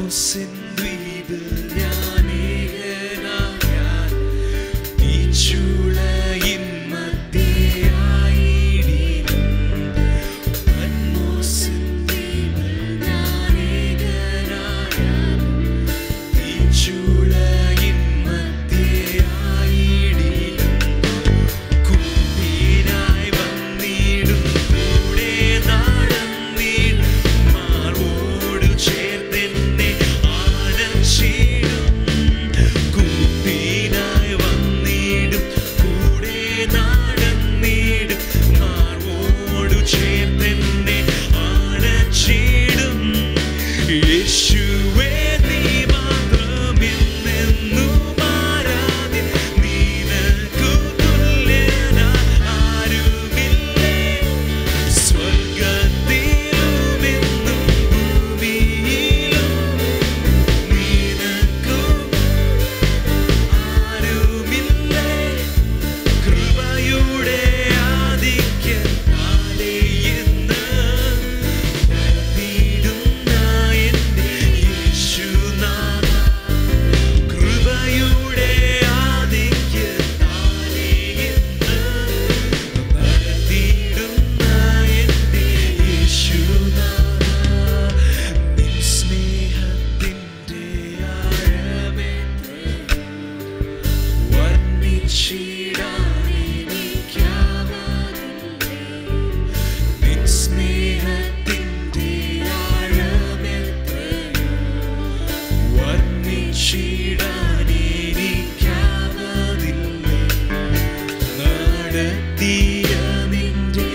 പത്മോസിൻ ദ്വീപിൽ ഞാനേകനായാൽ ഈ ചൂളയിൻ മധ്യയായിടിലും പത്മോസിൻ ദ്വീപിൽ ഞാനേകനായാൽ ഈ ചൂളയിൻ മധ്യയായിടിലും കൂട്ടിനായി വന്നിടും കൂടെ നടന്നിടും മാറോട് ചേർത്തെന്നെ ആനച്ചിടും കൂട്ടിനായി വന്നിടും കൂടെ നടന്നിടും മാറോട് ചേർത്തെന്നെ ആനച്ചിടും യേശുവേ നീ മാത്രം എന്നെന്നും ആരാധ്യൻ നിനക്കു തുല്യനായി ആരുമില്ലേ സ്വർഗ്ഗത്തിലും എന്നും ഭൂമിയിലും നിനക്കു ആരുമില്ലേ കൃപയുടെ ആധിക്യത്താലേ ഇന്ന് നടത്തിയിടുന്ന എൻ്റെ യേശുനാഥ. കൃപയുടെ ആധിക്യത്താലേ ഇന്ന് നടത്തിയിടുന്ന എൻ്റെ യേശുനാഥ. നിൻ സ്നേഹത്തിൻ്റെ ആഴമെത്രയോ വർണ്ണിച്ചിടാനെനിക്കാവാതില്ലേ. നിൻ സ്നേഹത്തിൻ്റെ ആഴമെത്രയോ വർണ്ണിച്ചിടാനെനിക്കാവാതില്ലേ. നടത്തിയ നിന്റെ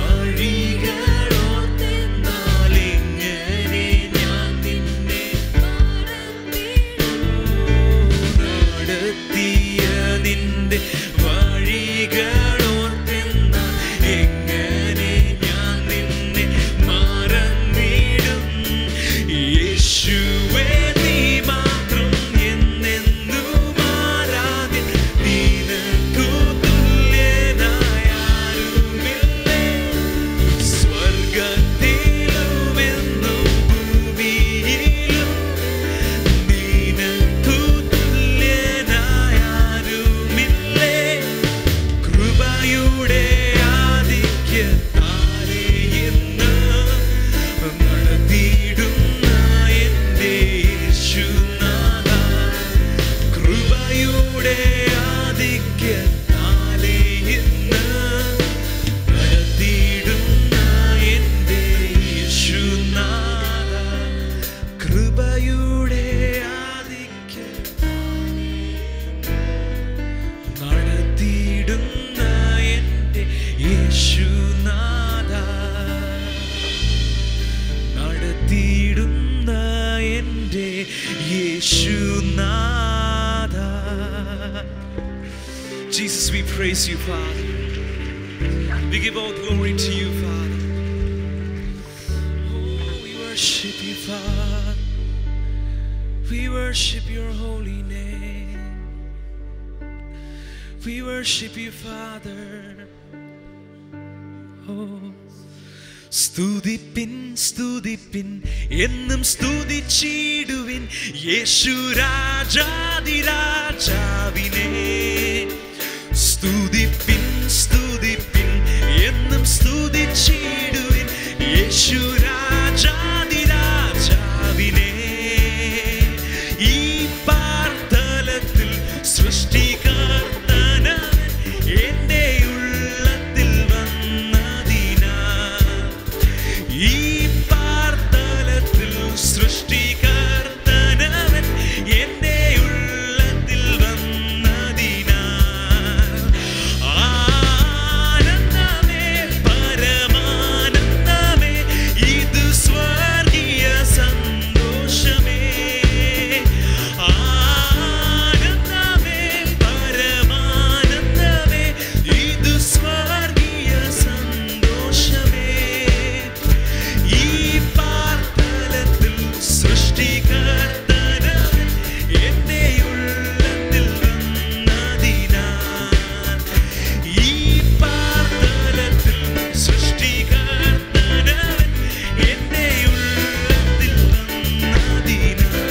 വഴികളോർത്തെന്നാലെങ്ങനെ ഞാൻ നിന്നെ നടത്തിയ നിന്റെ വഴികളോർത്തെന്നാൽ എങ്ങനെ ഞാൻ നിന്നെ മറന്നിടും യേശുവേ നീ മാത്രം എന്നെന്നും ആരാധ്യൻ നിനക്കു തുല്യനായ ആരുമില്ലേ സ്വർഗ്ഗത്തിലും എന്നും ഭൂമിയിലും നിനക്കു തുല്യനായ ആരുമില്ലേ കൃപയുടെ ആധിക്യത്താലേ ഇന്ന് നടത്തിയിടുന്ന എൻ്റെ യേശുനാഥ. കൃപയുടെ ആധിക്യത്താലേ ഇന്ന് നടത്തിയിടുന്ന എൻ്റെ യേശുനാഥ. കൃപയുടെ ആധിക്യത്താലേ നടത്തിയിടുന്ന എൻ്റെ യേശുനാഥ നടത്തിയിടുന്ന എൻ്റെ യേശുനാഥ Jesus, we praise you, Father. We give all glory to you, Father. Oh, we worship you, Father. We worship your holy name. We worship you, Father. Oh. സ്തുതിപ്പിൻ സ്തുതിപ്പിൻ എന്നും സ്തുതിച്ചിടുവിൻ യേശു രാജാതിരാജാവിനെ സ്തുതിപ്പിൻ സ്തുതിപ്പിൻ എന്നും സ്തുതിച്ചിടുവിൻ യേശു രാജാതിരാജാവിനെ ഈ പാർത്തലത്തിൽ സൃഷ്ടികർത്തനവൻ എൻ്റെ ഉള്ളത്തിൽ വന്നതിനാൽ ഈ പാർത്തലത്തിൽ സൃഷ്ടികർത്തനവൻ എൻ്റെ ഉള്ളത്തിൽ വന്നതിനാൽ ആനന്ദമേ പരമാനന്ദമേ ഇത് സ്വർഗീയ സന്തോഷമേ ആനന്ദമേ പരമാനന്ദമേ ഇത് സ്വർഗീയ സന്തോഷമേ ഈ പാർത്തലത്തിൽ സൃഷ്ടികർത്തനവൻ എൻ്റെ ഉള്ളത്തിൽ വന്നതിനാൽ ഈ പാർത്തലത്തിൽ സൃഷ്ടികർത്തനവൻ എൻ്റെ ഉള്ളത്തിൽ വന്നതിനാൽ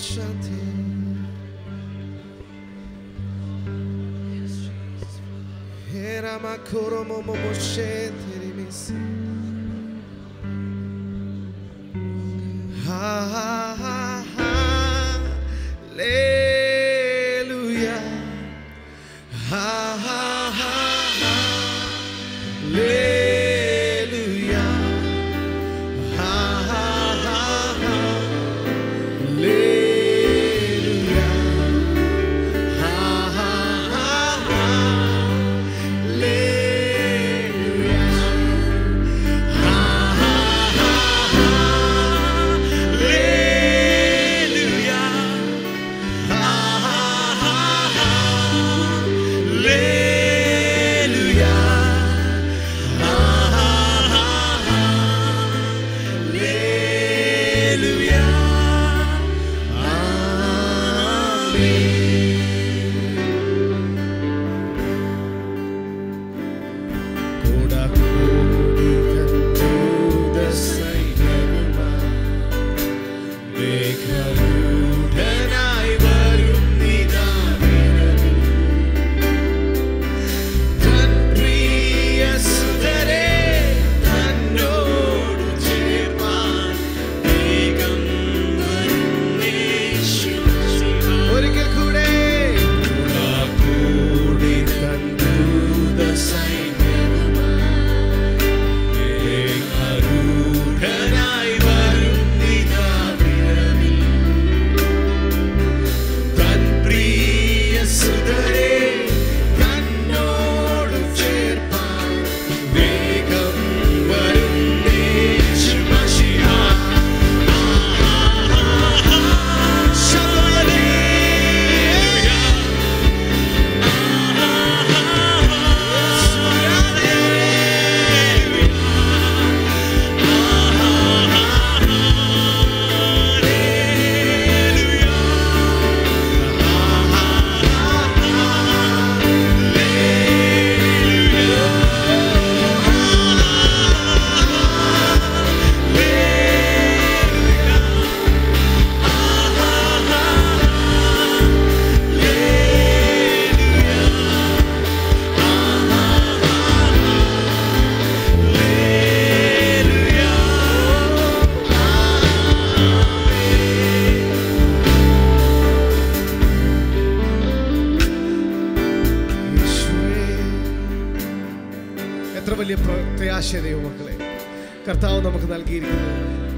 Shanti. Era makoro momo moshete rimisi. Ha ha ha hallelujah. Ha ha ha hallelujah. Ha ha ha hallelujah. Ha ha ha hallelujah. Ha ha ha hallelujah. Ha ha ha hallelujah. Ha ha ha hallelujah. ഒരിക്കൽ കൂടെ കൂടി തന്തൂത സൈന്യമായി വരുന്നിതാ വിരവിൽ. തൻ പ്രിയ സുതരെ തന്നോട് ചേർപ്പാൻ വേഗം വരുന്നേശു മശിഹാ. ശബലേലുയാ. യേശുവേ. എത്ര വലിയ പ്രത്യാശ ദൈവമക്കളെ കർത്താവ് നമുക്ക് നൽകിയിരിക്കുന്നു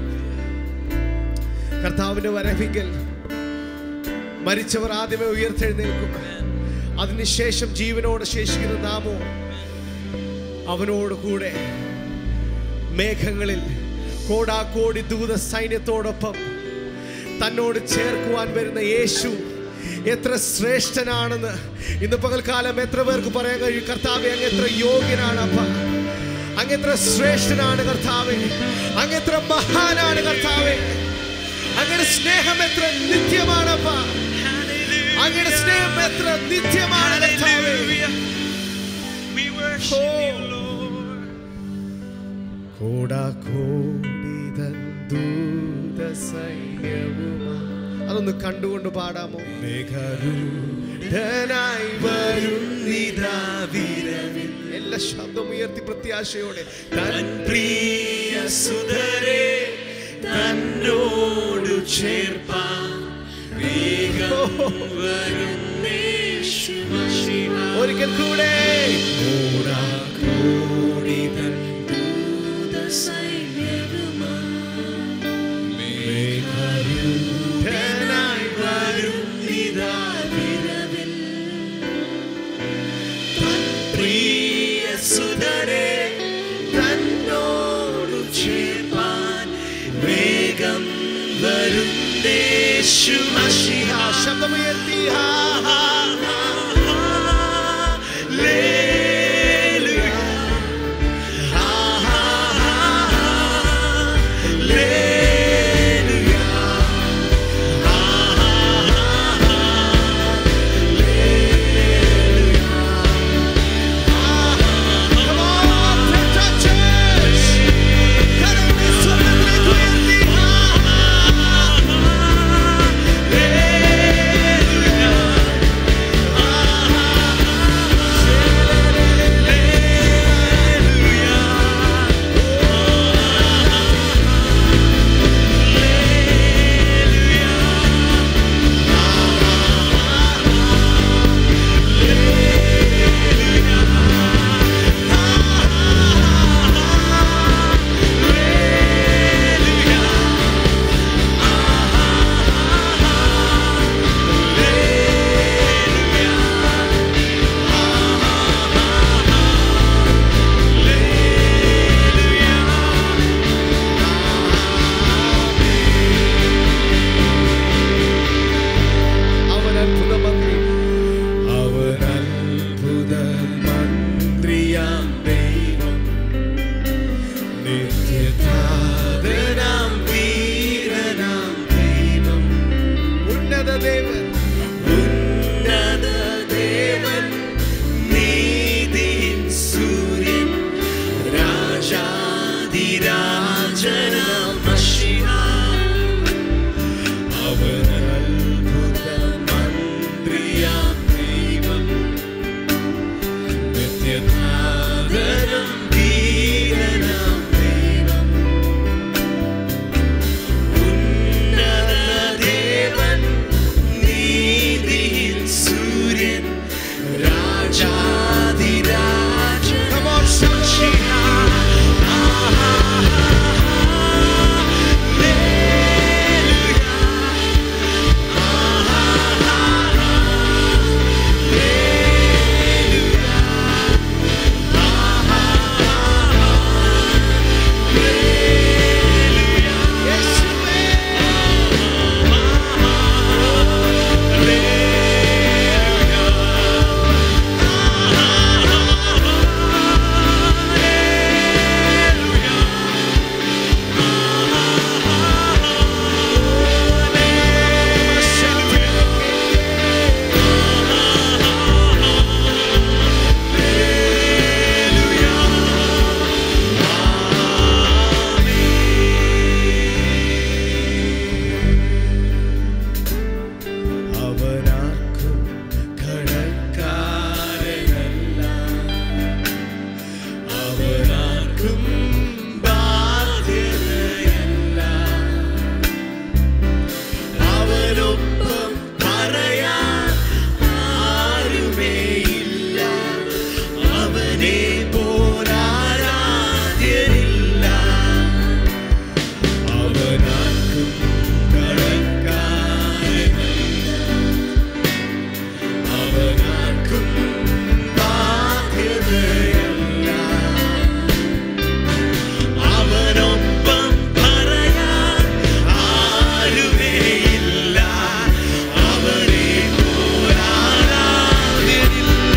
കർത്താവിന്റെ വരവിങ്കൽ മരിച്ചവർ ആദ്യമേ ഉയർത്തെഴുന്നേൽക്കും അതിനുശേഷം ജീവനോട് ശേഷിക്കുന്ന നാമോ അവനോട് കൂടെ മേഘങ്ങളിൽ കോടാകോടി ദൂത സൈന്യത്തോടൊപ്പം തന്നോട് ചേർക്കുവാൻ വരുന്ന യേശു എത്ര ശ്രേഷ്ഠനാണെന്ന് ഇന്ന് പകൽക്കാലം എത്ര പേർക്ക് പറയാൻ കഴിയും കർത്താവെ അങ്ങ് എത്ര യോഗ്യനാണ് അപ്പ അങ്ങ് എത്ര ശ്രേഷ്ഠനാണ് കർത്താവെ അങ്ങ് എത്ര മഹാനാണ് കർത്താവെ അങ്ങയുടെ സ്നേഹം എത്ര നിത്യമാണപ്പ അങ്ങയുടെ സ്നേഹം എത്ര നിത്യമാണ് കർത്താവേ We worship you, Lord. കോടാകോടി ദൂത സൈന്യവുമാ അതൊന്ന് കണ്ടുകൊണ്ട് പാടാമോ മേഘരൂഢനായി വരുന്നിതാ വിരവിൽ എല്ലാ ശബ്ദം ഉയർത്തി പ്രത്യാശയോടെ തൻ പ്രിയ സുതരെ തന്നോട് ചേർപ്പാൻ ഒരിക്കൽ കൂടെ കോടാകോടി തൻ മേഘരൂഢനായി വരുന്നിതാ വിരവിൽ തൻ പ്രിയ സുതരെ തന്നോട് ചേർപ്പാൻ വേഗം വരുന്നേശു മഷിഹ ശബ്ദമുയർത്തി ഹാ ഹാ ഹാ ഹല്ലേലൂയ ഹാ ഹാ ഹാ ഹല്ലേലൂയ ഹാ ഹാ ഹാ hallelujah Come on, touch church. കരങ്ങൾ സ്വന്തത്തിലേക്ക് ഉയർത്തി. ഹാ, ഹാ, ഹാ. രാജാതിരാജനാം മഷിഹ അവൻ അത്ഭുത മന്ത്രിയാം ദൈവം നിത്യനാഥനം ധീരനാം ദൈവം ഉന്നത ദേവൻ നീതിയിൽ സൂര്യൻ രാജാതിരാജൻ Come on, shout. അവനാർക്കും കടക്കാരനല്ല അവനാർക്കും ബാധ്യതയല്ല അവനൊപ്പം പറയാൻ ആരുമേയില്ല അവനെ പോരാരാധ്യനില്ല അവനാർക്കും കടക്കാരനല്ല അവനാർക്കും ബാധ്യതയല്ല അവനൊപ്പം പറയാൻ ആരുമേയില്ല അവനെ പോരാരാധ്യനില്ല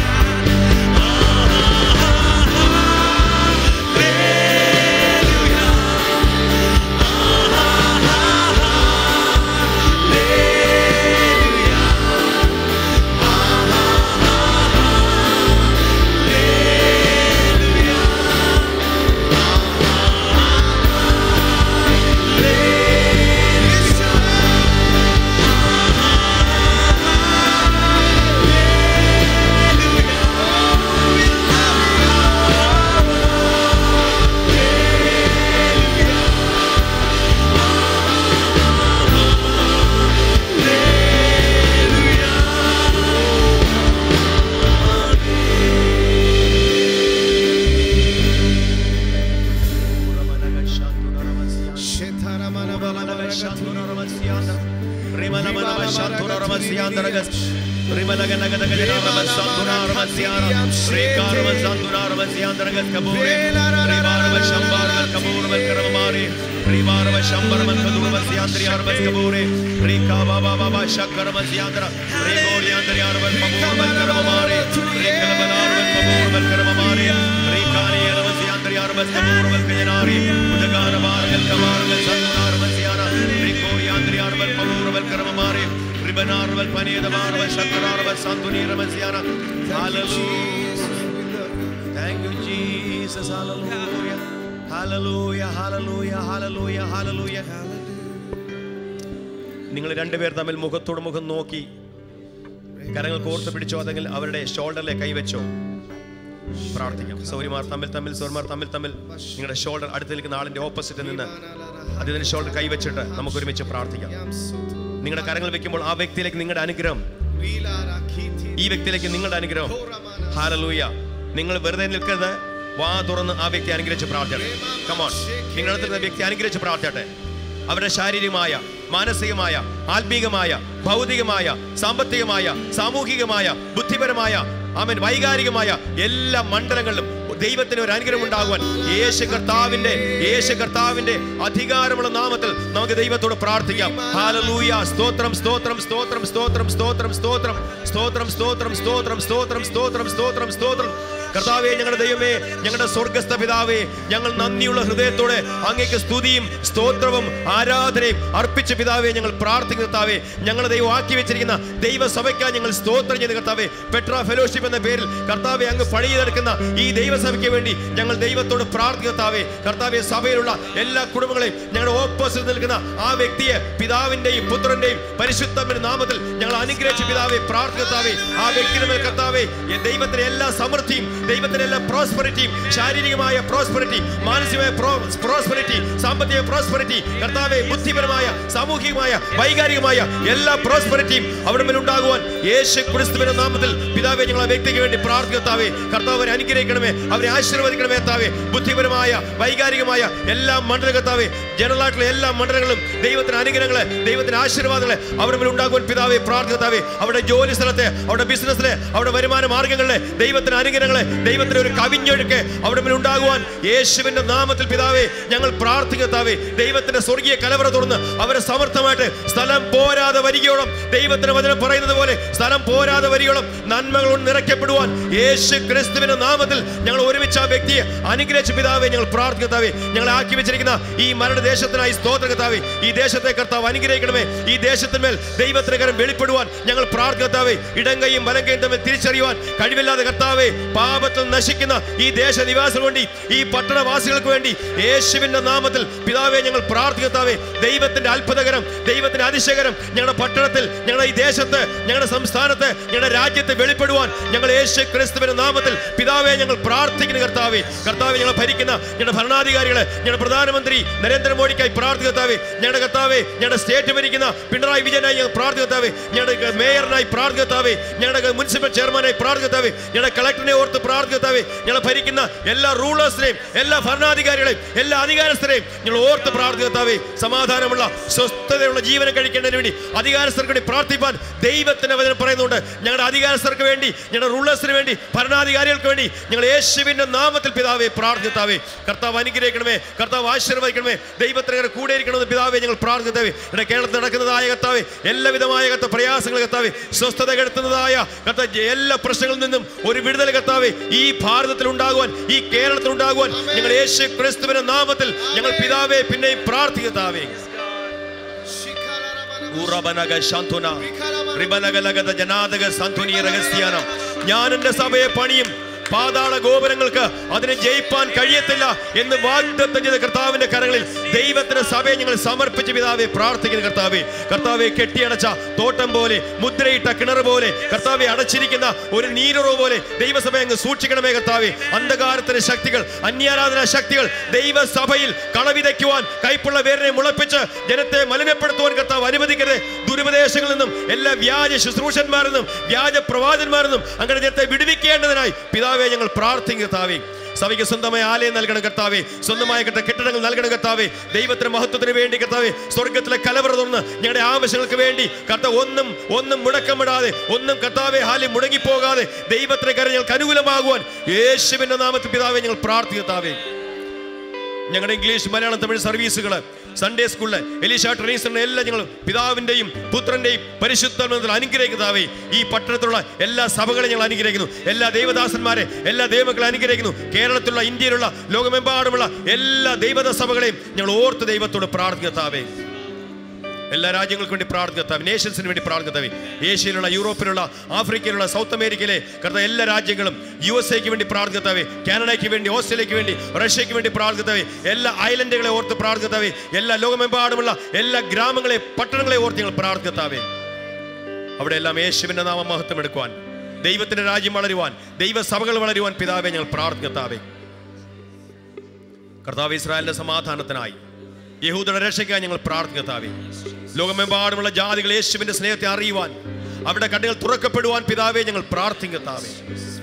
Thank you, Jesus. Hallelujah. Hallelujah. Hallelujah. Hallelujah. Hallelujah. നിങ്ങൾ രണ്ടുപേർ തമ്മിൽ മുഖത്തോട് മുഖം നോക്കി കരങ്ങൾ കോർത്ത് പിടിച്ചോ അല്ലെങ്കിൽ അവരുടെ ഷോൾഡറിലെ കൈവച്ചോ പ്രാർത്ഥിക്കാം സൗര്യമാർ തമ്മിൽ തമ്മിൽ സൗര്യമാർ തമ്മിൽ തമ്മിൽ നിങ്ങളുടെ ഷോൾഡർ അടുത്ത് നിൽക്കുന്ന ആളിന്റെ ഓപ്പോസിറ്റ് നിന്ന് അതിന്റെ ഷോൾഡർ കൈവച്ചിട്ട് നമുക്ക് ഒരുമിച്ച് പ്രാർത്ഥിക്കാം നിങ്ങളുടെ കരങ്ങൾ വെക്കുമ്പോൾ ആ വ്യക്തിയിലേക്ക് നിങ്ങളുടെ അനുഗ്രഹം ഈ വ്യക്തിയിലേക്ക് നിങ്ങളുടെ അനുഗ്രഹം ഹാലലൂയ നിങ്ങൾ വെറുതെ നിൽക്കരുത് വാ തുറന്ന് ആ വ്യക്തി അനുഗ്രഹിച്ച് പ്രാർത്ഥിക്കട്ടെ കമോൺ നിങ്ങളുടെ അടുത്ത് നിൽക്കുന്ന വ്യക്തി അനുഗ്രഹിച്ച് പ്രാർത്ഥിക്കട്ടെ അവരുടെ ശാരീരികമായ മാനസികമായ ആത്മീകമായ ഭൗതികമായ സാമ്പത്തികമായ സാമൂഹികമായ ബുദ്ധിപരമായ അവൻ വൈകാരികമായ എല്ലാ മണ്ഡലങ്ങളിലും ദൈവത്തിന് ഒരു അനുഗ്രഹം ഉണ്ടാകുവാൻ യേശു കർത്താവിന്റെ യേശു കർത്താവിന്റെ അധികാരമുള്ള നാമത്തിൽ നമുക്ക് ദൈവത്തോട് പ്രാർത്ഥിക്കാം ഹാലലൂയ സ്തോത്രം സ്തോത്രം സ്തോത്രം സ്തോത്രം സ്തോത്രം സ്തോത്രം സ്തോത്രം സ്തോത്രം സ്തോത്രം സ്തോത്രം സ്തോത്രം സ്തോത്രം സ്തോത്രം കർത്താവെ ഞങ്ങളുടെ ദൈവമേ ഞങ്ങളുടെ സ്വർഗസ്ഥ പിതാവേ ഞങ്ങൾ നന്ദിയുള്ള ഹൃദയത്തോടെ അങ്ങേക്ക് സ്തുതിയും സ്തോത്രവും ആരാധനയും അർപ്പിച്ച പിതാവേ ഞങ്ങൾ പ്രാർത്ഥിക്കുന്ന കർത്താവേ ഞങ്ങളുടെ ദൈവം ആക്കി വെച്ചിരിക്കുന്ന ദൈവസഭയ്ക്കായി ഞങ്ങൾ സ്തോത്രം ചെയ്ത് കർത്താവേ പെട്ര ഫെലോഷിപ്പ് എന്ന പേരിൽ കർത്താവെ അങ്ങ് പണിയെടുക്കുന്ന ഈ ദൈവസഭയ്ക്ക് വേണ്ടി ഞങ്ങൾ ദൈവത്തോട് പ്രാർത്ഥിക്കുന്ന കർത്താവേ കർത്താവെ സഭയിലുള്ള എല്ലാ കുടുംബങ്ങളെയും ഞങ്ങളുടെ ഓപ്പോസിറ്റ് നിൽക്കുന്ന ആ വ്യക്തിയെ പിതാവിന്റെയും പുത്രന്റെയും പരിശുദ്ധന്റെ നാമത്തിൽ ഞങ്ങൾ അനുഗ്രഹിച്ച പിതാവെ പ്രാർത്ഥിക്കത്താവേ ആ വ്യക്തിയുടെ മേൽ കർത്താവേ ഈ ദൈവത്തിന്റെ എല്ലാ സമൃദ്ധിയും ദൈവത്തിന്റെ എല്ലാ പ്രോസ്പെറിറ്റിയും ശാരീരികമായ പ്രോസ്പെറിറ്റി മാനസികമായ പ്രോസ്പെറിറ്റി സാമ്പത്തിക പ്രോസ്പെറിറ്റി കർത്താവെ ബുദ്ധിപരമായ സാമൂഹികമായ വൈകാരികമായ എല്ലാ പ്രോസ്പെറിറ്റിയും അവിടെ മേൽ ഉണ്ടാകുവാൻ യേശു ക്രിസ്തുവിന്റെ നാമത്തിൽ പിതാവെ ഞങ്ങൾ ആ വ്യക്തിക്ക് വേണ്ടി പ്രാർത്ഥിക്കത്താവേ കർത്താവ് അവരെ അനുഗ്രഹിക്കണമേ അവരെ ആശീർവദിക്കണമേ താവേ ബുദ്ധിപരമായ വൈകാരികമായ എല്ലാ മണ്ഡലകത്താവേ ജനറലായിട്ടുള്ള എല്ലാ മണ്ഡലങ്ങളും ദൈവത്തിന് അനുഗ്രഹങ്ങളെ ദൈവത്തിന് ആശീർവാദങ്ങളെ അവിടെ മേൽ ഉണ്ടാകുവാൻ പിതാവെ പ്രാർത്ഥിക്കത്താവേ അവിടെ ജോലി സ്ഥലത്തെ അവിടെ ബിസിനസ്സിലെ അവിടെ വരുമാന മാർഗങ്ങളിലെ ദൈവത്തിന് അനുഗ്രഹങ്ങളെ ദൈവത്തിന് ഒരു കവിഞ്ഞൊഴുക്ക് അവിടെ മേൽ ഉണ്ടാകുവാൻ യേശുവിന്റെ നാമത്തിൽ പിതാവേ ഞങ്ങൾ പ്രാർത്ഥിക്കത്താവേ ദൈവത്തിന്റെ സ്വർഗീയ കലവറ തുറന്ന് അവരെ സമർത്ഥമായിട്ട് സ്ഥലം പോരാതെ വരികയോളം ദൈവത്തിന്റെ വചനം പറയുന്നത് പോലെ സ്ഥലം പോരാതെ വരികയോളം നന്മകൾ കൊണ്ട് നിറയ്ക്കപ്പെടുവാൻ യേശു ക്രിസ്തുവിന്റെ നാമത്തിൽ ഞങ്ങൾ ഒരുമിച്ച് ആ വ്യക്തിയെ അനുഗ്രഹിച്ച പിതാവെ ഞങ്ങൾ പ്രാർത്ഥിക്കത്താവേ ഞങ്ങളെ ആക്കി വെച്ചിരിക്കുന്ന ഈ മരണദേശത്തിനായി സ്തോത്ര കർത്താവേ ഈ ദേശത്തെ കർത്താവ് അനുഗ്രഹിക്കണമേ ഈ ദേശത്തിന്മേൽ ദൈവത്തിന് കരം വെളിപ്പെടുവാൻ ഞങ്ങൾ പ്രാർത്ഥിക്കത്താവേ ഇടങ്കയും വലങ്കയും തമ്മിൽ തിരിച്ചറിയുവാൻ കഴിവില്ലാതെ കർത്താവേ പാപത്തിൽ നശിക്കുന്ന ഈ ദേശനിവാസികൾ വേണ്ടി ഈ പട്ടണവാസികൾക്ക് വേണ്ടി യേശുവിന്റെ നാമത്തിൽ പിതാവെ ഞങ്ങൾ പ്രാർത്ഥിക്കത്താവേ ദൈവത്തിന്റെ അത്ഭുതകരം ദൈവത്തിന്റെ അതിശയകരം ഞങ്ങളുടെ പട്ടണത്തിൽ ഞങ്ങളുടെ ഈ ദേശത്ത് ഞങ്ങളുടെ സംസ്ഥാനത്ത് ഞങ്ങളുടെ രാജ്യത്ത് വെളിപ്പെടുവാൻ ഞങ്ങൾ യേശു ക്രിസ്തുവിന്റെ നാമത്തിൽ പിതാവെ ഞങ്ങൾ പ്രാർത്ഥിക്കുന്ന കർത്താവേ കർത്താവെ ഞങ്ങൾ ഭരിക്കുന്ന ഞങ്ങളുടെ ഭരണാധികാരികളെ ഞങ്ങളുടെ പ്രധാനമന്ത്രി നരേന്ദ്രമോദിക്കായി പ്രാർത്ഥിക്കത്താവേ ഞങ്ങളുടെ കർത്താവെ ഞങ്ങളുടെ സ്റ്റേറ്റ് ഭരിക്കുന്ന പിണറായി വിജയനായി ഞങ്ങൾ പ്രാർത്ഥിക്കത്താവേ ഞങ്ങളുടെ മേയറിനായി പ്രാർത്ഥിക്കത്താവേ ഞങ്ങളുടെ മുനിസിപ്പൽ ചെയർമാനായി പ്രാർത്ഥിക്കത്താവേ ഞങ്ങളുടെ കളക്ടറിനെ ഓർത്ത് പ്രാർത്ഥിക്കത്താവേ ഞങ്ങൾ ഭരിക്കുന്ന എല്ലാ റൂളേഴ്സിനെയും എല്ലാ ഭരണാധികാരികളെയും എല്ലാ അധികാരസ്ഥരെയും ഞങ്ങൾ ഓർത്ത് പ്രാർത്ഥിക്കത്താവേ സമാധാനമുള്ള സ്വസ്ഥതയുള്ള ജീവനം കഴിക്കേണ്ടതിന് വേണ്ടി അധികാരസ്ഥർക്ക് വേണ്ടി പ്രാർത്ഥിപ്പാൻ ദൈവത്തിന്റെ വചനം പറയുന്നുണ്ട് ഞങ്ങളുടെ അധികാരസ്ഥർക്ക് വേണ്ടി ഞങ്ങളുടെ റൂളേഴ്സിന് വേണ്ടി ഭരണാധികാരികൾക്ക് വേണ്ടി ഞങ്ങൾ യേശുവിന്റെ നാമത്തിൽ പിതാവെ പ്രാർത്ഥിത്താവേ കർത്താവ് അനുഗ്രഹിക്കണമേ കർത്താവ് ആശീർവദിക്കണമേ ദൈവത്തിന് അങ്ങനെ കൂടെ ഇരിക്കണമെന്ന് പിതാവെ ഞങ്ങൾ പ്രാർത്ഥിത്താവേ ഇവിടെ കേരളത്തിൽ നടക്കുന്നതായ കർത്താവെ എല്ലാവിധമായ കത്ത പ്രയാസങ്ങൾ കർത്താവെ സ്വസ്ഥത കെടുത്തുന്നതായ കർത്ത എല്ലാ പ്രശ്നങ്ങളിൽ നിന്നും ഒരു വിടുതൽ കർത്താവെ ഈ ഭാരതത്തിൽ ഉണ്ടാകുവാൻ ഈ കേരളത്തിൽ ഉണ്ടാകുവാൻ ഞങ്ങൾ യേശു ക്രിസ്തുവിന്റെ നാമത്തിൽ ഞങ്ങൾ പിതാവെ പിന്നെയും പ്രാർത്ഥിക്കത്താവേ ഊറബനഗ ശാന്തുന റിബനഗലഗത ജനാതക സന്തുനി രഹസ്യാനം ഞാൻ എന്റെ സഭയെ പണിയും പാതാള ഗോപുരങ്ങൾക്ക് അതിനെ ജയിപ്പാൻ കഴിയത്തില്ല എന്ന് വാഗ്ദത്തം ചെയ്ത കർത്താവിന്റെ കരങ്ങളിൽ ദൈവത്തിന്റെ സഭയെ ഞങ്ങൾ സമർപ്പിച്ച് പിതാവെ പ്രാർത്ഥിക്കുന്ന കർത്താവെ കർത്താവെ കെട്ടിയടച്ച തോട്ടം പോലെ മുദ്രയിട്ട കിണർ പോലെ കർത്താവെ അടച്ചിരിക്കുന്ന ഒരു നീരുറവ് പോലെ ദൈവസഭ അങ്ങ് സൂക്ഷിക്കണമേ കർത്താവെ അന്ധകാരത്തിന്റെ ശക്തികൾ അന്യാരാധന ശക്തികൾ ദൈവസഭയിൽ കളവിതയ്ക്കുവാൻ കൈപ്പുള്ള വേരിനെ മുളപ്പിച്ച് ജനത്തെ മലിനപ്പെടുത്തുവാൻ കർത്താവ് അനുവദിക്കരുത് ദുരുപദേശങ്ങളിൽ നിന്നും എല്ലാ വ്യാജ ശുശ്രൂഷന്മാരിൽ നിന്നും വ്യാജ പ്രവാചന്മാരിൽ നിന്നും അങ്ങനെ ജനത്തെ വിടുവിക്കേണ്ടതിനായി പിതാവെ ഞങ്ങൾ പ്രാർത്ഥിക്കും കർത്താവെ സഭയ്ക്ക് സ്വന്തമായ ആലയം നൽകണം കർത്താവെ സ്വന്തമായ കെട്ട കെട്ടിടങ്ങൾ നൽകണം കർത്താവെ ദൈവത്തിന്റെ മഹത്വത്തിന് വേണ്ടി കർത്താവെ സ്വർഗത്തിലെ കലവറ തുറന്ന് ഞങ്ങളുടെ ആവശ്യങ്ങൾക്ക് വേണ്ടി കർത്താവ് ഒന്നും ഒന്നും മുടക്കമിടാതെ ഒന്നും കർത്താവെ ഹാലി മുടങ്ങിപ്പോകാതെ ദൈവത്തിന്റെ കരം ഞങ്ങൾക്ക് അനുകൂലമാകുവാൻ യേശുവിന്റെ നാമത്തിൽ പിതാവെ ഞങ്ങൾ പ്രാർത്ഥിക്കും കർത്താവെ ഞങ്ങളുടെ ഇംഗ്ലീഷ് മലയാളം തമിഴ് സർവീസുകൾ സൺഡേ സ്കൂളിലെ എലീഷ ട്രെയിനിസിന്റെ എല്ലാം ഞങ്ങൾ പിതാവിന്റെയും പുത്രന്റെയും പരിശുദ്ധത്തിൽ അനുഗ്രഹിക്കുന്നതാവേ ഈ പട്ടണത്തിലുള്ള എല്ലാ സഭകളെ ഞങ്ങൾ അനുഗ്രഹിക്കുന്നു എല്ലാ ദൈവദാസന്മാരെ എല്ലാ ദൈവമക്കളെ അനുഗ്രഹിക്കുന്നു കേരളത്തിലുള്ള ഇന്ത്യയിലുള്ള ലോകമെമ്പാടുമുള്ള എല്ലാ ദൈവത സഭകളെയും ഞങ്ങൾ ഓർത്ത് ദൈവത്തോട് പ്രാർത്ഥിക്കത്താവേ എല്ലാ രാജ്യങ്ങൾക്കും വേണ്ടി പ്രാർത്ഥിക്കത്താവേ നേഷൻസിന് വേണ്ടി പ്രാർത്ഥിക്കത്താവേ ഏഷ്യയിലുള്ള യൂറോപ്പിലുള്ള ആഫ്രിക്കയിലുള്ള സൗത്ത് അമേരിക്കയിലെ കർത്ത എല്ലാ രാജ്യങ്ങളും യു എസ് എക്ക് വേണ്ടി പ്രാർത്ഥിക്കത്താവേ കാനഡയ്ക്ക് വേണ്ടി ഓസ്ട്രേലിയക്ക് വേണ്ടി റഷ്യക്ക് വേണ്ടി പ്രാർത്ഥിക്കത്താവേ എല്ലാ ഐലൻഡുകളെ ഓർത്ത് പ്രാർത്ഥിക്കത്താവേ എല്ലാ ലോകമെമ്പാടുമുള്ള എല്ലാ ഗ്രാമങ്ങളെ പട്ടണങ്ങളെ ഓർത്ത് ഞങ്ങൾ പ്രാർത്ഥിക്കത്താവേ അവിടെ എല്ലാം യേശുവിന്റെ നാമം മഹത്വം എടുക്കുവാൻ ദൈവത്തിന്റെ രാജ്യം വളരുവാൻ ദൈവസഭകൾ വളരുവാൻ പിതാവെ ഞങ്ങൾ പ്രാർത്ഥിക്കത്താവേ കർത്താവ് ഇസ്രായേലിന്റെ സമാധാനത്തിനായി യഹൂദയുടെ രക്ഷയ്ക്കായി ഞങ്ങൾ പ്രാർത്ഥിക്കത്താവേ ലോകമെമ്പാടുമുള്ള ജാതികൾ യേശുവിന്റെ സ്നേഹത്തെ അറിയുവാൻ അവിടെ കണ്ണുകൾ തുറക്കപ്പെടുവാൻ പിതാവെ ഞങ്ങൾ പ്രാർത്ഥിക്കത്താവേ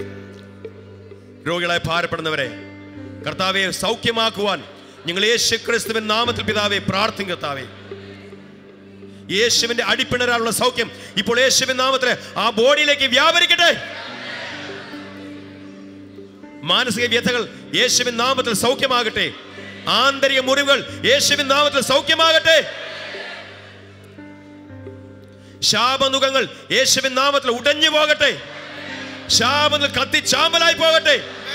രോഗികളായി ഭാരപ്പെടുന്നവരെ കർത്താവെ സൗഖ്യമാക്കുവാൻ ഞങ്ങൾ യേശു ക്രിസ്തുവിൻ നാമത്തിൽ പിതാവെ പ്രാർത്ഥിക്കത്താവേ യേശുവിന്റെ അടിപ്പിണരാനുള്ള സൗഖ്യം ഇപ്പോൾ യേശുവിൻ നാമത്തിൽ ആ ബോഡിയിലേക്ക് വ്യാപരിക്കട്ടെ മാനസിക വ്യഥകൾ യേശുവിൻ നാമത്തിൽ സൗഖ്യമാകട്ടെ ആന്തരിക മുറിവുകൾ യേശുവിൻ നാമത്തിൽ സൗഖ്യമാകട്ടെ ശാപനുഖങ്ങൾ യേശുവിൻ നാമത്തിൽ ഉടഞ്ഞു പോകട്ടെ ശാപങ്ങൾ കത്തി ചാമ്പലായി പോകട്ടെ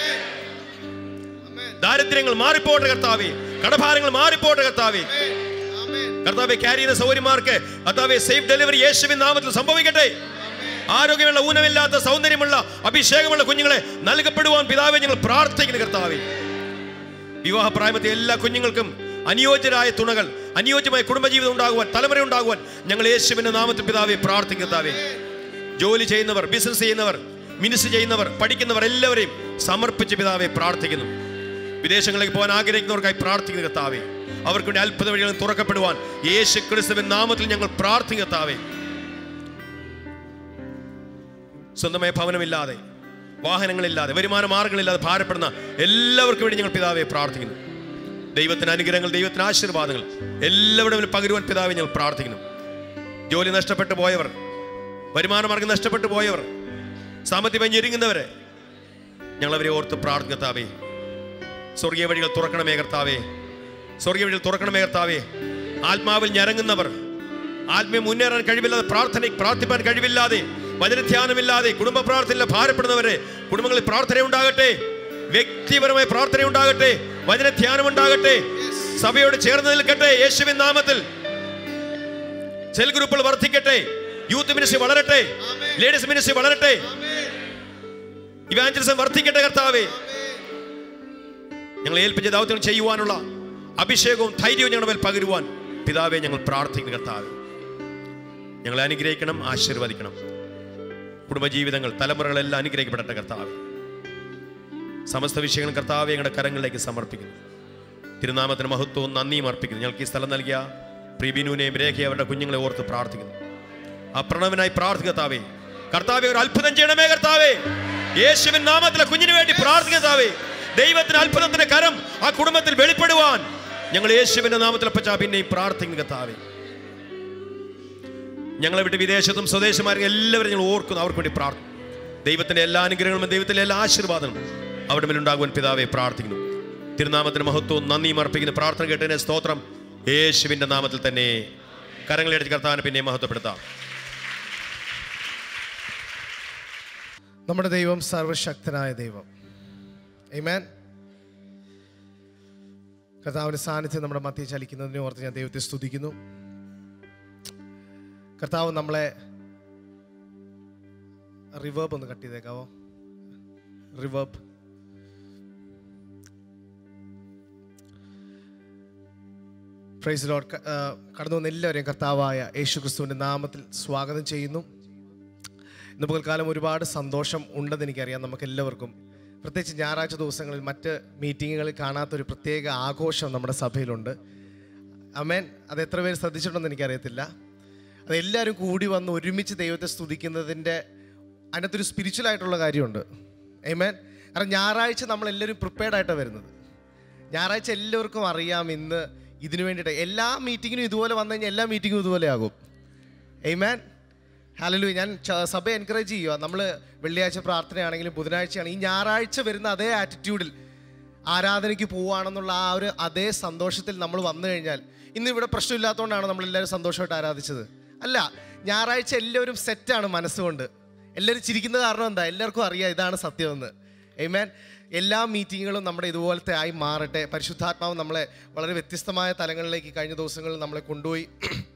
ദാരിദ്ര്യങ്ങൾ മാറിപ്പോട്ടെ കർത്താവേ കടഭാരങ്ങൾ മാറിപ്പോട്ടെ കർത്താവേ കർത്താവെ ക്യാരി ചെയ്യുന്ന സൗകര്യമാർക്ക് കർത്താവെ സേഫ് ഡെലിവറി യേശുവിൻ നാമത്തിൽ സംഭവിക്കട്ടെ ആരോഗ്യമുള്ള ഊനമില്ലാത്ത സൗന്ദര്യമുള്ള അഭിഷേകമുള്ള കുഞ്ഞുങ്ങളെ നൽകപ്പെടുവാൻ പിതാവെ ഞങ്ങൾ പ്രാർത്ഥിക്കുന്നു കർത്താവെ വിവാഹ പ്രായമത്തെ എല്ലാ കുഞ്ഞുങ്ങൾക്കും അനുയോജ്യരായ തുണകൾ അനുയോജ്യമായ കുടുംബജീവിതം ഉണ്ടാകുവാൻ തലമുറ ഉണ്ടാകുവാൻ ഞങ്ങൾ യേശുവിന്റെ നാമത്തിൽ പിതാവെ പ്രാർത്ഥിക്കും കർത്താവെ ജോലി ചെയ്യുന്നവർ ബിസിനസ് ചെയ്യുന്നവർ മിനിസ് ചെയ്യുന്നവർ പഠിക്കുന്നവർ എല്ലാവരെയും സമർപ്പിച്ച് പിതാവെ പ്രാർത്ഥിക്കുന്നു വിദേശങ്ങളിലേക്ക് പോകാൻ ആഗ്രഹിക്കുന്നവർക്കായി പ്രാർത്ഥിക്കുന്നു കർത്താവെ അവർക്ക് വേണ്ടി അത്ഭുത വഴികളും തുറക്കപ്പെടുവാൻ യേശു ക്രിസ്തുവിൻ നാമത്തിൽ ഞങ്ങൾ പ്രാർത്ഥിക്കും കർത്താവെ സ്വന്തമായ ഭവനമില്ലാതെ വാഹനങ്ങളില്ലാതെ വരുമാന മാർഗങ്ങളില്ലാതെ ഭാരപ്പെടുന്ന എല്ലാവർക്കും വേണ്ടി ഞങ്ങൾ പിതാവെ പ്രാർത്ഥിക്കുന്നു ദൈവത്തിന് അനുഗ്രഹങ്ങൾ ദൈവത്തിന് ആശീർവാദങ്ങൾ എല്ലാവരുടെ പകരുവാൻ പിതാവെ ഞങ്ങൾ പ്രാർത്ഥിക്കുന്നു ജോലി നഷ്ടപ്പെട്ടു പോയവർ വരുമാന മാർഗം നഷ്ടപ്പെട്ടു പോയവർ സാമ്പത്തികമായി ഞെരുങ്ങുന്നവരെ ഞങ്ങൾ അവരെ ഓർത്ത് പ്രാർത്ഥിക്കും കർത്താവേ സ്വർഗീയ വഴികൾ തുറക്കണമേ കർത്താവേ സ്വർഗീയ വഴികൾ തുറക്കണമേ കർത്താവേ ആത്മാവിൽ ഞരങ്ങുന്നവർ ആത്മീയ മുന്നേറാൻ കഴിവില്ലാതെ പ്രാർത്ഥന പ്രാർത്ഥിപ്പാൻ കഴിവില്ലാതെ വചനധ്യാനമില്ലാതെ കുടുംബ പ്രാർത്ഥനയിൽ ഭാരപ്പെടുന്നവരെ കുടുംബങ്ങളിൽ പ്രാർത്ഥന ഉണ്ടാകട്ടെ വ്യക്തിപരമായ പ്രാർത്ഥന ഉണ്ടാകട്ടെ വചനധ്യാനം ഉണ്ടാകട്ടെ സഭയോട് ചേർന്ന് നിൽക്കട്ടെ യേശുവിൻ നാമത്തിൽ സെൽ ഗ്രൂപ്പുകൾ വർദ്ധിക്കട്ടെ യൂത്ത് മിനിസ്ട്രി വളരട്ടെ ലേഡീസ് മിനിസ്ട്രി വളരട്ടെ ഇവാഞ്ചലിസം വർദ്ധിക്കട്ടെ കർത്താവേ ഞങ്ങൾ ഏൽപ്പിച്ച ദൗത്യങ്ങൾ ചെയ്യുവാനുള്ള അഭിഷേകവും ധൈര്യവും ഞങ്ങളുടെ മേൽ പകരുവാൻ പിതാവെ ഞങ്ങൾ പ്രാർത്ഥിക്കുന്നു കർത്താവെ ഞങ്ങളെ അനുഗ്രഹിക്കണം ആശീർവദിക്കണം കുടുംബജീവിതങ്ങൾ തലമുറകളെല്ലാം അനുഗ്രഹിക്കപ്പെടട്ടെ കർത്താവെ സമസ്ത വിഷയങ്ങളും കർത്താവെ ഞങ്ങളുടെ കരങ്ങളിലേക്ക് സമർപ്പിക്കുന്നു തിരുനാമത്തിന് മഹത്വവും നന്ദിയും അർപ്പിക്കുന്നു ഞങ്ങൾക്ക് ഈ സ്ഥലം നൽകിയ പ്രീബിനുവിനെയും രേഖയെ അവരുടെ കുഞ്ഞുങ്ങളെ ഓർത്ത് പ്രാർത്ഥിക്കുന്നു ആ പ്രണവനായി പ്രാർത്ഥിക്കത്താവേ കർത്താവെ ഒരു അത്ഭുതം ചെയ്യണമേ കർത്താവേ യേശുവിൻ നാമത്തിലെ കുഞ്ഞിന് വേണ്ടി പ്രാർത്ഥിക്കത്താവേ ദൈവത്തിന് അത്ഭുതത്തിന്റെ കരം ആ കുടുംബത്തിൽ വെളിപ്പെടുവാൻ ഞങ്ങൾ യേശുവിന്റെ നാമത്തിൽ പച്ചാ പിന്നെയും പ്രാർത്ഥിക്കുന്നു കർത്താവേ ഞങ്ങളെ വിട്ട് വിദേശത്തും സ്വദേശമാരും എല്ലാവരും ഞങ്ങൾ ഓർക്കുന്നു അവർക്ക് വേണ്ടി പ്രാർത്ഥന ദൈവത്തിന്റെ എല്ലാ അനുഗ്രഹങ്ങളും ദൈവത്തിന്റെ എല്ലാ ആശീർവാദങ്ങളും അവിടെ മേലുണ്ടാകുവാൻ പിതാവെ പ്രാർത്ഥിക്കുന്നു തിരുനാമത്തിന് മഹത്വവും നന്ദിയും അർപ്പിക്കുന്ന പ്രാർത്ഥന കേട്ടതിനെ സ്തോത്രം യേശുവിന്റെ നാമത്തിൽ തന്നെ കരങ്ങളെടുത്ത് കർത്താവിനെ പിന്നെ മഹത്വപ്പെടുത്താം നമ്മുടെ ദൈവം സർവശക്തനായ ദൈവം Amen. കർത്താവിൻ്റെ സാന്നിധ്യം നമ്മുടെ മധ്യ ചലിക്കുന്നതിനെ ഓർത്ത് ഞാൻ ദൈവത്തെ സ്തുതിക്കുന്നു കർത്താവ് നമ്മളെ റിവേബ് ഒന്ന് കട്ട് ചെയ്തേക്കാവോ റിവേബ് പ്രൈസ് ലോഡ് കടന്നു വന്ന എല്ലാവരെയും കർത്താവായ യേശു ക്രിസ്തുവിൻ്റെ നാമത്തിൽ സ്വാഗതം ചെയ്യുന്നു ഇന്ന് പകൽക്കാലം ഒരുപാട് സന്തോഷം ഉണ്ടെന്ന് എനിക്കറിയാം നമുക്ക് എല്ലാവർക്കും പ്രത്യേകിച്ച് ഞായറാഴ്ച ദിവസങ്ങളിൽ മറ്റ് മീറ്റിങ്ങുകളിൽ കാണാത്തൊരു പ്രത്യേക ആഘോഷം നമ്മുടെ സഭയിലുണ്ട് അമേൻ അത് എത്ര പേര് ശ്രദ്ധിച്ചിട്ടുണ്ടെന്ന് എനിക്കറിയത്തില്ല അത് എല്ലാവരും കൂടി വന്ന് ഒരുമിച്ച് ദൈവത്തെ സ്തുതിക്കുന്നതിൻ്റെ അതിനകത്തൊരു സ്പിരിച്വൽ ആയിട്ടുള്ള കാര്യമുണ്ട് ഏമേൻ കാരണം ഞായറാഴ്ച നമ്മളെല്ലാവരും പ്രിപ്പയർഡ് ആയിട്ടാണ് വരുന്നത് ഞായറാഴ്ച എല്ലാവർക്കും അറിയാം ഇന്ന് ഇതിനു വേണ്ടിയിട്ട് എല്ലാ മീറ്റിങ്ങിനും ഇതുപോലെ വന്നു കഴിഞ്ഞാൽ എല്ലാ മീറ്റിങ്ങും ഇതുപോലെ ആകും എയ്മാൻ ഹലലു ഞാൻ ച- സഭയെ എൻകറേജ് ചെയ്യുക നമ്മൾ വെള്ളിയാഴ്ച പ്രാർത്ഥനയാണെങ്കിലും ബുധനാഴ്ചയാണ് ഈ ഞായറാഴ്ച വരുന്ന അതേ ആറ്റിറ്റ്യൂഡിൽ ആരാധനയ്ക്ക് പോവുകയാണെന്നുള്ള ആ ഒരു അതേ സന്തോഷത്തിൽ നമ്മൾ വന്നു കഴിഞ്ഞാൽ ഇന്ന് ഇവിടെ പ്രശ്നമില്ലാത്തതുകൊണ്ടാണ് നമ്മളെല്ലാവരും സന്തോഷമായിട്ട് ആരാധിച്ചത് അല്ല ഞായറാഴ്ച എല്ലാവരും സെറ്റാണ് മനസ്സുകൊണ്ട് എല്ലാവരും ചിരിക്കുന്ന കാരണം എന്താ എല്ലാവർക്കും അറിയാം ഇതാണ് സത്യമെന്ന് എയ്മാൻ എല്ലാ മീറ്റിങ്ങുകളും നമ്മുടെ ഇതുപോലത്തെ ആയി മാറട്ടെ പരിശുദ്ധാത്മാവ് നമ്മളെ വളരെ വ്യത്യസ്തമായ തലങ്ങളിലേക്ക് കഴിഞ്ഞ ദിവസങ്ങളിൽ നമ്മളെ കൊണ്ടുപോയി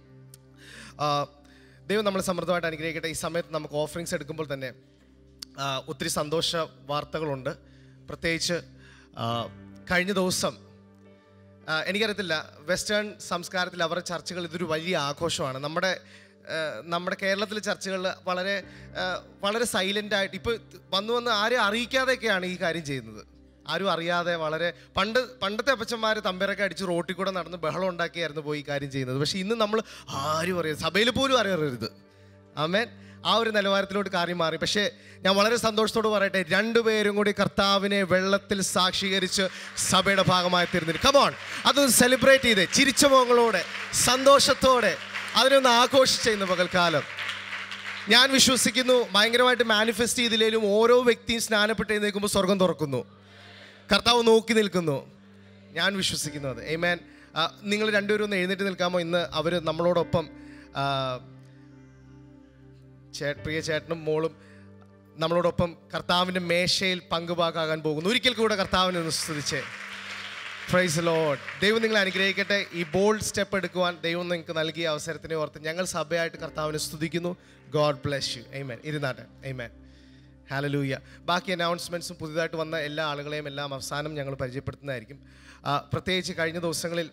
ആ, ദൈവം നമ്മളെ സമൃദ്ധമായിട്ട് അനുഗ്രഹിക്കട്ടെ ഈ സമയത്ത് നമുക്ക് ഓഫറിങ്സ് എടുക്കുമ്പോൾ തന്നെ ആ, ഒത്തിരി സന്തോഷ വാർത്തകളുണ്ട് പ്രത്യേകിച്ച് ആ, കഴിഞ്ഞ ദിവസം ആ, എനിക്കറിയത്തില്ല വെസ്റ്റേൺ സംസ്കാരത്തിൽ അവരുടെ ചർച്ചകൾ ഇതൊരു വലിയ ആഘോഷമാണ് നമ്മുടെ ആ, നമ്മുടെ കേരളത്തിലെ ചർച്ചകളിൽ വളരെ ആ, വളരെ സൈലൻ്റ് ആയിട്ട് ഇപ്പോൾ വന്നു വന്ന് ആരും അറിയിക്കാതെയൊക്കെയാണ് ഈ കാര്യം ചെയ്യുന്നത് ആരും അറിയാതെ വളരെ പണ്ട് പണ്ടത്തെ അപ്പച്ചന്മാർ തമ്പേരൊക്കെ അടിച്ച് റോട്ടിൽ കൂടെ നടന്ന് ബഹളം ഉണ്ടാക്കിയായിരുന്നു പോയി ഈ കാര്യം ചെയ്യുന്നത് പക്ഷേ ഇന്ന് നമ്മൾ ആരും അറിയാം സഭയിൽ പോലും അറിയരുത് ആമേൻ ആ ഒരു നിലവാരത്തിലോട്ട് കാര്യം മാറി പക്ഷേ ഞാൻ വളരെ സന്തോഷത്തോട് പറയട്ടെ രണ്ടുപേരും കൂടി കർത്താവിനെ വെള്ളത്തിൽ സാക്ഷീകരിച്ച് സഭയുടെ ഭാഗമായി തീർന്നിട്ട് കമോൺ അതൊന്ന് സെലിബ്രേറ്റ് ചെയ്ത് ചിരിച്ച മുഖങ്ങളോടെ സന്തോഷത്തോടെ അതിനൊന്ന് ആഘോഷിച്ച ഇന്ന് പകൽക്കാലം ഞാൻ വിശ്വസിക്കുന്നു ഭയങ്കരമായിട്ട് മാനിഫെസ്റ്റ് ചെയ്തില്ലെങ്കിലും ഓരോ വ്യക്തിയും സ്നാനപ്പെട്ട് എഴുന്നേൽക്കുമ്പോൾ സ്വർഗം തുറക്കുന്നു കർത്താവ് നോക്കി നിൽക്കുന്നു ഞാൻ വിശ്വസിക്കുന്നു അത് ഏമാൻ നിങ്ങൾ രണ്ടുപേരും ഒന്ന് എഴുന്നേറ്റ് നിൽക്കാമോ ഇന്ന് അവർ നമ്മളോടൊപ്പം ആ, ചേ പ്രിയ ചേട്ടനും മോളും നമ്മളോടൊപ്പം കർത്താവിൻ്റെ മേശയിൽ പങ്കുപാകാൻ പോകുന്നു ഒരിക്കൽ കൂടെ കർത്താവിനെ ഒന്ന് സ്തുതിച്ചേ പ്രൈസ് ലോഡ് ദൈവം നിങ്ങളെ അനുഗ്രഹിക്കട്ടെ ഈ ബോൾഡ് സ്റ്റെപ്പ് എടുക്കുവാൻ ദൈവം നിങ്ങൾക്ക് നൽകിയ അവസരത്തിനെ ഓർത്ത് ഞങ്ങൾ സഭയായിട്ട് കർത്താവിനെ സ്തുതിക്കുന്നു ഗോഡ് ബ്ലെസ് യു എയ്മൻ ഇരുന്നാട്ടെ എയ്മൻ ഹാലലൂയ ബാക്കി അനൗൺസ്മെൻറ്റ്സും പുതിയതായിട്ട് വന്ന എല്ലാ ആളുകളെയും എല്ലാം അവസാനം ഞങ്ങൾ പരിചയപ്പെടുത്തുന്നതായിരിക്കും ആ, പ്രത്യേകിച്ച് കഴിഞ്ഞ ദിവസങ്ങളിൽ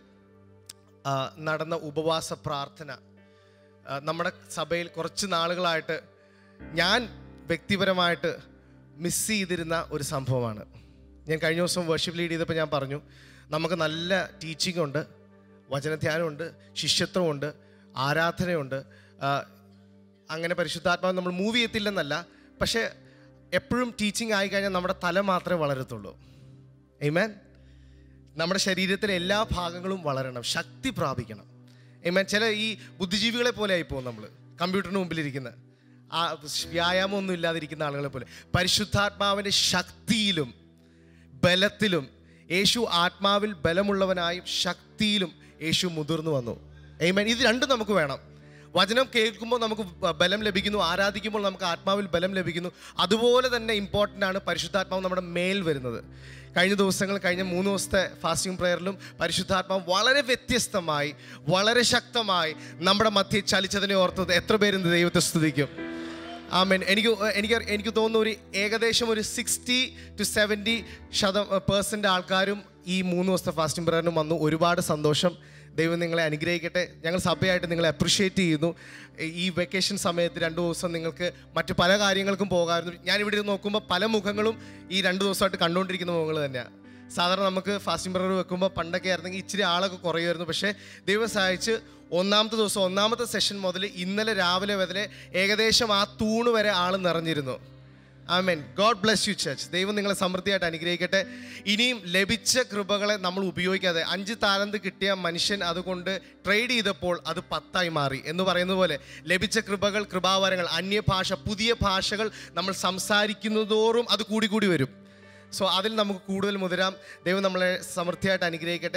ആ, നടന്ന ഉപവാസ പ്രാർത്ഥന ആ, നമ്മുടെ സഭയിൽ കുറച്ച് നാളുകളായിട്ട് ഞാൻ വ്യക്തിപരമായിട്ട് മിസ് ചെയ്തിരുന്ന ഒരു സംഭവമാണ് ഞാൻ കഴിഞ്ഞ ദിവസം വർഷിപ്പ് ലീഡ് ചെയ്തപ്പോൾ ഞാൻ പറഞ്ഞു നമുക്ക് നല്ല ടീച്ചിങ് ഉണ്ട് വചനധ്യാനമുണ്ട് ശിഷ്യത്വമുണ്ട് ആരാധനയുണ്ട് ആ, അങ്ങനെ പരിശുദ്ധാത്മാവ് നമ്മൾ മൂവ് ചെയ്യത്തില്ലെന്നല്ല പക്ഷേ എപ്പോഴും ടീച്ചിങ് ആയിക്കഴിഞ്ഞാൽ നമ്മുടെ തല മാത്രമേ വളരത്തുള്ളൂ ഏമേൻ നമ്മുടെ ശരീരത്തിലെ എല്ലാ ഭാഗങ്ങളും വളരണം ശക്തി പ്രാപിക്കണം ഏമേൻ ചില ഈ ബുദ്ധിജീവികളെ പോലെ ആയിപ്പോവും നമ്മൾ കമ്പ്യൂട്ടറിന് മുമ്പിലിരിക്കുന്ന ആ വ്യായാമമൊന്നും ഇല്ലാതിരിക്കുന്ന ആളുകളെ പോലെ പരിശുദ്ധാത്മാവിൻ്റെ ശക്തിയിലും ബലത്തിലും യേശു ആത്മാവിൽ ബലമുള്ളവനായും ശക്തിയിലും യേശു മുതിർന്നു വന്നു ഏമേൻ ഇത് രണ്ടും നമുക്ക് വേണം വചനം കേൾക്കുമ്പോൾ നമുക്ക് ബ- ബലം ലഭിക്കുന്നു ആരാധിക്കുമ്പോൾ നമുക്ക് ആത്മാവിൽ ബലം ലഭിക്കുന്നു അതുപോലെ തന്നെ ഇമ്പോർട്ടൻ്റ് ആണ് പരിശുദ്ധാത്മാവ് നമ്മുടെ മേൽ വരുന്നത് കഴിഞ്ഞ ദിവസങ്ങൾ കഴിഞ്ഞ മൂന്ന് ദിവസത്തെ ഫാസ്റ്റിംഗ് പ്രയറിലും പരിശുദ്ധാത്മാവ് വളരെ വ്യത്യസ്തമായി വളരെ ശക്തമായി നമ്മുടെ മധ്യ ചലിച്ചതിനെ ഓർത്തത് എത്ര പേരും ദൈവത്തെ സ്തുതിക്കും ആമേൻ എനിക്ക് എനിക്ക് എനിക്ക് തോന്നുന്നു ഒരു ഏകദേശം ഒരു സിക്സ്റ്റി ടു സെവൻറ്റി ശത പേഴ്സൻ്റ് ആൾക്കാരും ഈ മൂന്ന് ദിവസത്തെ ഫാസ്റ്റിംഗ് പ്രയറിനും വന്നു ഒരുപാട് സന്തോഷം ദൈവം നിങ്ങളെ അനുഗ്രഹിക്കട്ടെ ഞങ്ങൾ സഭയായിട്ട് നിങ്ങളെ അപ്രിഷ്യേറ്റ് ചെയ്യുന്നു ഈ വെക്കേഷൻ സമയത്ത് രണ്ട് ദിവസം നിങ്ങൾക്ക് മറ്റു പല കാര്യങ്ങൾക്കും പോകാമായിരുന്നു ഞാൻ ഇവിടെ ഇരുന്ന് നോക്കുമ്പോൾ പല മുഖങ്ങളും ഈ രണ്ട് ദിവസമായിട്ട് കണ്ടുകൊണ്ടിരിക്കുന്ന മുഖങ്ങൾ തന്നെയാണ് സാധാരണ നമുക്ക് ഫാസ്റ്റിംഗ് പ്രയർ വെക്കുമ്പോൾ പണ്ടൊക്കെ ആയിരുന്നെങ്കിൽ ഇച്ചിരി ആളൊക്കെ കുറയുമായിരുന്നു പക്ഷേ ദൈവം സഹായിച്ച് ഒന്നാമത്തെ ദിവസം ഒന്നാമത്തെ സെഷൻ മുതൽ ഇന്നലെ രാവിലെ മുതലേ ഏകദേശം ആ തൂണ് വരെ ആൾ നിറഞ്ഞിരുന്നു ആമേൻ ഗോഡ് ബ്ലെസ് യു ചർച്ച് ദൈവം നിങ്ങളെ സമൃദ്ധിയായിട്ട് അനുഗ്രഹിക്കട്ടെ ഇനിയും ലഭിച്ച കൃപകളെ നമ്മൾ ഉപയോഗിക്കാതെ അഞ്ച് താലന്ത് കിട്ടിയ മനുഷ്യൻ അതുകൊണ്ട് ട്രേഡ് ചെയ്തപ്പോൾ അത് പത്തായി മാറി എന്ന് പറയുന്ന പോലെ ലഭിച്ച കൃപകൾ കൃപാവരങ്ങൾ അന്യഭാഷ പുതിയ ഭാഷകൾ നമ്മൾ സംസാരിക്കുന്നതോറും അത് കൂടി കൂടി വരും സോ അതിൽ നമുക്ക് കൂടുതൽ മുതിരാം ദൈവം നമ്മളെ സമൃദ്ധിയായിട്ട് അനുഗ്രഹിക്കട്ടെ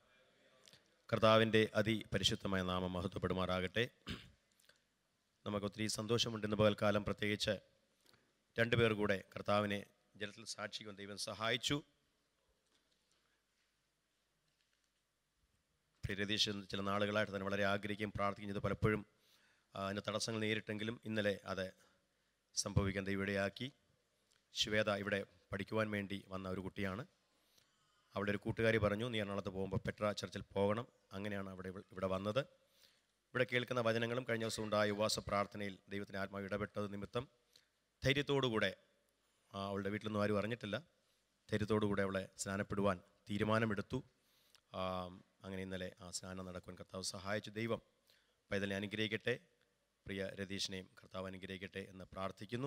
കർത്താവിൻ്റെ അതിപരിശുദ്ധമായ നാമം മഹത്വപ്പെടുമാറാകട്ടെ നമുക്ക് ഒത്തിരി സന്തോഷമുണ്ട് ഇന്ന് പകൽക്കാലം പ്രത്യേകിച്ച് രണ്ടുപേർ കൂടെ കർത്താവിനെ ജലത്തിൽ സാക്ഷിക്കാൻ ദൈവം സഹായിച്ചു പ്രതീക്ഷ ചില നാളുകളായിട്ട് തന്നെ വളരെ ആഗ്രഹിക്കുകയും പ്രാർത്ഥിക്കുകയും ചെയ്ത് പലപ്പോഴും ആ, അതിന് തടസ്സങ്ങൾ നേരിട്ടെങ്കിലും ഇന്നലെ അത് സംഭവിക്കാൻ ദൈവം ഇടയാക്കി ശ്വേത ഇവിടെ പഠിക്കുവാൻ വേണ്ടി വന്ന ഒരു കുട്ടിയാണ് അവിടെ ഒരു കൂട്ടുകാരി പറഞ്ഞു നീ എറണാകുളത്ത് പോകുമ്പോൾ പെട്ര ചർച്ചിൽ പോകണം അങ്ങനെയാണ് അവിടെ ഇവൾ- ഇവിടെ വന്നത് ഇവിടെ കേൾക്കുന്ന വചനങ്ങളും കഴിഞ്ഞ ദിവസം ഉണ്ടായ ഉപവാസ പ്രാർത്ഥനയിൽ ദൈവത്തിന് ആത്മാവ് ഇടപെട്ടത് നിമിത്തം ധൈര്യത്തോടുകൂടെ ആ, അവളുടെ വീട്ടിലൊന്നും ആരും അറിഞ്ഞിട്ടില്ല ധൈര്യത്തോടുകൂടെ അവളെ സ്നാനപ്പെടുവാൻ തീരുമാനമെടുത്തു ആ, അങ്ങനെ ഇന്നലെ ആ സ്നാനം നടക്കുവാൻ കർത്താവ് സഹായിച്ചു ദൈവം പൈതലിനെ അനുഗ്രഹിക്കട്ടെ പ്രിയ രതീഷിനെയും കർത്താവ് അനുഗ്രഹിക്കട്ടെ എന്ന് പ്രാർത്ഥിക്കുന്നു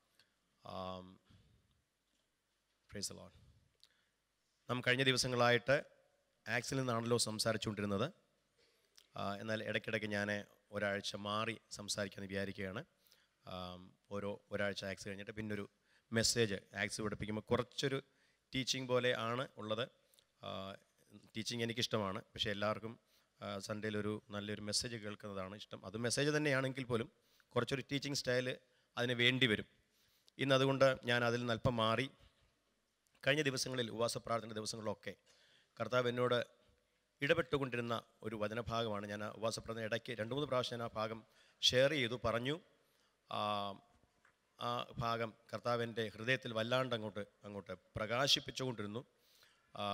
പ്രൈസ് ലോൺ നാം കഴിഞ്ഞ ദിവസങ്ങളായിട്ട് ആക്സിൽ നിന്നാണല്ലോ സംസാരിച്ചുകൊണ്ടിരുന്നത് ആ, എന്നാൽ ഇടയ്ക്കിടയ്ക്ക് ഞാൻ ഒരാഴ്ച മാറി സംസാരിക്കാമെന്ന് വിചാരിക്കുകയാണ് ആം, ഓരോ ഒരാഴ്ച ആക്സ് കഴിഞ്ഞിട്ട് പിന്നൊരു മെസ്സേജ് ആക്സ് പഠിപ്പിക്കുമ്പോൾ കുറച്ചൊരു ടീച്ചിങ് പോലെ ആണ് ഉള്ളത് ടീച്ചിങ് എനിക്കിഷ്ടമാണ് പക്ഷേ എല്ലാവർക്കും സൺഡേയിൽ ഒരു നല്ലൊരു മെസ്സേജ് കേൾക്കുന്നതാണ് ഇഷ്ടം അത് മെസ്സേജ് തന്നെയാണെങ്കിൽ പോലും കുറച്ചൊരു ടീച്ചിങ് സ്റ്റൈൽ അതിന് വേണ്ടി വരും ഇന്ന് അതുകൊണ്ട് ഞാൻ അതിൽ നിന്ന് അല്പം മാറി കഴിഞ്ഞ ദിവസങ്ങളിൽ ഉപവാസ പ്രാർത്ഥന ദിവസങ്ങളിലൊക്കെ കർത്താവ് എന്നോട് ഇടപെട്ടുകൊണ്ടിരുന്ന ഒരു വചനഭാഗമാണ് ഞാൻ ആ ഉപവാസ പ്രാർത്ഥന ഇടയ്ക്ക് രണ്ട് മൂന്ന് പ്രാവശ്യം ഞാൻ ആ ഭാഗം ഷെയർ ചെയ്തു പറഞ്ഞു ആ, ആ ഭാഗം കർത്താവിൻ്റെ ഹൃദയത്തിൽ വല്ലാണ്ട് അങ്ങോട്ട് അങ്ങോട്ട് പ്രകാശിപ്പിച്ചുകൊണ്ടിരുന്നു ആ,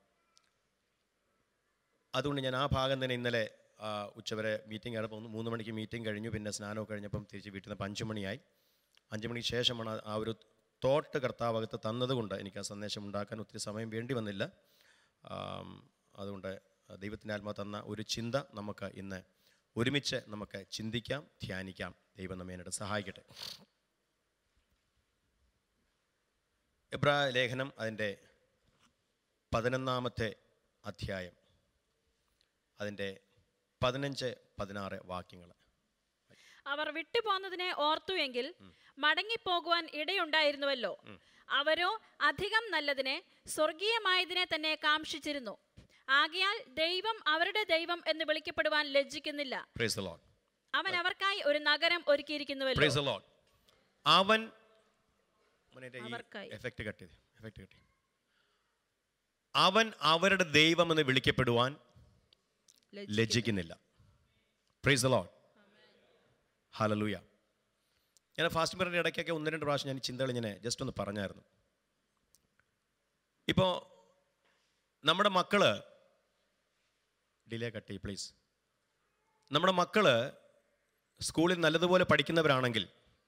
അതുകൊണ്ട് ഞാൻ ആ ഭാഗം തന്നെ ഇന്നലെ ആ, ഉച്ചവരെ മീറ്റിംഗ് ആയിരുന്നു മൂന്ന് മണിക്ക് മീറ്റിംഗ് കഴിഞ്ഞു പിന്നെ സ്നാനമൊക്കെ കഴിഞ്ഞപ്പം തിരിച്ച് വീട്ടിൽ നിന്ന് അഞ്ച് മണിയായി അഞ്ച് മണിക്ക് ശേഷമാണ് ആ ഒരു തോട്ട് കർത്താവകത്ത് തന്നതുകൊണ്ട് എനിക്ക് ആ സന്ദേശം ഉണ്ടാക്കാൻ ഒത്തിരി സമയം വേണ്ടി വന്നില്ല ആം, അതുകൊണ്ട് ദൈവത്തിൻ്റെ ആത്മാ തന്ന ഒരു ചിന്ത നമുക്ക് ഇന്ന് ഒരുമിച്ച് നമുക്ക് ചിന്തിക്കാം ധ്യാനിക്കാം ദൈവം നമ്മെ അതിനായിട്ട് സഹായിക്കട്ടെ എബ്രാ ലേഖനം അതിൻ്റെ പതിനൊന്നാമത്തെ അധ്യായം അതിൻ്റെ പതിനഞ്ച് പതിനാറ് വാക്യങ്ങൾ അവർ വിട്ടുപോന്നതിനെ ഓർത്തുവെങ്കിൽ മടങ്ങിപ്പോകുവാൻ ഇടയുണ്ടായിരുന്നുവല്ലോ അവരോ അധികം നല്ലതിനെ സ്വർഗീയമായതിനെ തന്നെ കാംക്ഷിച്ചിരുന്നു ആകയാൽ ദൈവം അവരുടെ ദൈവം എന്ന് വിളിക്കപ്പെടുവാൻ ലജ്ജിക്കുന്നില്ല പ്രൈസ് ദ ലോഡ് അവൻ അവർക്കായി ഒരു നഗരം ഒരുക്കിയിരിക്കുന്നുവല്ലോ പ്രൈസ് ദ ലോഡ് അവൻ മോനെ, ഈ അവർക്കായി. എഫക്റ്റ് കട്ട് ചെയ്ത് എഫക്റ്റ് കട്ട് ചെയ്ത് അവൻ അവരുടെ ദൈവമെന്ന് വിളിക്കപ്പെടുവാൻ ലജ്ജിക്കുന്നില്ല പ്രൈസ് ദ ലോഡ് ഹലലൂയ ഞാൻ ഫാസ്റ്റ് പീരീഡ് ഇടയ്ക്കൊക്കെ ഒന്ന് രണ്ട് പ്രാവശ്യം ഞാൻ ഈ ചിന്തകൾ ഇങ്ങനെ ജസ്റ്റ് ഒന്ന് പറഞ്ഞായിരുന്നു ഇപ്പോൾ നമ്മുടെ മക്കള് ഡിലേ കട്ട് ചെയ്യ് പ്ലീസ് നമ്മുടെ മക്കള് സ്കൂളിൽ നല്ലതുപോലെ പഠിക്കുന്നവരാണെങ്കിൽ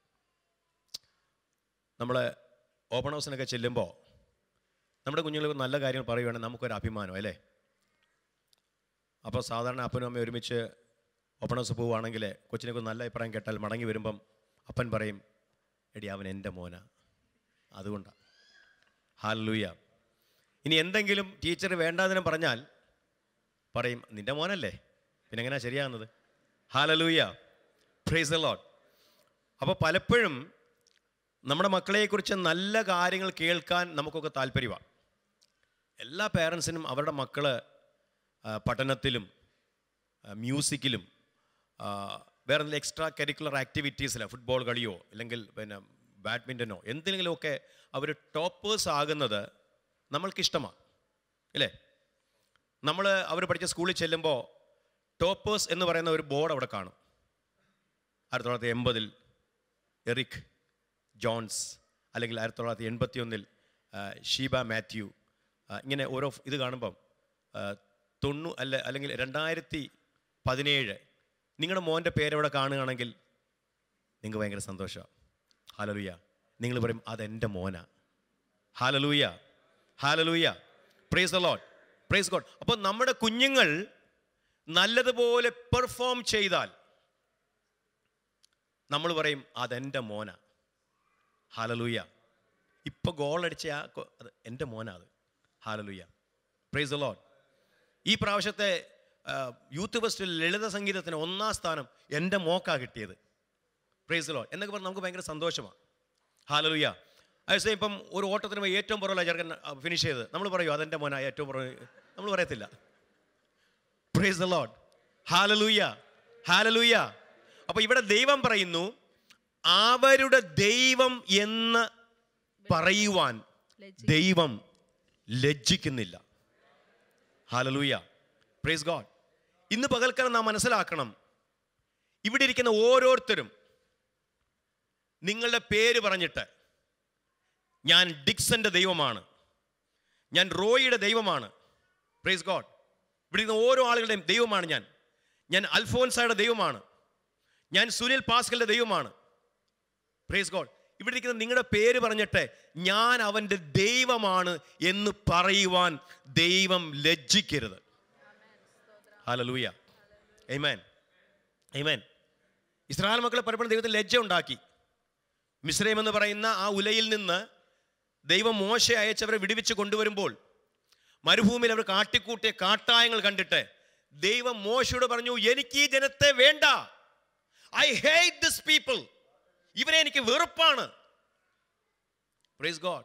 നമ്മൾ ഓപ്പൺ ഹൗസിനൊക്കെ ചെല്ലുമ്പോൾ നമ്മുടെ കുഞ്ഞുങ്ങൾക്ക് നല്ല കാര്യങ്ങൾ പറയുകയാണെങ്കിൽ നമുക്കൊരു അഭിമാനം അല്ലേ അപ്പോൾ സാധാരണ അപ്പനും അമ്മയും ഒരുമിച്ച് ഓപ്പൺ ഹൗസ് പോവുകയാണെങ്കിൽ കൊച്ചിനെക്കുറിച്ച് നല്ല അഭിപ്രായം കേട്ടാൽ മടങ്ങി വരുമ്പം അപ്പൻ പറയും എടി അവൻ എൻ്റെ മോന അതുകൊണ്ടാണ് ഹാലൂയ ഇനി എന്തെങ്കിലും ടീച്ചർ വേണ്ടാതിനും പറഞ്ഞാൽ പറയും നിൻ്റെ മോനല്ലേ പിന്നെ എങ്ങനെയാ ശരിയാകുന്നത് ഹാലലൂയ പ്രൈസ് ലോഡ് അപ്പോൾ പലപ്പോഴും നമ്മുടെ മക്കളെക്കുറിച്ച് നല്ല കാര്യങ്ങൾ കേൾക്കാൻ നമുക്കൊക്കെ താല്പര്യമാണ് എല്ലാ പേരൻസിനും അവരുടെ മക്കൾ പഠനത്തിലും ആ, മ്യൂസിക്കിലും ആ, വേറെ എന്തെങ്കിലും എക്സ്ട്രാ കരിക്കുലർ ആക്ടിവിറ്റീസിൽ ഫുട്ബോൾ കളിയോ അല്ലെങ്കിൽ പിന്നെ ബാഡ്മിൻ്റനോ എന്തെങ്കിലുമൊക്കെ അവർ ടോപ്പേഴ്സ് ആകുന്നത് നമ്മൾക്കിഷ്ടമാണ് ഇല്ലേ നമ്മൾ അവർ പഠിച്ച സ്കൂളിൽ ചെല്ലുമ്പോൾ ടോപ്പേഴ്സ് എന്ന് പറയുന്ന ഒരു ബോർഡ് അവിടെ കാണും ആയിരത്തി തൊള്ളായിരത്തി എൺപതിൽ എറിക് ജോൺസ് അല്ലെങ്കിൽ ആയിരത്തി തൊള്ളായിരത്തി എൺപത്തി ഒന്നിൽ ഷീബ മാത്യു ആ, ഇങ്ങനെ ഓരോ ഇത് കാണുമ്പം ആ, തൊണ്ണൂ അല്ല അല്ലെങ്കിൽ രണ്ടായിരത്തി പതിനേഴ് നിങ്ങളുടെ മോൻ്റെ പേരവിടെ കാണുകയാണെങ്കിൽ നിങ്ങൾക്ക് ഭയങ്കര സന്തോഷമാണ് ഹാലലൂയ നിങ്ങൾ പറയും അതെൻ്റെ മോന hallelujah hallelujah praise the Lord praise God അപ്പോൾ നമ്മുടെ കുഞ്ഞുങ്ങൾ നല്ലതുപോലെ പെർഫോം ചെയ്താൽ നമ്മൾ പറയും അതെൻ്റെ മോന ഹാലലൂയ ഇപ്പൊ ഗോൾ അടിച്ച ആ കൊ- അത് എൻ്റെ മോനാ അത് ഹാലലൂയ പ്രൈസ് ദ ലോഡ് ഈ പ്രാവശ്യത്തെ ആ, യൂത്ത് ഫെസ്റ്റിൽ ലളിത സംഗീതത്തിന് ഒന്നാം സ്ഥാനം എൻ്റെ മോക്കാ കിട്ടിയത് പ്രൈസ് ദ ലോഡ് എന്നൊക്കെ പറഞ്ഞാൽ നമുക്ക് ഭയങ്കര സന്തോഷമാണ് ഹാലലൂയ അതേസമയം ഇപ്പം ഒരു ഓട്ടത്തിന് പോയി ഏറ്റവും പുറമുള്ള ചെറുക്കൻ ഫിനിഷ് ചെയ്ത് നമ്മൾ പറയും അതെൻ്റെ മോനാ ഏറ്റവും പുറമെ നമ്മൾ പറയത്തില്ല praise the Lord hallelujah hallelujah അപ്പോൾ ഇവിടെ ദൈവം പറയുന്നു അവരുടെ ദൈവം എന്ന് പറയുവാൻ ദൈവം ലജ്ജിക്കുന്നില്ല ഹാലലൂയ പ്രൈസ് ഗോഡ് ഇന്ന് പകൽക്കാലം നാം മനസ്സിലാക്കണം ഇവിടെ ഇരിക്കുന്ന ഓരോരുത്തരും നിങ്ങളുടെ പേര് പറഞ്ഞിട്ട് ഞാൻ ഡിക്സന്റെ ദൈവമാണ് ഞാൻ റോയിയുടെ ദൈവമാണ് പ്രൈസ് ഗോഡ് ഇവിടെ ഇരുന്ന ഓരോ ആളുകളുടെയും ദൈവമാണ് ഞാൻ ഞാൻ അൽഫോൻസായുടെ ദൈവമാണ് ഞാൻ സുനിൽ പാസ്കലിന്റെ ദൈവമാണ് പ്രൈസ് ഗോഡ് ഇവിടെ ഇരിക്കുന്ന നിങ്ങളുടെ പേര് പറഞ്ഞിട്ട് ഞാൻ അവൻ്റെ ദൈവമാണ് എന്ന് പറയുവാൻ ദൈവം ലജ്ജിക്കരുത് ഹലലൂയ എയ്മേൻ എയ്മേൻ ഇസ്രായേൽ മക്കളെ പലപ്പോഴും ദൈവത്തിന് ലജ്ജ ഉണ്ടാക്കി മിശ്രയം എന്ന് പറയുന്ന ആ ഉലയിൽ നിന്ന് ദൈവം മോശ അയച്ചവരെ വിടുവിച്ച് കൊണ്ടുവരുമ്പോൾ മരുഭൂമിയിൽ അവർ കാട്ടിക്കൂട്ടിയ കാട്ടായങ്ങൾ കണ്ടിട്ട് ദൈവം മോശയോട് പറഞ്ഞു എനിക്ക് ഈ ജനത്തെ വേണ്ട ഐ ഹേറ്റ് ദിസ് പീപ്പിൾ ഇവരെ എനിക്ക് വെറുപ്പാണ് പ്രൈസ് ഗോഡ്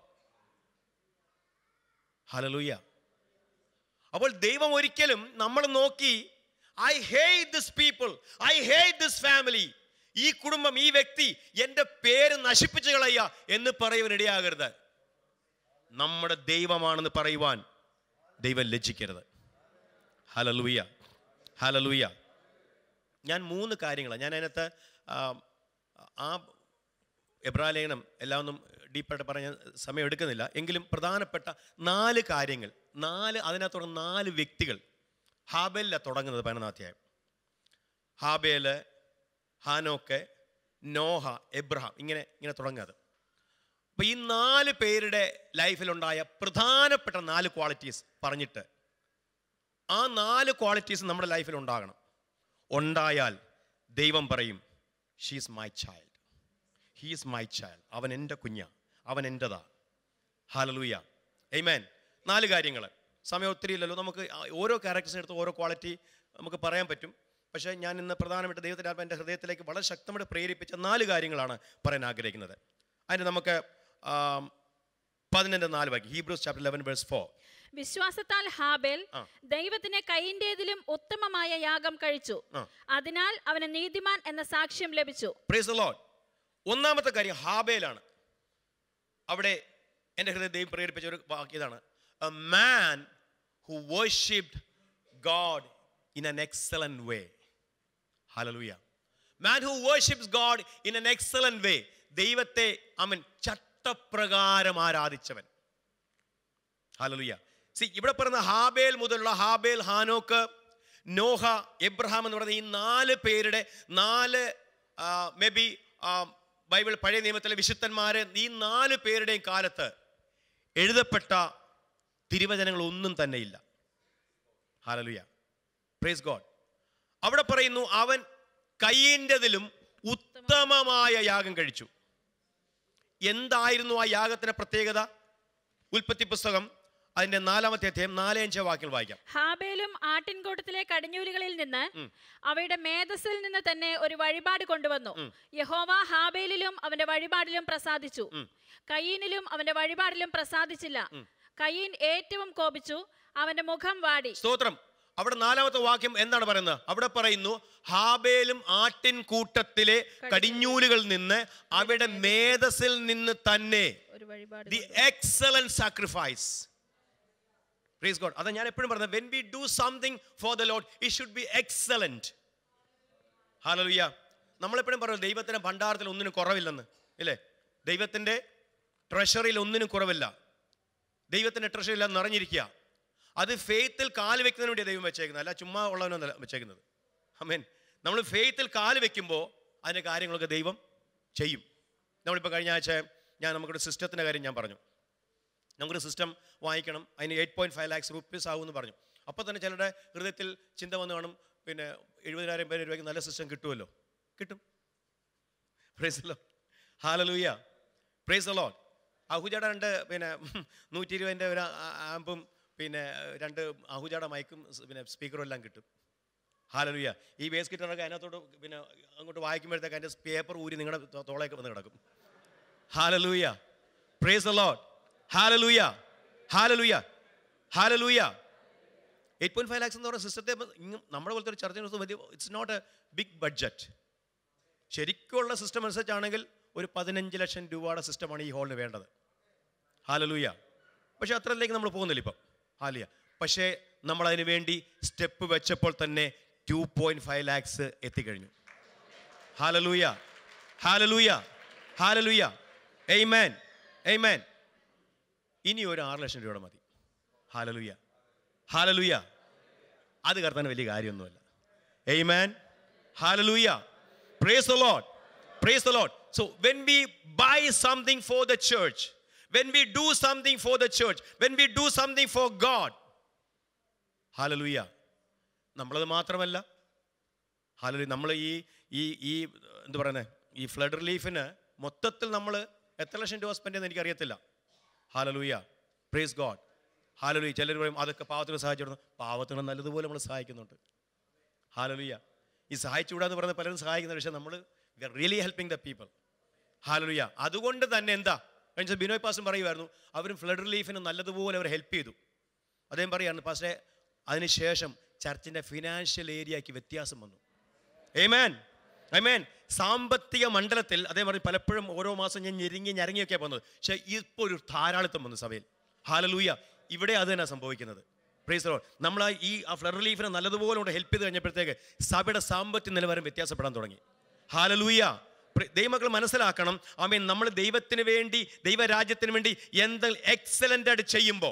ഹലലൂയ അപ്പോൾ ദൈവം ഒരിക്കലും നമ്മൾ നോക്കി I hate this people I hate this family ഈ കുടുംബം ഈ വ്യക്തി എൻ്റെ പേര് നശിപ്പിച്ചു കളയുക എന്ന് പറയുവാൻ ഇടയാകരുത് നമ്മുടെ ദൈവമാണെന്ന് പറയുവാൻ ദൈവം ലജ്ജിക്കരുത് ഹലലൂയ ഹലലൂയ ഞാൻ മൂന്ന് കാര്യങ്ങളാണ് ഞാൻ അതിനകത്ത് ആ, ആ എബ്രാലേഖനം എല്ലാം ഒന്നും ഡീപ്പായിട്ട് പറയാൻ സമയം എടുക്കുന്നില്ല എങ്കിലും പ്രധാനപ്പെട്ട നാല് കാര്യങ്ങൾ നാല് അതിനകത്തുള്ള നാല് വ്യക്തികൾ ഹാബേലിലാണ് തുടങ്ങുന്നത് പതിനൊന്നാം അധ്യായം ഹാബേല് ഹാനോക്ക് നോഹ എബ്രഹാം ഇങ്ങനെ ഇങ്ങനെ തുടങ്ങുന്നത് അപ്പോൾ ഈ നാല് പേരുടെ ലൈഫിലുണ്ടായ പ്രധാനപ്പെട്ട നാല് ക്വാളിറ്റീസ് പറഞ്ഞിട്ട് ആ നാല് ക്വാളിറ്റീസ് നമ്മുടെ ലൈഫിൽ ഉണ്ടാകണം ഉണ്ടായാൽ ദൈവം പറയും she's my child he's my child അവൻ എൻ്റെ കുഞ്ഞാ അവൻ എൻ്റെതാ ഹാലലൂയ എയ്മേൻ നാല് കാര്യങ്ങൾ സമയം ഒത്തിരി ഇല്ലല്ലോ നമുക്ക് ആ ഓരോ ക്യാരക്ടേഴ്സിന് എടുത്ത് ഓരോ ക്വാളിറ്റി നമുക്ക് പറയാൻ പറ്റും പക്ഷേ ഞാൻ ഇന്ന് പ്രധാനമായിട്ട് ദൈവത്തിൻ്റെ ആത്മ എൻ്റെ ഹൃദയത്തിലേക്ക് വളരെ ശക്തമായിട്ട് പ്രേരിപ്പിച്ച നാല് കാര്യങ്ങളാണ് പറയാൻ ആഗ്രഹിക്കുന്നത് അതിന് നമുക്ക് ആം, പതിനെൻ്റെ നാല് വാക്യം Hebrews chapter eleven verse four വിശ്വാസത്താൽ ഹാബേൽ ആ. ദൈവത്തിന് കൈന്റേതിലും ഉത്തമമായ യാഗം കഴിച്ചു ആ. അതിനാൽ അവന് നീതിമാൻ എന്ന സാക്ഷ്യം ലഭിച്ചു പ്രൈസ് ദ ലോഡ് ഒന്നാമത്തെ കാര്യം ഹാബേലാണ് അവിടെ എൻ്റെ ഹൃദയ ദൈവം പ്രേരിപ്പിച്ച ഒരു വാക്ക് ഇതാണ് a man who worshipped God in an excellent way hallelujah man who worships God in an excellent way ദൈവത്തെ അവൻ ചട്ടപ്രകാരം ആരാധിച്ചവൻ ഹലലുയ സി ഇവിടെ പറയുന്ന ഹാബേൽ മുതലുള്ള ഹാബേൽ ഹാനോക്ക് നോഹ എബ്രഹാം എന്ന് പറയുന്ന ഈ നാല് പേരുടെ നാല് മേ ബി ബൈബിൾ പഴയ നിയമത്തിലെ വിശുദ്ധന്മാര് ഈ നാല് പേരുടെയും കാലത്ത് എഴുതപ്പെട്ട തിരുവചനങ്ങൾ ഒന്നും തന്നെയില്ല ഹാലലുയ പ്രേസ് ഗോഡ് അവിടെ പറയുന്നു അവൻ കയ്യിൻ്റെതിലും ഉത്തമമായ യാഗം കഴിച്ചു എന്തായിരുന്നു ആ യാഗത്തിന്റെ പ്രത്യേകത ഉൽപ്പത്തി പുസ്തകം അതിന്റെ നാലാമത്തെ അധ്യായം നാല് അഞ്ച് വാക്യങ്ങൾ വായിക്കാം ഹാബേലും ആട്ടിൻകൂട്ടത്തിലെ കടിഞ്ഞൂലുകളിൽ നിന്ന് അവയുടെ മേധസ്സിൽ നിന്ന് തന്നെ ഒരു വഴിപാട് കൊണ്ടുവന്നു യഹോവ ഹാബേലിലും അവന്റെ വഴിപാടിലും പ്രസാദിച്ചു കയ്യീനിലും അവന്റെ വഴിപാടിലും പ്രസാദിച്ചില്ല കയ്യീൻ ഏറ്റവും കോപിച്ചു അവന്റെ മുഖം വാടി സ്തോത്രം അവിടെ നാലാമത്തെ വാക്യം എന്താണ് പറയുന്നത് അവിടെ പറയുന്നു ഹാബേലും ആട്ടിൻ കൂട്ടത്തിലെ കടിഞ്ഞൂലുകളിൽ നിന്ന് അവയുടെ മേധസ്സിൽ നിന്ന് തന്നെ ഒരു വഴിപാട് the excellent sacrifice praise God അതാ ഞാൻ എപ്പോഴും പറഞ്ഞത് when we do something for the Lord it should be excellent hallelujah നമ്മളെപ്പോഴും പറഞ്ഞു ദൈവത്തിന്റെ ഭണ്ഡാരത്തിൽ ഒന്നിനും കുറവില്ലെന്ന് ഇല്ലേ ദൈവത്തിന്റെ ട്രഷറിയിൽ ഒന്നിനും കുറവില്ല ദൈവത്തിന്റെ ട്രഷറിയിൽ നിറഞ്ഞിരിക്കുക അത് ഫെയ്ത്തിൽ കാല് വെക്കുന്നതിന് വേണ്ടി ദൈവം വെച്ചേക്കുന്നത് അല്ല ചുമ്മാ ഉള്ളവനൊന്നല്ല വെച്ചേക്കുന്നത് അമേൻ നമ്മൾ ഫെയ്ത്തിൽ കാല് വെക്കുമ്പോൾ അതിൻ്റെ കാര്യങ്ങളൊക്കെ ദൈവം ചെയ്യും നമ്മളിപ്പോൾ കഴിഞ്ഞ ആഴ്ച ഞാൻ നമുക്കൊരു സിസ്റ്റത്തിൻ്റെ കാര്യം ഞാൻ പറഞ്ഞു നമുക്കൊരു സിസ്റ്റം വാങ്ങിക്കണം അതിന് eight point five lakhs rupees ആകുമെന്ന് പറഞ്ഞു അപ്പോൾ തന്നെ ചിലരുടെ ഹൃദയത്തിൽ ചിന്ത വന്ന് കാണും പിന്നെ എഴുപതിനായിരം പേര് രൂപയ്ക്ക് നല്ല സിസ്റ്റം കിട്ടുമല്ലോ കിട്ടും പ്രൈസല്ലോ ഹാലലൂയ പ്രൈസ് അലോ അഹുജയുടെ രണ്ട് പിന്നെ നൂറ്റി ഇരുപതിൻ്റെ ഒരു ആ- ആമ്പും പിന്നെ രണ്ട് അഹുജയുടെ മൈക്കും സ് പിന്നെ സ്പീക്കറും എല്ലാം കിട്ടും ഹാലലൂയ ഈ ബേസ് കിട്ടണൊക്കെ അതിനകത്തോട്ട് പിന്നെ അങ്ങോട്ട് വായിക്കുമ്പോഴത്തേക്ക് അതിൻ്റെ പേപ്പർ ഊരി നിങ്ങളുടെ തോ- തോളേക്ക് വന്ന് കിടക്കും hallelujah praise Lord hallelujah hallelujah hallelujah eight point five lakhs എന്ന് പറയുന്ന സിസ്റ്റത്തെ ഇങ്ങ് നമ്മുടെ പോലത്തെ ഒരു ചർച്ച വലിയ it's not a big budget ശരിക്കുള്ള സിസ്റ്റം അനുസരിച്ചാണെങ്കിൽ ഒരു പതിനഞ്ച് ലക്ഷം രൂപയുടെ സിസ്റ്റമാണ് ഈ ഹോളിന് വേണ്ടത് ഹാലലൂയ പക്ഷെ അത്രയിലേക്ക് നമ്മൾ പോകുന്നില്ല ഇപ്പം ഹാലിയ പക്ഷേ നമ്മൾ അതിന് വേണ്ടി സ്റ്റെപ്പ് വെച്ചപ്പോൾ തന്നെ ടു പോയിന്റ് ഫൈവ് ലാക്സ് എത്തിക്കഴിഞ്ഞു hallelujah hallelujah hallelujah amen amen ഇനി ഒരു ആറ് ലക്ഷം രൂപയുടെ മതി ഹാലലൂയ ഹാലലൂയ അത് കർത്താൻ വലിയ കാര്യമൊന്നുമല്ല amen hallelujah praise the Lord praise the Lord so when we buy something for the church when we do something for the church when we do something for God hallelujah നമ്മളത് മാത്രമല്ല hallelujah നമ്മൾ ഈ ഈ ഈ എന്ത് പറയുന്നത് ഈ flood റിലീഫിന് മൊത്തത്തിൽ നമ്മൾ എത്ര ലക്ഷം രൂപ സ്പെൻഡ് ചെയ്യുന്ന എനിക്കറിയത്തില്ല ഹാലലൂയ പ്രേസ് ഗോഡ് ഹാലലൂയ ചിലർ പറയും അതൊക്കെ പാവത്തിന് സഹായിച്ചിരുന്നു പാവത്തിന് നല്ലതുപോലെ നമ്മൾ സഹായിക്കുന്നുണ്ട് ഹാലലൂയ ഈ സഹായിച്ചുകൂടാന്ന് പറയുന്ന പലരും സഹായിക്കുന്ന പക്ഷേ നമ്മൾ we are really helping the people hallelujah അതുകൊണ്ട് തന്നെ എന്താ കഴിഞ്ഞ ബിനോയ് പാസും പറയുമായിരുന്നു അവരും ഫ്ലഡ് റിലീഫിന് നല്ലതുപോലെ അവർ ഹെൽപ്പ് ചെയ്തു അദ്ദേഹം പറയുകയാണ് പക്ഷേ അതിനുശേഷം ചർച്ചിൻ്റെ ഫിനാൻഷ്യൽ ഏരിയയ്ക്ക് വ്യത്യാസം വന്നു ഏമേൻ ഐമേൻ സാമ്പത്തിക മണ്ഡലത്തിൽ അദ്ദേഹം പറഞ്ഞു പലപ്പോഴും ഓരോ മാസം ഞാൻ ഞെരുങ്ങി ഞരങ്ങിയൊക്കെയാണ് പോകുന്നത് പക്ഷേ ഇപ്പോൾ ഒരു ധാരാളിത്തം വന്നു സഭയിൽ ഹാലലൂയ ഇവിടെ അത് തന്നെ സംഭവിക്കുന്നത് പ്രൈസ് ലോഡ് നമ്മൾ ആ ഈ ആ ഫ്ലഡ് റിലീഫിനെ നല്ലതുപോലെ കൊണ്ട് ഹെൽപ്പ് ചെയ്ത് കഴിഞ്ഞപ്പോഴത്തേക്ക് സഭയുടെ സാമ്പത്തിക നിലവാരം വ്യത്യാസപ്പെടാൻ തുടങ്ങി ഹാലലൂയ പ്രി- ദൈവമക്കൾ മനസ്സിലാക്കണം ആമേൻ നമ്മൾ ദൈവത്തിന് വേണ്ടി ദൈവരാജ്യത്തിന് വേണ്ടി എന്തെങ്കിലും എക്സലൻ്റ് ആയിട്ട് ചെയ്യുമ്പോൾ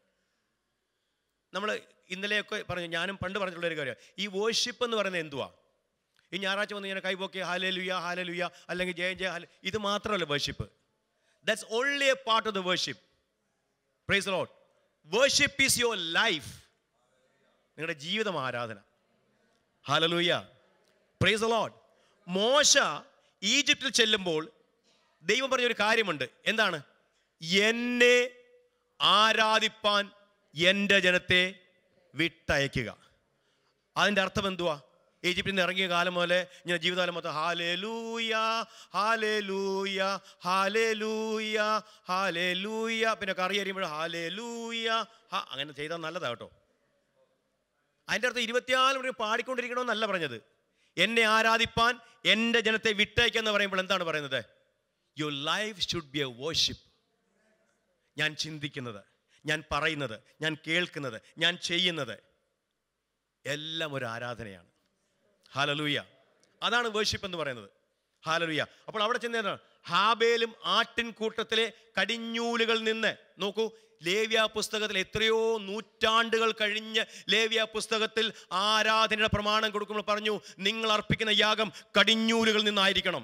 നമ്മൾ ഇന്നലെയൊക്കെ പറഞ്ഞു ഞാനും പണ്ട് പറഞ്ഞിട്ടുള്ള ഒരു കാര്യം ഈ വോഷിപ്പ് എന്ന് പറയുന്നത് എന്തുവാ ഈ ഞായറാഴ്ച വന്ന് ഇങ്ങനെ കൈപോക്കി ഹാലേ ലുയ ഹാലേ ലുയ അല്ലെങ്കിൽ ജയ ജയ ഹാല ഇത് മാത്രമല്ല worship that's only a part of the worship praise Lord worship is your life നിങ്ങളുടെ ജീവിതം ആരാധന ഹാലലൂയ പ്രൈസ് ലോഡ് മോശ ഈജിപ്തിൽ ചെല്ലുമ്പോൾ ദൈവം പറഞ്ഞൊരു കാര്യമുണ്ട് എന്താണ് എന്നെ ആരാധിപ്പാൻ എൻ്റെ ജനത്തെ വിട്ടയക്കുക അതിൻ്റെ അർത്ഥം എന്തുവാ ഈജിപ്തിൽ നിന്ന് ഇറങ്ങിയ കാലം മുതലേ ഇങ്ങനെ ജീവിതകാലം മൊത്തം ഹാലേ ലൂയ ഹാലേ ലൂയ ഹാലേ ലൂയ ഹാലേ ലൂയ പിന്നെ കറി അറിയുമ്പോൾ ഹാലേ ലൂയ ഹാ അങ്ങനെ ചെയ്താൽ നല്ലതാ കേട്ടോ അതിൻ്റെ അർത്ഥം ഇരുപത്തിനാല് മണി പാടിക്കൊണ്ടിരിക്കണമെന്നല്ല പറഞ്ഞത് എന്നെ ആരാധിപ്പാൻ എൻ്റെ ജനത്തെ വിട്ടയക്കുക എന്ന് പറയുമ്പോൾ എന്താണ് പറയുന്നത് your life should be a worship ഞാൻ ചിന്തിക്കുന്നത് ഞാൻ പറയുന്നത് ഞാൻ കേൾക്കുന്നത് ഞാൻ ചെയ്യുന്നത് എല്ലാം ഒരു ആരാധനയാണ് ഹാലലൂയ അതാണ് വേർഷിപ്പ് എന്ന് പറയുന്നത് ഹാലലൂയ അപ്പോൾ അവിടെ ചെന്ന ഹാബേലും ആട്ടിൻകൂട്ടത്തിലെ കടിഞ്ഞൂലുകൾ നിന്ന് നോക്കൂ ലേവ്യ പുസ്തകത്തിൽ എത്രയോ നൂറ്റാണ്ടുകൾ കഴിഞ്ഞ് ലേവ്യ പുസ്തകത്തിൽ ആരാധനയുടെ പ്രമാണം കൊടുക്കുമ്പോൾ പറഞ്ഞു നിങ്ങൾ അർപ്പിക്കുന്ന യാഗം കടിഞ്ഞൂലുകളിൽ നിന്നായിരിക്കണം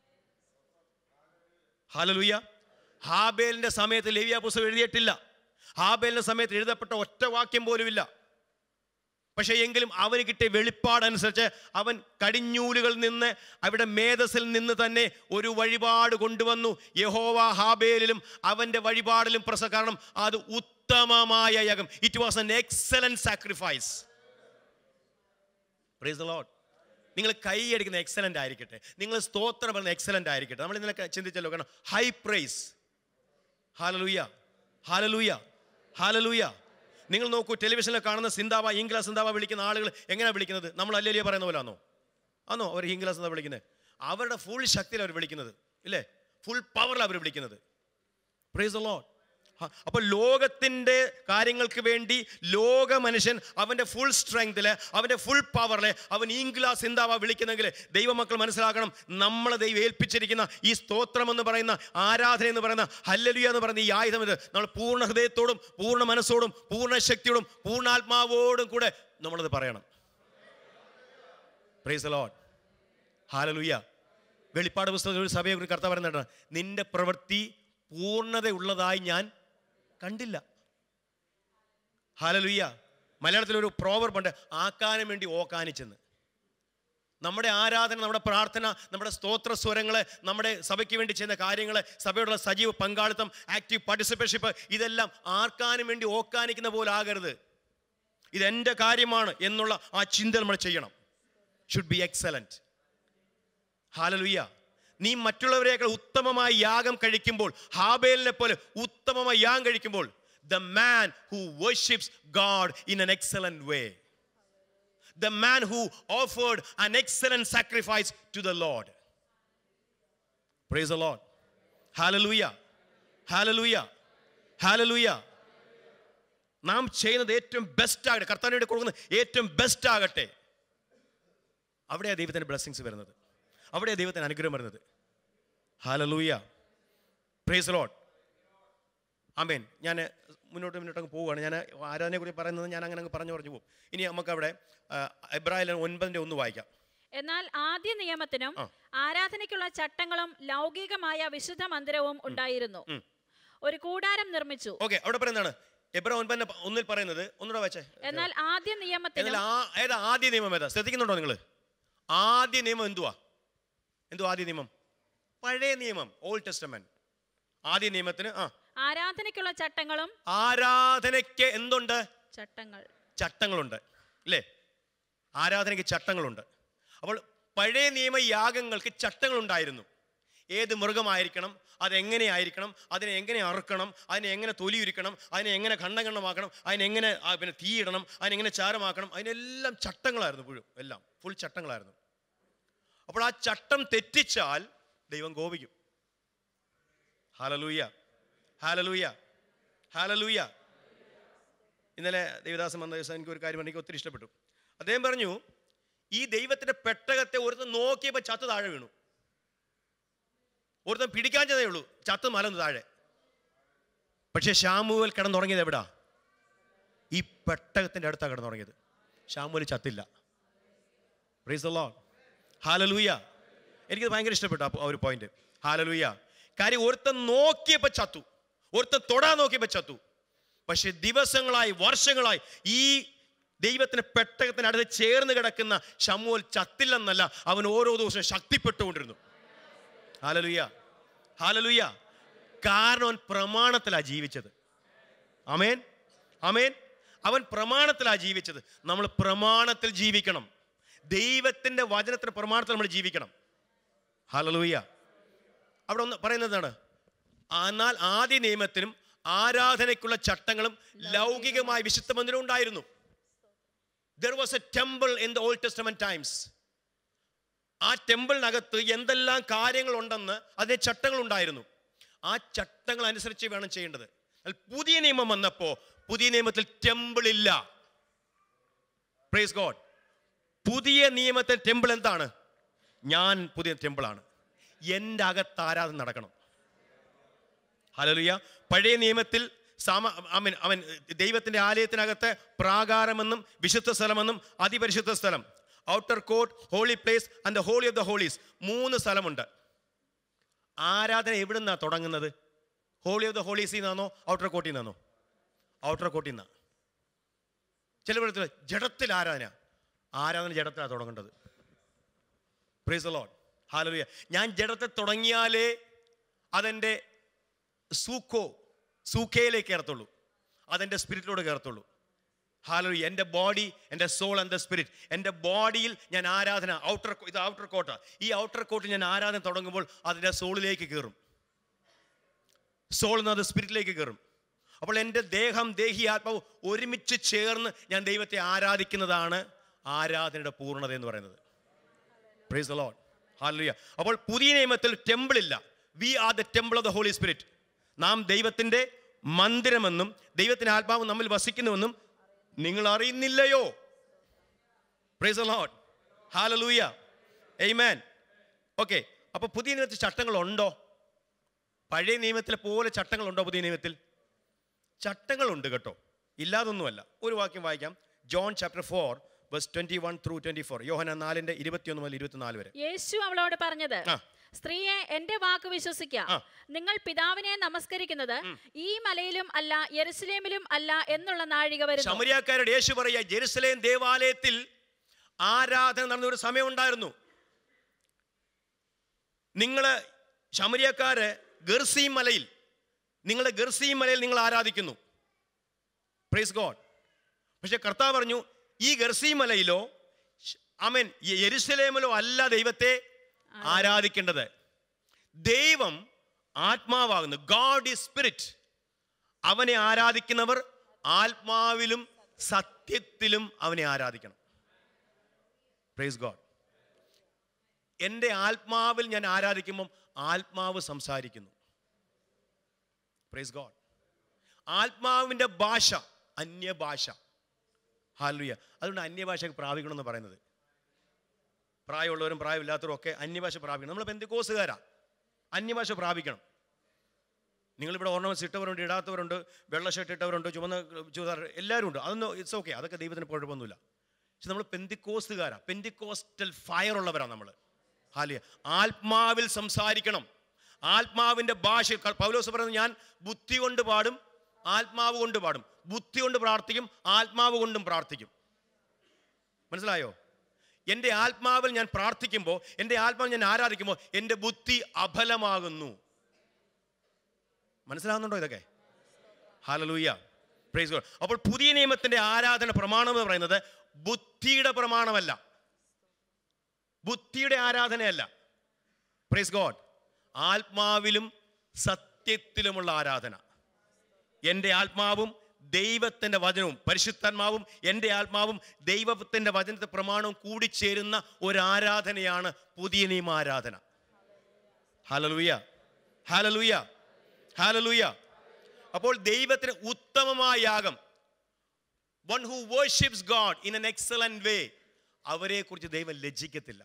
ഹാലലൂയ ഹാബേലിന്റെ സമയത്ത് ലേവ്യ പുസ്തകം എഴുതിയിട്ടില്ല ഹാബേലിന്റെ സമയത്ത് എഴുതപ്പെട്ട ഒറ്റ വാക്യം പോലുമില്ല പക്ഷേ എങ്കിലും അവന് കിട്ടിയ വെളിപ്പാടനുസരിച്ച് അവൻ കടിഞ്ഞൂലുകളിൽ നിന്ന് അവിടെ മേധസ്സിൽ നിന്ന് തന്നെ ഒരു വഴിപാട് കൊണ്ടുവന്നു യഹോവ ഹാബേലിലും അവൻ്റെ വഴിപാടിലും പ്രസ കാരണം അത് ഉത്തമമായ യാഗം it was an excellent sacrifice praise the Lord നിങ്ങൾ കൈയടിക്കുന്ന എക്സലന്റ് ആയിരിക്കട്ടെ നിങ്ങൾ സ്തോത്രം പറയുന്ന എക്സലന്റ് ആയിരിക്കട്ടെ നമ്മൾ ഇന്നലെ ചിന്തിച്ചല്ലോ കാരണം high praise hallelujah hallelujah hallelujah നിങ്ങൾ നോക്കൂ ടെലിവിഷനിൽ കാണുന്ന സിന്താവ ഇംഗ്ല സിന്താവ വിളിക്കുന്ന ആളുകൾ എങ്ങനെയാണ് വിളിക്കുന്നത് നമ്മൾ അല്ലേലിയ പറയുന്ന പോലെ ആണോ ആണോ അവർ ഇംഗ്ല സിന്താവ വിളിക്കുന്നത് അവരുടെ ഫുൾ ശക്തിയിൽ അവർ വിളിക്കുന്നത് ഇല്ലേ ഫുൾ പവറിൽ അവർ വിളിക്കുന്നത് പ്രൈസ് ദ ലോഡ് അപ്പോൾ ലോകത്തിൻ്റെ കാര്യങ്ങൾക്ക് വേണ്ടി ലോക മനുഷ്യൻ അവൻ്റെ ഫുൾ സ്ട്രെങ്തിൽ അവൻ്റെ ഫുൾ പവറിൽ അവൻ ഈങ്ക്ലാ സിന്താവ വിളിക്കുന്നെങ്കിൽ ദൈവമക്കൾ മനസ്സിലാക്കണം നമ്മളെ ദൈവം ഏൽപ്പിച്ചിരിക്കുന്ന ഈ സ്തോത്രം എന്ന് പറയുന്ന ആരാധന എന്ന് പറയുന്ന ഹല്ലലുയ എന്ന് പറയുന്ന ഈ ആയുധം ഇത് നമ്മൾ പൂർണ്ണ ഹൃദയത്തോടും പൂർണ്ണ മനസ്സോടും പൂർണ്ണ ശക്തിയോടും പൂർണ്ണാത്മാവോടും കൂടെ നമ്മളത് പറയണം പ്രൈസ് ലോഡ് ഹാലലുയ്യ വെളിപ്പാട് പുസ്തകത്തിൽ ഒരു സഭയെ കുറിച്ച് കർത്താവ് പറയുന്നുണ്ട് നിന്റെ പ്രവൃത്തി പൂർണ്ണതയുള്ളതായി ഞാൻ കണ്ടില്ല ഹാലലുയ്യ മലയാളത്തിൽ ഒരു പ്രോവർ പണ്ട് ആക്കാനും വേണ്ടി ഓക്കാനിച്ചെന്ന് നമ്മുടെ ആരാധന നമ്മുടെ പ്രാർത്ഥന നമ്മുടെ സ്തോത്ര സ്വരങ്ങൾ നമ്മുടെ സഭയ്ക്ക് വേണ്ടി ചെയ്യുന്ന കാര്യങ്ങൾ സഭയോടുള്ള സജീവ പങ്കാളിത്തം ആക്റ്റീവ് പാർട്ടിസിപ്പേഷൻഷിപ്പ് ഇതെല്ലാം ആർക്കാനും വേണ്ടി ഓക്കാനിക്കുന്ന പോലെ ആകരുത് ഇതെൻ്റെ കാര്യമാണ് എന്നുള്ള ആ ചിന്ത നമ്മൾ ചെയ്യണം ഷുഡ് ബി എക്സലൻറ്റ് ഹാലലുയ്യ നീ മറ്റുള്ളവരെക്കാൾ ഉത്തമമായ യാഗം കഴിക്കുമ്പോൾ ഹാബേലിനെ പോലെ ഉത്തമമായ യാഗം കഴിക്കുമ്പോൾ the man who worships God in an excellent way the man who offered an excellent sacrifice to the Lord praise the Lord hallelujah hallelujah hallelujah നാം ചെയ്യുന്നത് ഏറ്റവും ബെസ്റ്റ് ആകട്ടെ കർത്താവിന് വേണ്ടി കൊടുക്കുന്നത് ഏറ്റവും ബെസ്റ്റ് ആകട്ടെ അവിടെയാണ് ദൈവത്തിൻ്റെ ബ്ലെസ്സിങ്സ് വരുന്നത് അവിടെയാണ് ദൈവത്തിന് അനുഗ്രഹം വരുന്നത് ഹാലലൂയ പ്രേസ് ലോഡ് ആമേൻ ഞാൻ മുന്നോട്ട് മുന്നോട്ട് അങ്ങ് പോവുകയാണ് ഞാൻ ആരാധനയെ കുറിച്ച് പറയുന്നത് ഞാൻ അങ്ങനെ അങ്ങ് പറഞ്ഞു പറഞ്ഞു പോകും ഇനി നമുക്ക് അവിടെ എബ്രാഹിം ഒൻപതിൻ്റെ ഒന്ന് വായിക്കാം എന്നാൽ ആദ്യ നിയമത്തിനും ആ. ആരാധനയ്ക്കുള്ള ചട്ടങ്ങളും ലൗകികമായ വിശുദ്ധ മന്ദിരവും ഉണ്ടായിരുന്നു ഒരു കൂടാരം നിർമ്മിച്ചു ഓക്കെ അവിടെ പറയുന്നതാണ് എബ്രാഹിം ഒൻപതിൻ്റെ ഒന്നിൽ പറയുന്നത് ഒന്നുകൂടെ വായിച്ചേ എന്നാൽ ആദ്യ നിയമത്തിനും എന്നാൽ ആ ഏതാ ആദ്യ നിയമം ഏതാ ശ്രദ്ധിക്കുന്നുണ്ടോ നിങ്ങൾ ആദ്യ നിയമം എന്തുവാ എന്തുവാ ആദ്യ നിയമം പഴയ നിയമം ഓൾഡ് ടെസ്റ്റമെന്റ് ആദ്യ നിയമത്തിന് ആ ആരാധനയ്ക്കുള്ള ചട്ടങ്ങളും ആരാധനയ്ക്ക് എന്തുണ്ട് ചട്ടങ്ങൾ ചട്ടങ്ങളുണ്ട് അല്ലേ ആരാധനയ്ക്ക് ചട്ടങ്ങളുണ്ട് അപ്പോൾ പഴയ നിയമ യാഗങ്ങൾക്ക് ചട്ടങ്ങളുണ്ടായിരുന്നു ഏത് മൃഗമായിരിക്കണം അതെങ്ങനെയായിരിക്കണം അതിനെ എങ്ങനെ അറുക്കണം അതിനെ എങ്ങനെ തൊലിയുരിക്കണം അതിനെ എങ്ങനെ ഖണ്ഡം ഖണ്ഡമാക്കണം അതിനെങ്ങനെ ആ, പിന്നെ തീയിടണം അതിനെങ്ങനെ ചാരമാക്കണം അതിനെല്ലാം ചട്ടങ്ങളായിരുന്നു പുഴും എല്ലാം ഫുൾ ചട്ടങ്ങളായിരുന്നു അപ്പോൾ ആ ചട്ടം തെറ്റിച്ചാൽ ദൈവം കോപിക്കും ഹാലലൂയ ഹാലലൂയ ഹാലലൂയ ഇന്നലെ ദേവദാസൻ വന്ന ദിവസം എനിക്ക് ഒരു കാര്യം എനിക്ക് ഒത്തിരി ഇഷ്ടപ്പെട്ടു അദ്ദേഹം പറഞ്ഞു ഈ ദൈവത്തിന്റെ പെട്ടകത്തെ ഒരുത്തൻ നോക്കിയപ്പോൾ ചത്ത് താഴെ വീണു ഒരുത്തൻ പിടിക്കാൻ ചെന്നേ ഉള്ളൂ ചത്ത് മലന്ന് താഴെ പക്ഷേ ഷാമുവൽ കിടന്നുറങ്ങിയത് എവിടാ ഈ പെട്ടകത്തിന്റെ അടുത്താണ് കിടന്നുറങ്ങിയത് ഷാമുവൽ ചത്തില്ല പ്രൈസ് ലോഡ് ഹാലലൂയ എനിക്കത് ഭയങ്കര ഇഷ്ടപ്പെട്ടു ആ ഒരു പോയിന്റ് ഹാലലൂയ കാര്യം ഒരുത്തൻ നോക്കിയപ്പോൾ ചത്തു ഒരുത്തൻ തൊടാൻ നോക്കിയപ്പോൾ ചത്തു പക്ഷെ ദിവസങ്ങളായി വർഷങ്ങളായി ഈ ദൈവത്തിന് പെട്ടകത്തിന് അടുത്ത് ചേർന്ന് കിടക്കുന്ന ഷമുവൽ ചത്തില്ലെന്നല്ല അവൻ ഓരോ ദിവസവും ശക്തിപ്പെട്ടുകൊണ്ടിരുന്നു ഹാലലുയ്യ ഹാലലുയ്യ കാരണം അവൻ പ്രമാണത്തിലാണ് ജീവിച്ചത് അമേൻ അമേൻ അവൻ പ്രമാണത്തിലാണ് ജീവിച്ചത് നമ്മൾ പ്രമാണത്തിൽ ജീവിക്കണം ദൈവത്തിൻ്റെ വചനത്തിന് പ്രമാണത്തിൽ നമ്മൾ ജീവിക്കണം ഹാലലൂയ്യ അവിടെ ഒന്ന് പറയുന്നതാണ് എന്നാൽ ആദ്യ നിയമത്തിനും ആരാധനയ്ക്കുള്ള ചട്ടങ്ങളും ലൗകികമായ വിശുദ്ധ മന്ദിരം ഉണ്ടായിരുന്നു there was a temple in the Old Testament times ആ ടെമ്പിളിനകത്ത് എന്തെല്ലാം കാര്യങ്ങളുണ്ടെന്ന് അതിന് ചട്ടങ്ങൾ ഉണ്ടായിരുന്നു ആ ചട്ടങ്ങൾ അനുസരിച്ച് വേണം ചെയ്യേണ്ടത് എന്നാൽ പുതിയ നിയമം വന്നപ്പോ പുതിയ നിയമത്തിൽ ടെമ്പിൾ ഇല്ല പ്രൈസ് ഗോഡ് പുതിയ നിയമത്തിൽ ടെമ്പിൾ എന്താണ് ഞാൻ പുതിയ ടെമ്പിളാണ് എൻ്റെ അകത്ത് ആരാധന നടക്കണം ഹലലുയ പഴയ നിയമത്തിൽ സാമ അവൻ അവൻ ദൈവത്തിന്റെ ആലയത്തിനകത്ത് പ്രാകാരമെന്നും വിശുദ്ധ സ്ഥലമെന്നും അതിപരിശുദ്ധ സ്ഥലം outer court holy place and the holy of the holies മൂന്ന് സ്ഥലമുണ്ട് ആരാധന എവിടെ നിന്നാണ് തുടങ്ങുന്നത് ഹോളി ഓഫ് ദ ഹോളീസിൽ നിന്നാണോ ഔട്ടർ കോട്ടിൽ നിന്നാണോ ഔട്ടർ കോട്ടിൽ നിന്നാണ് ചില വിധത്തിൽ ജഡത്തിൽ ആരാധന ആരാധന ജഡത്തിലാണ് തുടങ്ങേണ്ടത് പ്രൈസ് ലോഡ് ഹാലലുയ ഞാൻ ജഡത്തെ തുടങ്ങിയാലേ അതെൻ്റെ സൂക്കോ സൂക്കയിലേക്ക് കയറത്തുള്ളൂ അതെൻ്റെ സ്പിരിറ്റിലൂടെ കയറത്തുള്ളൂ ഹാലോ എൻ്റെ ബോഡി എൻ്റെ സോൾ ആൻഡ് ദ സ്പിരിറ്റ് എൻ്റെ ബോഡിയിൽ ഞാൻ ആരാധന ഔട്ടർ ഇത് ഔട്ടർ കോട്ട ഈ ഔട്ടർ കോട്ടിൽ ഞാൻ ആരാധന തുടങ്ങുമ്പോൾ അതിൻ്റെ സോളിലേക്ക് കയറും സോൾ എന്നത് സ്പിരിറ്റിലേക്ക് കയറും അപ്പോൾ എൻ്റെ ദേഹം ദേഹി ആത്മാവ് ഒരുമിച്ച് ചേർന്ന് ഞാൻ ദൈവത്തെ ആരാധിക്കുന്നതാണ് ആരാധനയുടെ പൂർണ്ണത എന്ന് പറയുന്നത് പ്രൈസ് ദ ലോഡ് ഹാലലുയ അപ്പോൾ പുതിയ നിയമത്തിൽ ടെമ്പിൾ ഇല്ല we are the temple of the Holy Spirit നാം ദൈവത്തിൻ്റെ മന്ദിരമെന്നും ദൈവത്തിൻ്റെ ആത്മാവ് നമ്മിൽ വസിക്കുന്നുവെന്നും നിങ്ങൾ അറിയുന്നില്ലയോ praise the Lord hallelujah amen okay അപ്പോൾ പുതിയ നിയമത്തിൽ ചട്ടങ്ങളുണ്ടോ പഴയ നിയമത്തിലെ പോലെ ചട്ടങ്ങളുണ്ടോ പുതിയ നിയമത്തിൽ ചട്ടങ്ങളുണ്ട് കേട്ടോ ഇല്ലാതൊന്നുമല്ല ഒരു വാക്യം വായിക്കാം John chapter four verse twenty one through twenty four യോഹന നാലിന്റെ ഇരുപത്തിയൊന്ന് മുതൽ ഇരുപത്തിനാല് വരെ യേശു അവളോട് പറഞ്ഞത് ആ. സ്ത്രീയെ എന്റെ വാക്ക് വിശ്വസിക്ക ആ. നിങ്ങൾ പിതാവിനെ നമസ്കരിക്കുന്നത് ഈ മലയിലും അല്ല യെരുസലേമിലും അല്ല എന്നുള്ള നാഴിക വരുന്നു ശമരിയാക്കാരുടെ യേശു പറയുക ജെറുസലേം ദേവാലയത്തിൽ ആരാധന നടന്ന ഒരു സമയം ഉണ്ടായിരുന്നു നിങ്ങള് ശമരിയക്കാര് ഗർസീം മലയിൽ നിങ്ങളുടെ ഗർസീം മലയിൽ നിങ്ങൾ ആരാധിക്കുന്നു പ്രൈസ് ഗോഡ് പക്ഷെ കർത്താവ് പറഞ്ഞു ഈ ഗർസീം മലയിലോ അമൻ യെരുസലേമിലോ അല്ല ദൈവത്തെ ആരാധിക്കേണ്ടത് ദൈവം ആത്മാവാകുന്നു ഗാഡ് ഈസ് സ്പിരിറ്റ് അവനെ ആരാധിക്കുന്നവർ ആത്മാവിലും സത്യത്തിലും അവനെ ആരാധിക്കണം പ്രൈസ് ഗോഡ് എൻ്റെ ആത്മാവിൽ ഞാൻ ആരാധിക്കുമ്പം ആത്മാവ് സംസാരിക്കുന്നു പ്രൈസ് ഗോഡ് ആത്മാവിൻ്റെ ഭാഷ അന്യഭാഷ ഹാലുയ അതുകൊണ്ട് അന്യഭാഷ പ്രാപിക്കണമെന്ന് പറയുന്നത് പ്രായമുള്ളവരും പ്രായമില്ലാത്തവരും ഒക്കെ അന്യഭാഷ പ്രാപിക്കണം നമ്മൾ ബന്ധുക്കോസുകാരാ അന്യഭാഷ പ്രാപിക്കണം നിങ്ങളിവിടെ ഓർണമെന്റ്സ് ഇട്ടവരുണ്ട് ഇടാത്തവരുണ്ട് വെള്ള ഷർട്ട് ഇട്ടവരുണ്ട് ചുമന്ന ചുരിദാർ എല്ലാവരും ഉണ്ട് അതൊന്നും ഇറ്റ്സ് ഓക്കെ അതൊക്കെ ദൈവത്തിന് കുഴപ്പമൊന്നുമില്ല പക്ഷെ നമ്മൾ പെന്തിക്കോസ്തുകാരാ പെന്തിക്കോസ്റ്റൽ ഫയർ ഉള്ളവരാണ് നമ്മൾ ഹാലിയ ആത്മാവിൽ സംസാരിക്കണം ആത്മാവിൻ്റെ ഭാഷ പൗലോസ് പറയുന്നത് ഞാൻ ബുദ്ധി കൊണ്ട് പാടും ആത്മാവ് കൊണ്ട് പാടും ബുദ്ധി കൊണ്ട് പ്രാർത്ഥിക്കും ആത്മാവ് കൊണ്ടും പ്രാർത്ഥിക്കും മനസ്സിലായോ എൻ്റെ ആത്മാവിൽ ഞാൻ പ്രാർത്ഥിക്കുമ്പോൾ എൻ്റെ ആത്മാവിൽ ഞാൻ ആരാധിക്കുമ്പോൾ എൻ്റെ ബുദ്ധി അഫലമാകുന്നു മനസ്സിലാവുന്നുണ്ടോ ഇതൊക്കെ ഹാലലൂയ പ്രൈസ് ഗോഡ് അപ്പോൾ പുതിയ നിയമത്തിന്റെ ആരാധന പ്രമാണം എന്ന് പറയുന്നത് ബുദ്ധിയുടെ പ്രമാണമല്ല ബുദ്ധിയുടെ ആരാധനയല്ല പ്രൈസ് ഗോഡ് ആത്മാവിലും സത്യത്തിലുമുള്ള ആരാധന എൻ്റെ ആത്മാവും ദൈവത്തിൻ്റെ വചനവും പരിശുദ്ധാത്മാവും എൻ്റെ ആത്മാവും ദൈവത്തിൻ്റെ വചനത്തെ പ്രമാണവും കൂടിച്ചേരുന്ന ഒരു ആരാധനയാണ് പുതിയ നിയമ ആരാധന ഹാലലൂയ ഹാലലൂയ ഹാലലൂയ അപ്പോൾ ദൈവത്തിന് ഉത്തമമായ യാഗം one who worships God in an excellent way അവരെക്കുറിച്ച് ദൈവം ലജ്ജിക്കത്തില്ല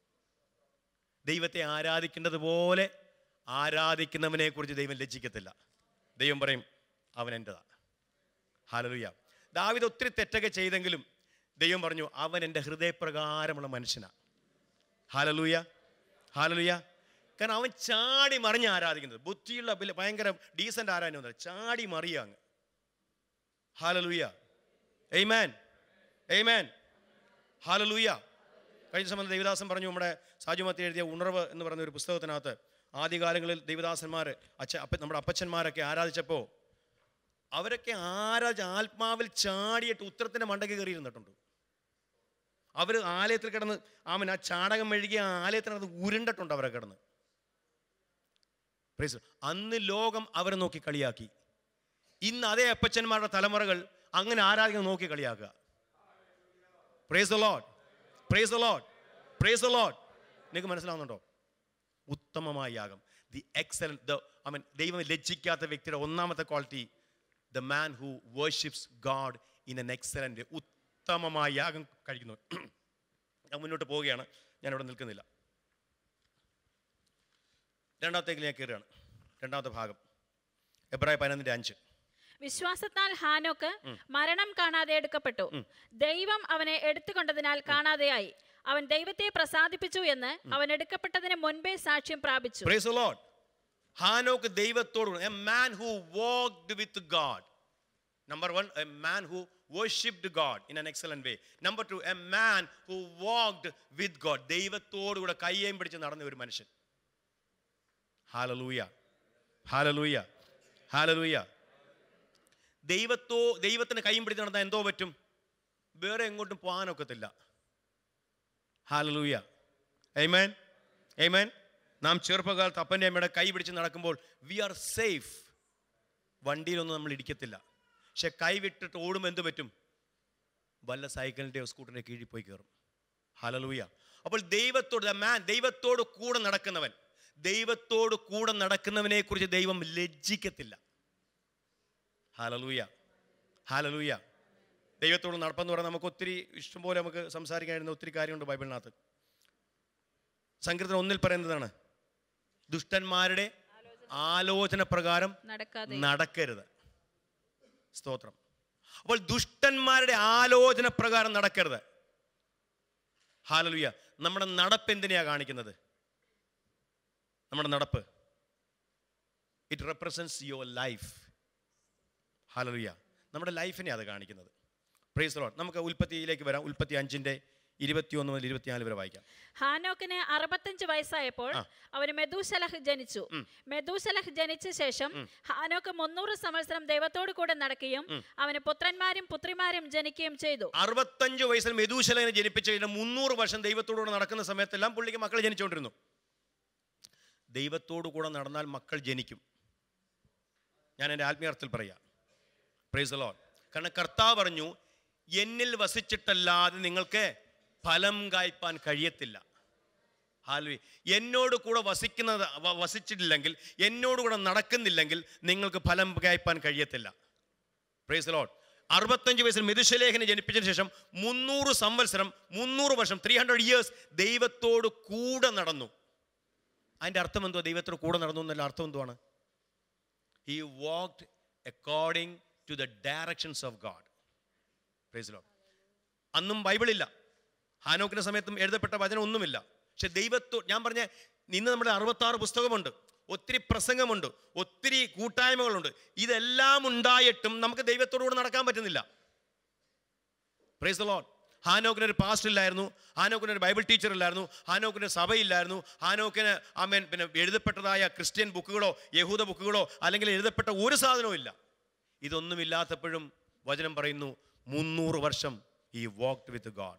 ദൈവത്തെ ആരാധിക്കേണ്ടത് പോലെ ആരാധിക്കുന്നവനെ കുറിച്ച് ദൈവം ലജ്ജിക്കത്തില്ല ദൈവം പറയും അവൻ എൻ്റെതാണ് ഹാലലുയ ദാവിദ് ഒത്തിരി തെറ്റൊക്കെ ചെയ്തെങ്കിലും ദൈവം പറഞ്ഞു അവൻ എൻ്റെ ഹൃദയപ്രകാരമുള്ള മനുഷ്യനാണ് ഹാലലൂയ ഹാലലൂയ കാരണം അവൻ ചാടി മറിഞ്ഞ് ആരാധിക്കുന്നത് ബുദ്ധിയുള്ള ബില്ല- ഭയങ്കര ഡീസൻ്റ് ആരാധന ഒന്നുമല്ല ചാടി മറിയ അങ്ങ് ഹാലലൂയ എയ്മാൻ എയ്മാൻ ഹാലലൂയ കഴിഞ്ഞ സമയത്ത് ദേവദാസൻ പറഞ്ഞു നമ്മുടെ സാജുമത്തി എഴുതിയ ഉണർവ് എന്ന് പറയുന്ന ഒരു പുസ്തകത്തിനകത്ത് ആദ്യകാലങ്ങളിൽ ദേവദാസന്മാർ അച്ഛ അപ്പ നമ്മുടെ അപ്പച്ചന്മാരൊക്കെ ആരാധിച്ചപ്പോൾ അവരൊക്കെ ആരാധ ആത്മാവിൽ ചാടിയിട്ട് ഉത്തരത്തിൻ്റെ മണ്ടയ്ക്ക് കയറി ഇരുന്നിട്ടുണ്ട് അവർ ആലയത്തിൽ കിടന്ന് ആമൻ ആ ചാണകം മെഴുകിയ ആ ആലയത്തിനകത്ത് ഉരുണ്ടിട്ടുണ്ട് അവരെ കിടന്ന് Praise the Lord. അന്ന് ലോകം അവരെ നോക്കി കളിയാക്കി ഇന്ന് അതേ അപ്പച്ചന്മാരുടെ തലമുറകൾ അങ്ങനെ ആരാധിക്കുന്ന നോക്കി കളിയാക്കുക praise the Lord praise the Lord praise the Lord നിങ്ങൾക്ക് മനസ്സിലാവുന്നുണ്ടോ ഉത്തമമായ യാഗം the excellent the I mean ദൈവം ലജ്ജിക്കാത്ത വ്യക്തിയുടെ ഒന്നാമത്തെ quality the man who worships God in an excellent ഉത്തമമായ യാഗം കഴിക്കുന്നു ഞാൻ മുന്നോട്ട് പോവുകയാണ് ഞാൻ ഇവിടെ നിൽക്കുന്നില്ല രണ്ടാമത്തേക്ക് ഞാൻ കയറുകയാണ് രണ്ടാമത്തെ ഭാഗം എബ്രായ പതിനൊന്നിൻ്റെ അഞ്ച് വിശ്വാസത്താൽ ഹാനോക്ക് മരണം കാണാതെ എടുക്കപ്പെട്ടു ദൈവം അവനെ എടുത്തുകൊണ്ടതിനാൽ കാണാതെയായി അവൻ ദൈവത്തെ പ്രസാദിപ്പിച്ചു എന്ന് അവൻ എടുക്കപ്പെട്ടതിന് മുൻപേ സാക്ഷ്യം പ്രാപിച്ചു പ്രൈസ് the Lord. ഹാനോക്ക് ദൈവത്തോട് a man who walked with God number one a man who worshipped God in an excellent way number two a man who walked with God ദൈവത്തോടു കൂടെ കയ്യേം പിടിച്ച് നടന്ന ഒരു മനുഷ്യൻ ഹാലലൂയ ഹാലലൂയ ഹാലലൂയ ദൈവത്തോ ദൈവത്തിന് കൈയും പിടിച്ച് നടന്നാൽ എന്തോ പറ്റും വേറെ എങ്ങോട്ടും പോകാനൊക്കത്തില്ല ഹാലലൂയ ഏമേൻ ഏമേൻ നാം ചെറുപ്പകാലത്ത് അപ്പൻ്റെ അമ്മയുടെ കൈ പിടിച്ച് നടക്കുമ്പോൾ വി ആർ സേഫ് വണ്ടിയിലൊന്നും നമ്മൾ ഇടിക്കത്തില്ല പക്ഷെ കൈ വിട്ടിട്ട് ഓടുമ്പോൾ എന്ത് പറ്റും വല്ല സൈക്കിളിൻ്റെയോ സ്കൂട്ടറിൻ്റെ കീഴിൽ പോയി കയറും ഹലലൂയ അപ്പോൾ ദൈവത്തോട് മാൻ ദൈവത്തോട് കൂടെ നടക്കുന്നവൻ ദൈവത്തോട് കൂടെ നടക്കുന്നവനെ കുറിച്ച് ദൈവം ലജ്ജിക്കത്തില്ല ഹാലലൂയ ഹാലലൂയ ദൈവത്തോട് നടപ്പെന്ന് പറഞ്ഞാൽ നമുക്ക് ഒത്തിരി ഇഷ്ടംപോലെ നമുക്ക് സംസാരിക്കാനിരുന്ന ഒത്തിരി കാര്യമുണ്ട് ബൈബിളിനകത്ത് സങ്കീർത്തനം ഒന്നിൽ പറയുന്നതാണ് ദുഷ്ടന്മാരുടെ ആലോചന പ്രകാരം നടക്കാതെ നടക്കരുത് സ്തോത്രം അപ്പോൾ ദുഷ്ടന്മാരുടെ ആലോചന പ്രകാരം നടക്കരുത് ഹാലലുയ നമ്മുടെ നടപ്പ് എന്തിനെയാ കാണിക്കുന്നത് നമ്മുടെ നടപ്പ് it represents your life hallelujah നമ്മുടെ ലൈഫിനെ അത് കാണിക്കുന്നത് പ്രൈസ് ലോഡ് നമുക്ക് ഉൽപ്പത്തിയിലേക്ക് വരാം ഉൽപ്പത്തി അഞ്ചിൻ്റെ ഇരുപത്തിയൊന്ന് മുതൽ ഇരുപത്തിനാല് വരെ വായിക്കാം ഹാനോക്കിന് അറുപത്തഞ്ച് വയസ്സായപ്പോൾ ആ. അവന് മെദൂശലഹ് ജനിച്ചു മെദൂശലഹ് ജനിച്ച ശേഷം ഹാനോക്ക് മുന്നൂറ് സംവത്സരം ദൈവത്തോട് കൂടെ നടക്കുകയും അവന് പുത്രന്മാരും പുത്രിമാരും ജനിക്കുകയും ചെയ്തു അറുപത്തഞ്ച് വയസ്സിൽ മെദൂശലനെ ജനിപ്പിച്ച കഴിഞ്ഞാൽ മുന്നൂറ് വർഷം ദൈവത്തോടുകൂടെ നടക്കുന്ന സമയത്തെല്ലാം പുള്ളിക്ക് മക്കൾ ജനിച്ചുകൊണ്ടിരുന്നു ദൈവത്തോടു കൂടെ നടന്നാൽ മക്കൾ ജനിക്കും ഞാൻ എൻ്റെ ആത്മീയർത്ഥത്തിൽ പറയാം പ്രൈസ് ലോൺ കാരണം കർത്താവ് പറഞ്ഞു എന്നിൽ വസിച്ചിട്ടല്ലാതെ നിങ്ങൾക്ക് ഫലം കായ്പാൻ കഴിയത്തില്ല ഹാൽവി എന്നോട് കൂടെ വസിക്കുന്നത് വ- വസിച്ചിട്ടില്ലെങ്കിൽ എന്നോട് കൂടെ നടക്കുന്നില്ലെങ്കിൽ നിങ്ങൾക്ക് ഫലം കായ്പാൻ കഴിയത്തില്ല പ്രൈസ് ലോഡ് അറുപത്തഞ്ച് വയസ്സിൽ മെതുശലേഖനെ ജനിപ്പിച്ചതിന് ശേഷം മുന്നൂറ് സംവത്സരം മുന്നൂറ് വർഷം ത്രീ ഹൺഡ്രഡ് ഇയേഴ്സ് ദൈവത്തോട് കൂടെ നടന്നു അതിൻ്റെ അർത്ഥം എന്തുവാ ദൈവത്തോട് കൂടെ നടന്നു എന്നല്ല അർത്ഥം എന്തുവാണ് he walked according to the directions of God praise Lord അന്നും ബൈബിളില്ല ഹാനോക്കിന്റെ സമയത്തും എഴുതപ്പെട്ട വചനം ഒന്നുമില്ല പക്ഷെ ദൈവത്തോ ഞാൻ പറഞ്ഞ ഇന്ന് നമ്മുടെ അറുപത്താറ് പുസ്തകമുണ്ട് ഒത്തിരി പ്രസംഗമുണ്ട് ഒത്തിരി കൂട്ടായ്മകളുണ്ട് ഇതെല്ലാം ഉണ്ടായിട്ടും നമുക്ക് ദൈവത്തോടു കൂടെ നടക്കാൻ പറ്റുന്നില്ല പ്രൈസ് ദ ലോഡ് ഹാനോക്കിന് ഒരു പാസ്റ്റർ ഇല്ലായിരുന്നു ഹാനോക്കിന് ഒരു ബൈബിൾ ടീച്ചർ ഇല്ലായിരുന്നു ഹാനോക്കിന് സഭയില്ലായിരുന്നു ഹാനോക്കിന് ആമേൻ പിന്നെ എഴുതപ്പെട്ടതായ ക്രിസ്ത്യൻ ബുക്കുകളോ യഹൂദ ബുക്കുകളോ അല്ലെങ്കിൽ എഴുതപ്പെട്ട ഒരു സാധനവും ഇല്ല ഇതൊന്നുമില്ലാത്തപ്പോഴും വചനം പറയുന്നു മുന്നൂറ് വർഷം ഈ വാക്ട് വിത്ത് ഗാഡ്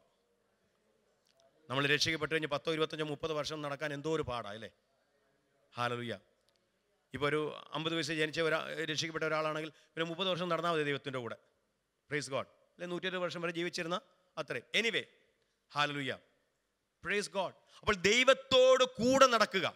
നമ്മൾ രക്ഷിക്കപ്പെട്ട് കഴിഞ്ഞ് പത്തോ ഇരുപത്തഞ്ചോ മുപ്പത് വർഷം നടക്കാൻ എന്തോ ഒരു പാടാ അല്ലേ ഹാലലുയ്യ ഇപ്പോൾ ഒരു അമ്പത് വയസ്സ് ജനിച്ച ഒരാ രക്ഷിക്കപ്പെട്ട ഒരാളാണെങ്കിൽ പിന്നെ മുപ്പത് വർഷം നടന്നാൽ മതി ദൈവത്തിൻ്റെ കൂടെ പ്രേസ് ഗോഡ് അല്ലെ നൂറ്റി വർഷം വരെ ജീവിച്ചിരുന്ന അത്രയും എനിവേ ഹാലലുയ്യ പ്രേസ് ഗോഡ് അപ്പോൾ ദൈവത്തോട് കൂടെ നടക്കുക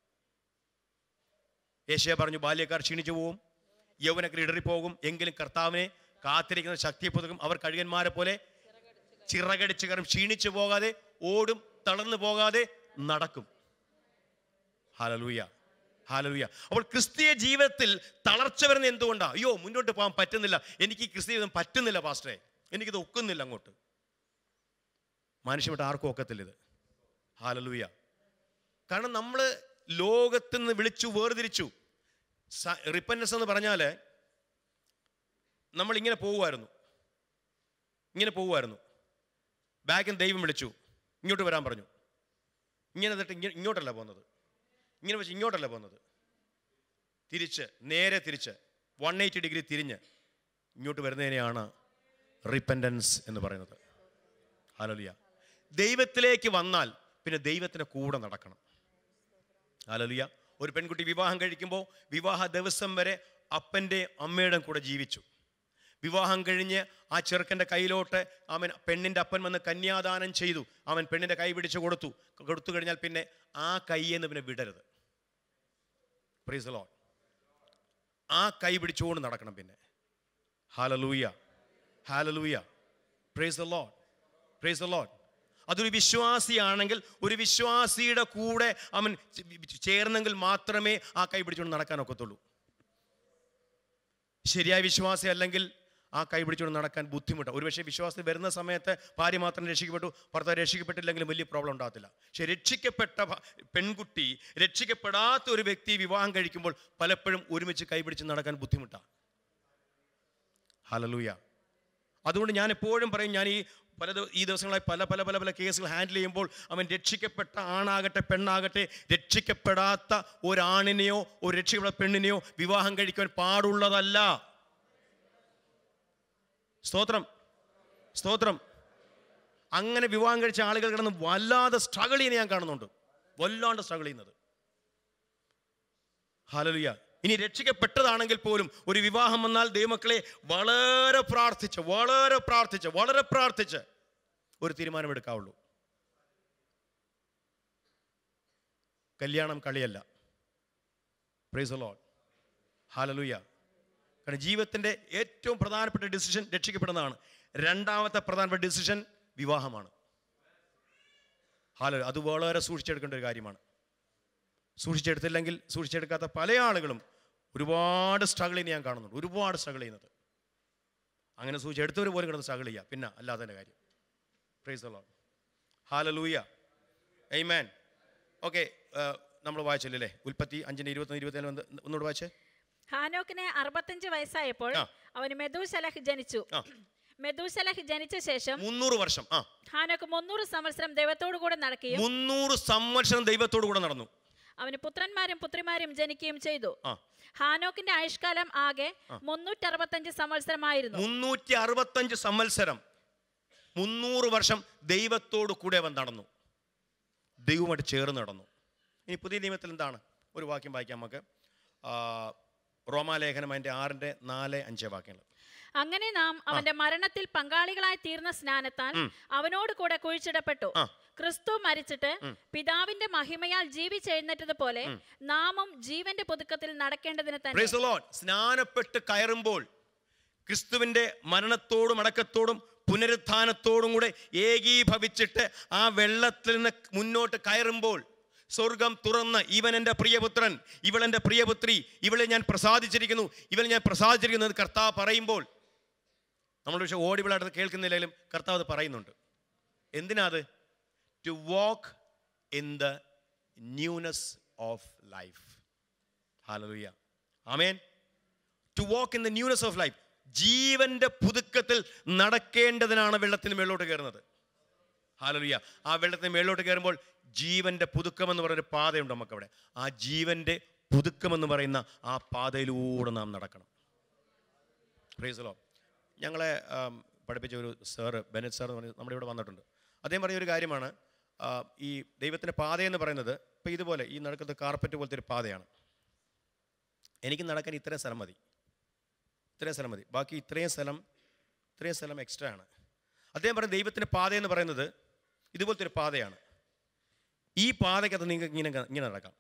യേശയ പറഞ്ഞു ബാല്യക്കാർ ക്ഷീണിച്ചു പോവും യൗവനക്കാർ ഇടറിപ്പോകും എങ്കിലും കർത്താവിനെ കാത്തിരിക്കുന്ന ശക്തിയെ പുതുക്കും അവർ കഴുകന്മാരെ പോലെ ചിറകടിച്ച് കയറും ക്ഷീണിച്ചു പോകാതെ ഓടും തളർന്നു പോകാതെ നടക്കും ഹാലലൂയ ഹാലലൂയ അപ്പോൾ ക്രിസ്തീയ ജീവിതത്തിൽ തളർച്ച വരുന്ന എന്തുകൊണ്ടാ അയ്യോ മുന്നോട്ട് പോകാൻ പറ്റുന്നില്ല എനിക്ക് ഈ ക്രിസ്തീയ ജീവിതം പറ്റുന്നില്ല പാസ്റ്ററെ എനിക്കിത് ഒക്കുന്നില്ല അങ്ങോട്ട് മനുഷ്യമായിട്ട് ആർക്കും ഒക്കത്തില്ല ഇത് ഹാലലൂയ കാരണം നമ്മൾ ലോകത്തിൽ നിന്ന് വിളിച്ചു വേർതിരിച്ചു റിപ്പൻസ് എന്ന് പറഞ്ഞാൽ നമ്മൾ ഇങ്ങനെ പോവുമായിരുന്നു ഇങ്ങനെ പോവുമായിരുന്നു ബാഗിൽ ദൈവം വിളിച്ചു ഇങ്ങോട്ട് വരാൻ പറഞ്ഞു ഇങ്ങനെ എന്നിട്ട് ഇങ്ങനെ ഇങ്ങോട്ടല്ല പോകുന്നത് ഇങ്ങനെ വെച്ച് ഇങ്ങോട്ടല്ല പോകുന്നത് തിരിച്ച് നേരെ തിരിച്ച് വൺ എയ്റ്റി ഡിഗ്രി തിരിഞ്ഞ് ഇങ്ങോട്ട് വരുന്നതിനെയാണ് റിപ്പൻഡൻസ് എന്ന് പറയുന്നത് ഹാലലിയ ദൈവത്തിലേക്ക് വന്നാൽ പിന്നെ ദൈവത്തിന് കൂടെ നടക്കണം ഹാലലിയ ഒരു പെൺകുട്ടി വിവാഹം കഴിക്കുമ്പോൾ വിവാഹ ദിവസം വരെ അപ്പൻ്റെ അമ്മയുടെ കൂടെ ജീവിച്ചു വിവാഹം കഴിഞ്ഞ് ആ ചെറുക്കൻ്റെ കയ്യിലോട്ട് അവൻ പെണ്ണിൻ്റെ അപ്പൻ വന്ന് കന്യാദാനം ചെയ്തു അവൻ പെണ്ണിൻ്റെ കൈ പിടിച്ചു കൊടുത്തു കൊടുത്തു കഴിഞ്ഞാൽ പിന്നെ ആ കൈയെന്ന് പിന്നെ വിടരുത് പ്രീസ് ലോൺ ആ കൈ പിടിച്ചുകൊണ്ട് നടക്കണം പിന്നെ hallelujah hallelujah praise the Lord praise the Lord അതൊരു വിശ്വാസിയാണെങ്കിൽ ഒരു വിശ്വാസിയുടെ കൂടെ അവൻ ചേർന്നെങ്കിൽ മാത്രമേ ആ കൈ പിടിച്ചുകൊണ്ട് നടക്കാൻ ഒക്കത്തുള്ളൂ ശരിയായ വിശ്വാസി അല്ലെങ്കിൽ ആ കൈ പിടിച്ചുകൊണ്ട് നടക്കാൻ ബുദ്ധിമുട്ടാണ് ഒരുപക്ഷെ വിശ്വാസത്തിൽ വരുന്ന സമയത്ത് ഭാര്യ മാത്രം രക്ഷിക്കപ്പെട്ടു ഭർത്താവ് രക്ഷിക്കപ്പെട്ടില്ലെങ്കിലും വലിയ പ്രോബ്ലം ഉണ്ടാകത്തില്ല പക്ഷെ രക്ഷിക്കപ്പെട്ട ഭ- പെൺകുട്ടി രക്ഷിക്കപ്പെടാത്ത ഒരു വ്യക്തി വിവാഹം കഴിക്കുമ്പോൾ പലപ്പോഴും ഒരുമിച്ച് കൈ പിടിച്ച് നടക്കാൻ ബുദ്ധിമുട്ടാണ് ഹലലൂയ അതുകൊണ്ട് ഞാൻ എപ്പോഴും പറയും ഞാൻ ഈ പല ദിവ- ഈ ദിവസങ്ങളായി പല പല പല പല കേസുകൾ ഹാൻഡിൽ ചെയ്യുമ്പോൾ അവൻ രക്ഷിക്കപ്പെട്ട ആണാകട്ടെ പെണ്ണാകട്ടെ രക്ഷിക്കപ്പെടാത്ത ഒരാണിനെയോ ഒരു രക്ഷിക്കപ്പെട്ട പെണ്ണിനെയോ വിവാഹം കഴിക്കുവാൻ പാടുള്ളതല്ല സ്തോത്രം സ്തോത്രം അങ്ങനെ വിവാഹം കഴിച്ച ആളുകൾ കിടന്ന് വല്ലാതെ സ്ട്രഗിൾ ചെയ്യുന്ന ഞാൻ കാണുന്നുണ്ട് വല്ലാണ്ട് സ്ട്രഗിൾ ചെയ്യുന്നത് ഹാലലുയ ഇനി രക്ഷിക്കപ്പെട്ടതാണെങ്കിൽ പോലും ഒരു വിവാഹം വന്നാൽ ദൈവമക്കളെ വളരെ പ്രാർത്ഥിച്ച് വളരെ പ്രാർത്ഥിച്ച് വളരെ പ്രാർത്ഥിച്ച് ഒരു തീരുമാനമെടുക്കാവുള്ളൂ കല്യാണം കളിയല്ല പ്രൈസ് ലോഡ് ഹാലലുയ കാരണം ജീവിതത്തിൻ്റെ ഏറ്റവും പ്രധാനപ്പെട്ട ഡിസിഷൻ രക്ഷിക്കപ്പെടുന്നതാണ് രണ്ടാമത്തെ പ്രധാനപ്പെട്ട ഡിസിഷൻ വിവാഹമാണ് ഹാല അത് വളരെ സൂക്ഷിച്ചെടുക്കേണ്ട ഒരു കാര്യമാണ് സൂക്ഷിച്ചെടുത്തില്ലെങ്കിൽ സൂക്ഷിച്ചെടുക്കാത്ത പല ആളുകളും ഒരുപാട് സ്ട്രഗിൾ ചെയ്യുന്ന ഞാൻ കാണുന്നുണ്ട് ഒരുപാട് സ്ട്രഗിൾ ചെയ്യുന്നത് അങ്ങനെ സൂക്ഷിച്ചെടുത്തവർ പോലും കിടന്ന് സ്ട്രഗിൾ ചെയ്യുക പിന്നെ അല്ലാതെ കാര്യം praise Lord hallelujah amen okay നമ്മൾ വായിച്ചില്ലേ ഉൽപ്പത്തി അഞ്ചിൻ്റെ ഇരുപത്തൊന്ന് ഇരുപത്തേഴ് ഒന്നുകൂടെ വായിച്ചേ ഹാനോക്കിന് അറുപത്തഞ്ച് വയസ്സായപ്പോൾ ആ. അവന് മെദൂശലഹ് ജനിച്ചു ആ. മെദൂശലഹ് ജനിച്ച ശേഷം മുന്നൂറ് വർഷം ആ ഹാനോക്ക് മുന്നൂറ് സംവത്സരം ദൈവത്തോടു കൂടെ നടക്കുകയും മുന്നൂറ് സംവത്സരം ദൈവത്തോടു കൂടെ നടന്നു അവന് പുത്രന്മാരും പുത്രിമാരും ജനിക്കുകയും ചെയ്തു ആ ഹാനോക്കിന്റെ ആയുഷ്കാലം ആകെ മുന്നൂറ്ററുപത്തഞ്ച് സംവത്സരമായിരുന്നു മുന്നൂറ്റി അറുപത്തഞ്ച് സംവത്സരം മുന്നൂറ് വർഷം ദൈവത്തോട് കൂടെ അവൻ നടന്നു ദൈവമായിട്ട് ചേർന്ന് നടന്നു ഇനി പുതിയ നിയമത്തിൽ എന്താണ് ഒരു വാക്യം വായിക്കാം നമുക്ക് ആ, റോമാലേഖനം അതിൻ്റെ ആറിൻ്റെ നാല് അഞ്ച് വാക്യങ്ങൾ അങ്ങനെ നാം അവന്റെ മരണത്തിൽ പങ്കാളികളായി തീർന്ന സ്നാനത്താൽ അവനോട് കൂടെ കുഴിച്ചിടപ്പെട്ടു ആ. ക്രിസ്തു മരിച്ചിട്ട് പിതാവിന്റെ മഹിമയാൽ ജീവിച്ചെഴുന്നേറ്റതുപോലെ നാമും ജീവന്റെ പുതുക്കത്തിൽ നടക്കേണ്ടതിന് തന്നെ Praise the Lord. സ്നാനപ്പെട്ട് കയറുമ്പോൾ ക്രിസ്തുവിൻ്റെ മരണത്തോടും അടക്കത്തോടും പുനരുത്ഥാനത്തോടും കൂടെ ഏകീഭവിച്ചിട്ട് ആ വെള്ളത്തിൽ നിന്ന് മുന്നോട്ട് കയറുമ്പോൾ സ്വർഗം തുറന്ന് ഇവൻ എൻ്റെ പ്രിയപുത്രൻ ഇവൾ എൻ്റെ പ്രിയപുത്രി ഇവളെ ഞാൻ പ്രസാദിച്ചിരിക്കുന്നു ഇവളെ ഞാൻ പ്രസാദിച്ചിരിക്കുന്നു എന്ന് കർത്താവ് പറയുമ്പോൾ നമ്മൾ പക്ഷെ ഓടിവിളായിട്ട് കേൾക്കുന്നില്ലെങ്കിലും കർത്താവ് അത് പറയുന്നുണ്ട് എന്തിനാ അത് to walk in the newness of life hallelujah ആമേൻ to walk in the newness of life ജീവന്റെ പുതുക്കത്തിൽ നടക്കേണ്ടതിനാണ് വെള്ളത്തിന് മേലോട്ട് കയറുന്നത് ഹാലലുയ്യ ആ വെള്ളത്തിന് മേലോട്ട് കയറുമ്പോൾ ജീവന്റെ പുതുക്കം എന്ന് പറയുന്ന ഒരു പാതയുണ്ട് നമുക്കവിടെ ആ ജീവന്റെ പുതുക്കം എന്ന് പറയുന്ന ആ പാതയിലൂടെ നാം നടക്കണം പ്രൈസലോ ഞങ്ങളെ ആം, പഠിപ്പിച്ച ഒരു സാറ് ബെനറ്റ് സാർ എന്ന് പറഞ്ഞ് നമ്മുടെ ഇവിടെ വന്നിട്ടുണ്ട് അദ്ദേഹം പറഞ്ഞ ഒരു കാര്യമാണ് ആ, ഈ ദൈവത്തിൻ്റെ പാതയെന്ന് പറയുന്നത് ഇപ്പോൾ ഇതുപോലെ ഈ നടക്കുന്ന കാർപ്പറ്റ് പോലത്തെ ഒരു പാതയാണ് എനിക്ക് നടക്കാൻ ഇത്രയും സ്ഥലം മതി ഇത്രയും സ്ഥലം മതി ബാക്കി ഇത്രയും സ്ഥലം ഇത്രയും സ്ഥലം എക്സ്ട്രാ ആണ് അദ്ദേഹം പറഞ്ഞ ദൈവത്തിൻ്റെ പാതയെന്ന് പറയുന്നത് ഇതുപോലത്തെ ഒരു പാതയാണ് ഈ പാതയ്ക്കകത്ത് നിങ്ങൾക്ക് ഇങ്ങനെ ഇങ്ങനെ നടക്കാം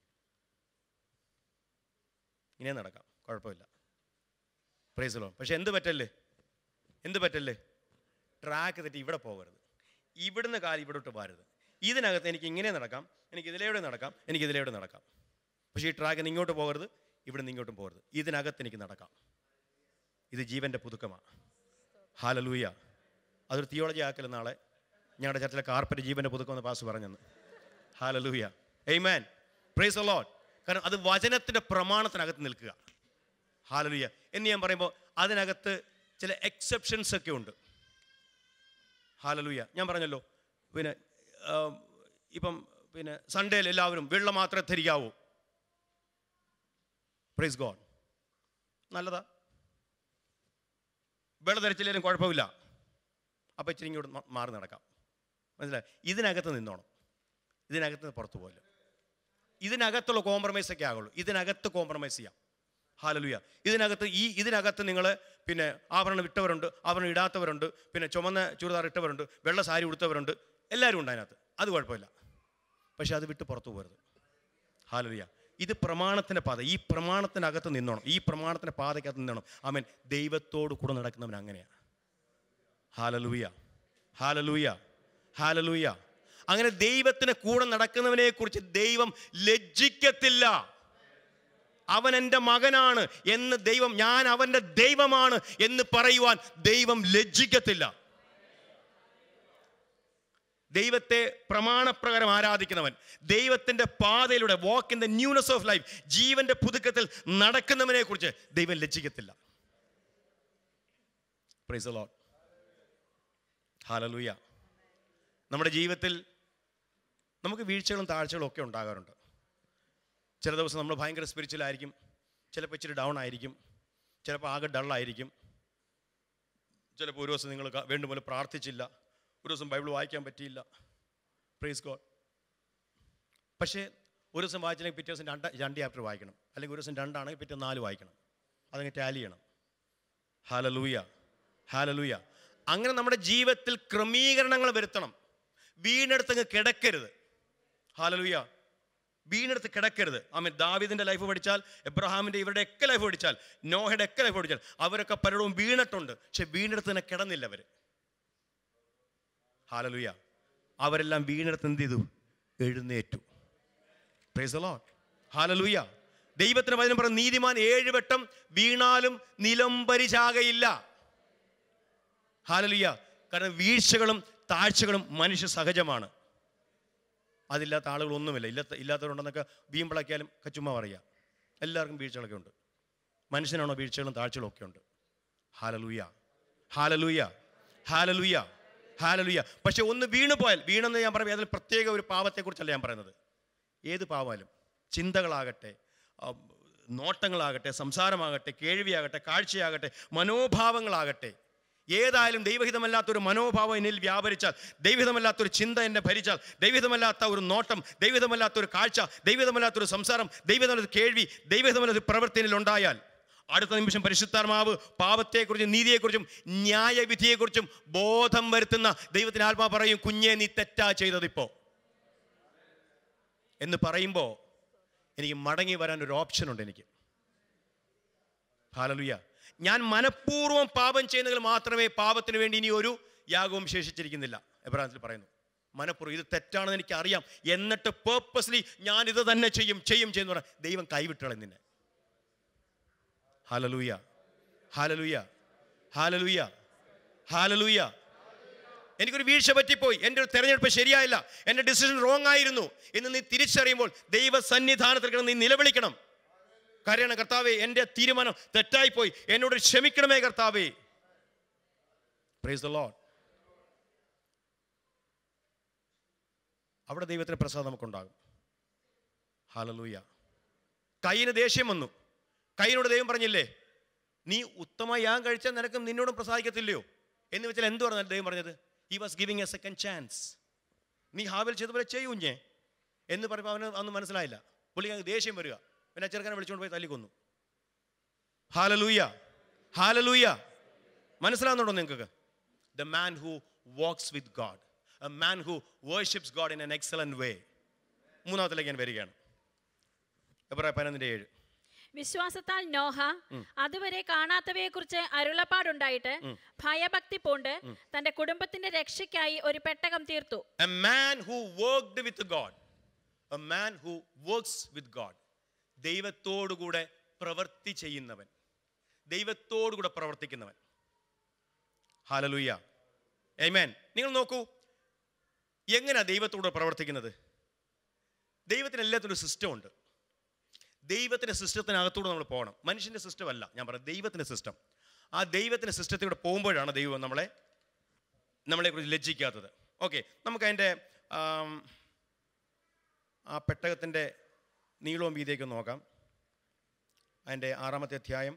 ഇങ്ങനെ നടക്കാം കുഴപ്പമില്ല പ്രൈസലോ പക്ഷെ എന്ത് പറ്റല്ലേ എന്ത് പറ്റല്ലേ ട്രാക്ക് തെറ്റി ഇവിടെ പോകരുത് ഇവിടുന്ന് കാല് ഇവിടോട്ട് പോരുത് ഇതിനകത്ത് എനിക്ക് ഇങ്ങനെ നടക്കാം എനിക്ക് ഇതിലൂടെ നടക്കാം എനിക്ക് ഇതിലൂടെ നടക്കാം പക്ഷേ ഈ ട്രാക്കിന് ഇങ്ങോട്ട് പോകരുത് ഇവിടെ നിന്ന് ഇങ്ങോട്ടും പോകരുത് ഇതിനകത്ത് എനിക്ക് നടക്കാം ഇത് ജീവൻ്റെ പുതുക്കമാണ് ഹാലലൂയ അതൊരു തിയോളജി ആക്കൽ നാളെ ഞങ്ങളുടെ ചർച്ചിലെ കാർപ്പറ്റ് ജീവൻ്റെ പുതുക്കം എന്ന് പാസ് പറഞ്ഞെന്ന് ഹാലലൂയ എയ്മാൻ പ്രൈസ് അലോട്ട് കാരണം അത് വചനത്തിൻ്റെ പ്രമാണത്തിനകത്ത് നിൽക്കുക ഹാലലുയ എന്ന് ഞാൻ പറയുമ്പോൾ അതിനകത്ത് ചില എക്സെപ്ഷൻസ് ഒക്കെ ഉണ്ട് ഹാലലുയ ഞാൻ പറഞ്ഞല്ലോ പിന്നെ ആം, ഇപ്പം പിന്നെ സൺഡേയിൽ എല്ലാവരും വെള്ളം മാത്രമേ ധരിക്കാവൂ പ്രൈസ് ഗോഡ് നല്ലതാ വെള്ളം ധരിച്ചില്ലെങ്കിലും കുഴപ്പമില്ല അപ്പം ഇച്ചിരി ഇങ്ങോട്ട് മ- മാറി നടക്കാം മനസ്സിലായി ഇതിനകത്ത് നിന്നോണം ഇതിനകത്ത് നിന്ന് പുറത്തു പോകില്ല ഇതിനകത്തുള്ള കോംപ്രമൈസ് ഒക്കെ ആകുള്ളൂ ഇതിനകത്ത് കോംപ്രമൈസ് ചെയ്യാം ഹാലലുയ ഇതിനകത്ത് ഈ ഇതിനകത്ത് നിങ്ങൾ പിന്നെ ആഭരണം ഇട്ടവരുണ്ട് ആഭരണം ഇടാത്തവരുണ്ട് പിന്നെ ചുമന്ന ചുരിദാർ ഇട്ടവരുണ്ട് വെള്ള സാരി ഉടുത്തവരുണ്ട് എല്ലാവരും ഉണ്ട് അതിനകത്ത് അത് കുഴപ്പമില്ല പക്ഷെ അത് വിട്ട് പുറത്തു പോകരുത് ഹാലലുയ ഇത് പ്രമാണത്തിൻ്റെ പാത ഈ പ്രമാണത്തിനകത്ത് നിന്നോണം ഈ പ്രമാണത്തിൻ്റെ പാതയ്ക്കകത്ത് നിന്നോണം അവൻ ദൈവത്തോട് കൂടെ നടക്കുന്നവൻ അങ്ങനെയാണ് ഹാലലൂയ ഹാലലൂയ ഹാലലൂയ അങ്ങനെ ദൈവത്തിന് കൂടെ നടക്കുന്നവനെ കുറിച്ച് ദൈവം ലജ്ജിക്കത്തില്ല അവൻ എൻ്റെ മകനാണ് എന്ന് ദൈവം ഞാൻ അവൻ്റെ ദൈവമാണ് എന്ന് പറയുവാൻ ദൈവം ലജ്ജിക്കത്തില്ല ദൈവത്തെ പ്രമാണപ്രകാരം ആരാധിക്കുന്നവൻ ദൈവത്തിൻ്റെ പാതയിലൂടെ walk in the newness of life ജീവന്റെ പുതുക്കത്തിൽ നടക്കുന്നവനെ കുറിച്ച് ദൈവം ലജ്ജിക്കത്തില്ല പ്രൈസ് ലോഡ് ഹാലലൂയ നമ്മുടെ ജീവിതത്തിൽ നമുക്ക് വീഴ്ചകളും താഴ്ചകളും ഒക്കെ ഉണ്ടാകാറുണ്ട് ചില ദിവസം നമ്മൾ ഭയങ്കര സ്പിരിച്വൽ ആയിരിക്കും ചിലപ്പോൾ ഇച്ചിരി ഡൗൺ ആയിരിക്കും ചിലപ്പോൾ ആകെ ഡള്ളായിരിക്കും ചിലപ്പോൾ ഒരു ദിവസം നിങ്ങൾ ക- വേണ്ടും പോലെ പ്രാർത്ഥിച്ചില്ല ഒരു ദിവസം ബൈബിൾ വായിക്കാൻ പറ്റിയില്ല പ്രൈസ് ഗോഡ് പക്ഷേ ഒരു ദിവസം വായിച്ചില്ലെങ്കിൽ പിറ്റേ ദിവസം രണ്ട് രണ്ട് ചാപ്റ്റർ വായിക്കണം അല്ലെങ്കിൽ ഒരു ദിവസം രണ്ടാണെങ്കിൽ പിറ്റേ നാല് വായിക്കണം അതങ്ങ് ടാലി ചെയ്യണം ഹാലലൂയ ഹാലലൂയ അങ്ങനെ നമ്മുടെ ജീവിതത്തിൽ ക്രമീകരണങ്ങൾ വരുത്തണം വീണെടുത്തങ്ങ് കിടക്കരുത് ഹാലലൂയ വീണെടുത്ത് കിടക്കരുത് ആമൻ ദാവിദിന്റെ ലൈഫ് പഠിച്ചാൽ എബ്രഹാമിന്റെ ഇവരുടെ ഒക്കെ ലൈഫ് പഠിച്ചാൽ നോഹയുടെ ഒക്കെ ലൈഫ് പഠിച്ചാൽ അവരൊക്കെ പലരും വീണിട്ടുണ്ട് പക്ഷെ വീണെടുത്ത് തന്നെ കിടന്നില്ല അവർ ഹാലലൂയ അവരെല്ലാം വീണെടുത്ത് എന്ത് ചെയ്തു എഴുന്നേറ്റു പ്രൈസ് ലോഡ് ഹാലലൂയ ദൈവത്തിന് വചനം പറഞ്ഞ നീതിമാൻ ഏഴ് വട്ടം വീണാലും നിലംപരിചാകയില്ല ഹാലലൂയ കാരണം വീഴ്ചകളും താഴ്ചകളും മനുഷ്യ സഹജമാണ് അതില്ലാത്ത ആളുകളൊന്നുമില്ല ഇല്ലാത്ത ഇല്ലാത്തവരുണ്ടെന്നൊക്കെ വീമ്പിളക്കിയാലും ചുമ്മാ പറയാം എല്ലാവർക്കും വീഴ്ചകളൊക്കെ ഉണ്ട് മനുഷ്യനാണോ വീഴ്ചകളും താഴ്ചകളും ഒക്കെ ഉണ്ട് ഹാലലൂയ ഹാലലൂയ ഹാലലൂയ ഹാലലൂയ പക്ഷെ ഒന്ന് വീണു പോയാൽ വീണെന്ന് ഞാൻ പറയുമ്പോൾ അതിൽ പ്രത്യേക ഒരു പാവത്തെക്കുറിച്ചല്ല ഞാൻ പറയുന്നത് ഏത് പാവാലും ചിന്തകളാകട്ടെ ആ, നോട്ടങ്ങളാകട്ടെ സംസാരമാകട്ടെ കേൾവിയാകട്ടെ കാഴ്ചയാകട്ടെ മനോഭാവങ്ങളാകട്ടെ ഏതായാലും ദൈവഹിതമല്ലാത്തൊരു മനോഭാവം എന്നിൽ വ്യാപരിച്ചാൽ ദൈവഹിതമല്ലാത്തൊരു ചിന്ത എന്നെ ഭരിച്ചാൽ ദൈവഹിതമല്ലാത്ത ഒരു നോട്ടം ദൈവഹിതമല്ലാത്തൊരു കാഴ്ച ദൈവഹിതമല്ലാത്തൊരു സംസാരം ദൈവഹിതമല്ലാത്ത കേൾവി ദൈവഹിതമല്ലാത്ത പ്രവൃത്തി എന്നിൽ ഉണ്ടായാൽ അടുത്ത നിമിഷം പരിശുദ്ധാത്മാവ് പാപത്തെക്കുറിച്ചും നീതിയെക്കുറിച്ചും ന്യായവിധിയെക്കുറിച്ചും ബോധം വരുത്തുന്ന ദൈവത്തിന് ആത്മാ പറയും കുഞ്ഞെ നീ തെറ്റാ ചെയ്തതിപ്പോ എന്ന് പറയുമ്പോൾ എനിക്ക് മടങ്ങി വരാൻ ഒരു ഓപ്ഷൻ ഉണ്ട് എനിക്ക് ഹാലലുയ ഞാൻ മനഃപൂർവ്വം പാപം ചെയ്യുന്നതിൽ മാത്രമേ പാപത്തിന് വേണ്ടി ഇനി ഒരു യാഗവും ശേഷിച്ചിരിക്കുന്നില്ല എബ്രാഹത്തിൽ പറയുന്നു മനഃപൂർവ്വം ഇത് തെറ്റാണെന്ന് എനിക്ക് അറിയാം എന്നിട്ട് പേർപ്പസ്ലി ഞാൻ ഇത് തന്നെ ചെയ്യും ചെയ്യും ചെയ്യുന്ന പറഞ്ഞാൽ ദൈവം കൈവിട്ടുകളെ നിന്നെ ഹാലലൂയ ഹാലലൂയ ഹാലലൂയ ഹാലലൂയ എനിക്കൊരു വീഴ്ച പറ്റിപ്പോയി എൻ്റെ ഒരു തെരഞ്ഞെടുപ്പ് ശരിയായില്ല എൻ്റെ ഡിസിഷൻ റോങ് ആയിരുന്നു എന്ന് നീ തിരിച്ചറിയുമ്പോൾ ദൈവ സന്നിധാനത്തിൽ കിടന്ന് നീ നിലവിളിക്കണം കരയണം കർത്താവേ എൻ്റെ തീരുമാനം തെറ്റായിപ്പോയി എന്നോട് ക്ഷമിക്കണമേ കർത്താവേ പ്രൈസ് ദ ലോഡ് അവിടെ ദൈവത്തിന് പ്രസാദം നമുക്കുണ്ടാകും ഹാലലൂയ കയ്യിന് ദേഷ്യം വന്നു കയ്യിനോട് ദൈവം പറഞ്ഞില്ലേ നീ ഉത്തമ യാൻ കഴിച്ചാൽ നിനക്കും നിന്നോടും പ്രസാദിക്കത്തില്ലയോ എന്ന് വെച്ചാൽ എന്ത് പറഞ്ഞാൽ ദൈവം പറഞ്ഞത് he was giving a second chance നീ ഹാവിൽ ചെയ്തപോലെ ചെയ്യൂഞ്ഞേ എന്ന് പറയുമ്പോൾ അവന് അന്ന് മനസ്സിലായില്ല പുള്ളി അങ്ങ് ദേഷ്യം വരിക പിന്നെ ആ ചെറുക്കനെ വിളിച്ചുകൊണ്ട് പോയി തല്ലിക്കൊന്നു ഹാലലൂയ ഹാലലൂയ മനസ്സിലാവുന്നുണ്ടോ നിങ്ങൾക്ക് the man who walks with God a man who worships God in an excellent way മൂന്നാമത്തിലേക്ക് ഞാൻ വരികയാണ് എബ്രായ പതിനൊന്നിൻ്റെ ഏഴ് വിശ്വാസത്താൽ നോഹ അതുവരെ കാണാത്തവയെ കുറിച്ച് അരുളപ്പാടുണ്ടായിട്ട് ഭയഭക്തി പൂണ്ട് തന്റെ കുടുംബത്തിന്റെ രക്ഷയ്ക്കായി ഒരു പെട്ടകം തീർത്തു A man who worked with God. A man who works with God. ദൈവത്തോടുകൂടെ പ്രവൃത്തി ചെയ്യുന്നവൻ ദൈവത്തോടുകൂടെ പ്രവർത്തിക്കുന്നവൻ ഹാലലൂയ ഏമേൻ നിങ്ങൾ നോക്കൂ എങ്ങനെയാ ദൈവത്തോട് പ്രവർത്തിക്കുന്നത് ദൈവത്തിന് എല്ലാത്തിനും ഒരു സിസ്റ്റം ഉണ്ട് ദൈവത്തിൻ്റെ സിസ്റ്റത്തിനകത്തൂടെ നമ്മൾ പോകണം മനുഷ്യൻ്റെ സിസ്റ്റം അല്ല ഞാൻ പറയാം ദൈവത്തിൻ്റെ സിസ്റ്റം ആ ദൈവത്തിൻ്റെ സിസ്റ്റത്തിലൂടെ പോകുമ്പോഴാണ് ദൈവം നമ്മളെ നമ്മളെക്കുറിച്ച് ലജ്ജിക്കാത്തത് ഓക്കെ നമുക്ക് അതിൻ്റെ ആം, ആ പെട്ടകത്തിൻ്റെ നീളവും വീതിയൊക്കെ ഒന്ന് നോക്കാം അതിൻ്റെ ആറാമത്തെ അധ്യായം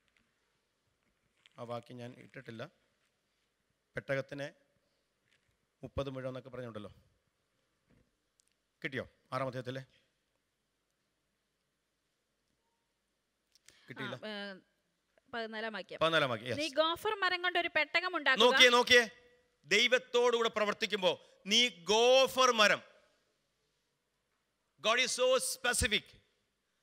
ആ വാക്യം ഞാൻ ഇട്ടിട്ടില്ല പെട്ടകത്തിന് മുപ്പത് മുഴം എന്നൊക്കെ പറഞ്ഞുണ്ടല്ലോ കിട്ടിയോ ആറാമത്തെ അധ്യായത്തിലെ കിട്ടിയില്ല ആ, ഏ, പതിനാലാം വാക്യം പതിനാലാം വാക്യം yes. നീ ഗോഫർ മരം കൊണ്ട് ഒരു പെട്ടകം ഉണ്ടാക്കുക നോക്കിയേ നോക്കിയേ ദൈവത്തോടുകൂടെ പ്രവർത്തിക്കുമ്പോൾ നീ ഗോഫർ മരം ഗോഡ് ഈസ് സോ സ്പെസിഫിക്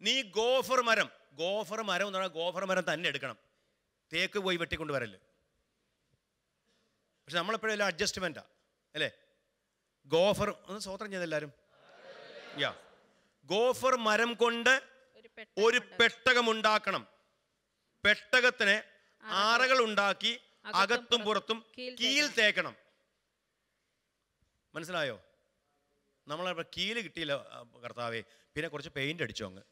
നീ ഗോഫർ മരം ഗോഫർ മരം എന്ന് പറഞ്ഞാൽ ഗോഫർ മരം തന്നെ എടുക്കണം തേക്ക് പോയി വെട്ടിക്കൊണ്ട് വരല് പക്ഷെ നമ്മളെപ്പോഴും എല്ലാം അഡ്ജസ്റ്റ്മെൻറ്റാ അല്ലേ ഗോഫർ ഒന്ന് സ്വോത്രം ചെയ്തെല്ലാവരും യാ ഗോഫർ മരം കൊണ്ട് ഒരു പെട്ടകം ഒരു ഉണ്ട്. പെട്ടകം ഉണ്ടാക്കണം പെട്ടകത്തിന് ആറകൾ ഉണ്ടാക്കി അകത്തും അകത്തും പുറത്തും കീൽ കീൽ തേക്കണം മനസ്സിലായോ നമ്മളെ കീല് കിട്ടിയില്ല ആ, കർത്താവേ പിന്നെ കുറച്ച് പെയിന്റ് അടിച്ചു അങ്ങ്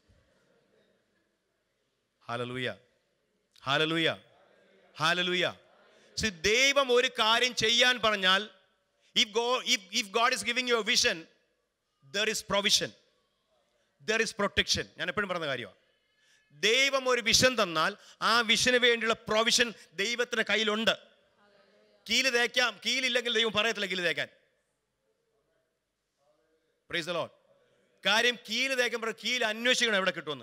ഹാലലൂയ ഹാലലൂയ ഹാലലൂയ സി ദൈവം ഒരു കാര്യം ചെയ്യാൻ പറഞ്ഞാൽ if go if if God is giving your vision there is provision there is protection ഞാൻ എപ്പോഴും പറഞ്ഞ കാര്യമാണ് ദൈവം ഒരു വിഷൻ തന്നാൽ ആ വിഷന് വേണ്ടിയുള്ള പ്രൊവിഷൻ ദൈവത്തിന് കയ്യിലുണ്ട് കീല് തേക്കാം കീലില്ലെങ്കിൽ ദൈവം പറയത്തില്ല കീല് തേക്കാൻ പ്രൈസ് ലോഡ് കാര്യം കീല് തേക്കുമ്പോൾ കീല് അന്വേഷിക്കണം എവിടെ കിട്ടുമെന്ന്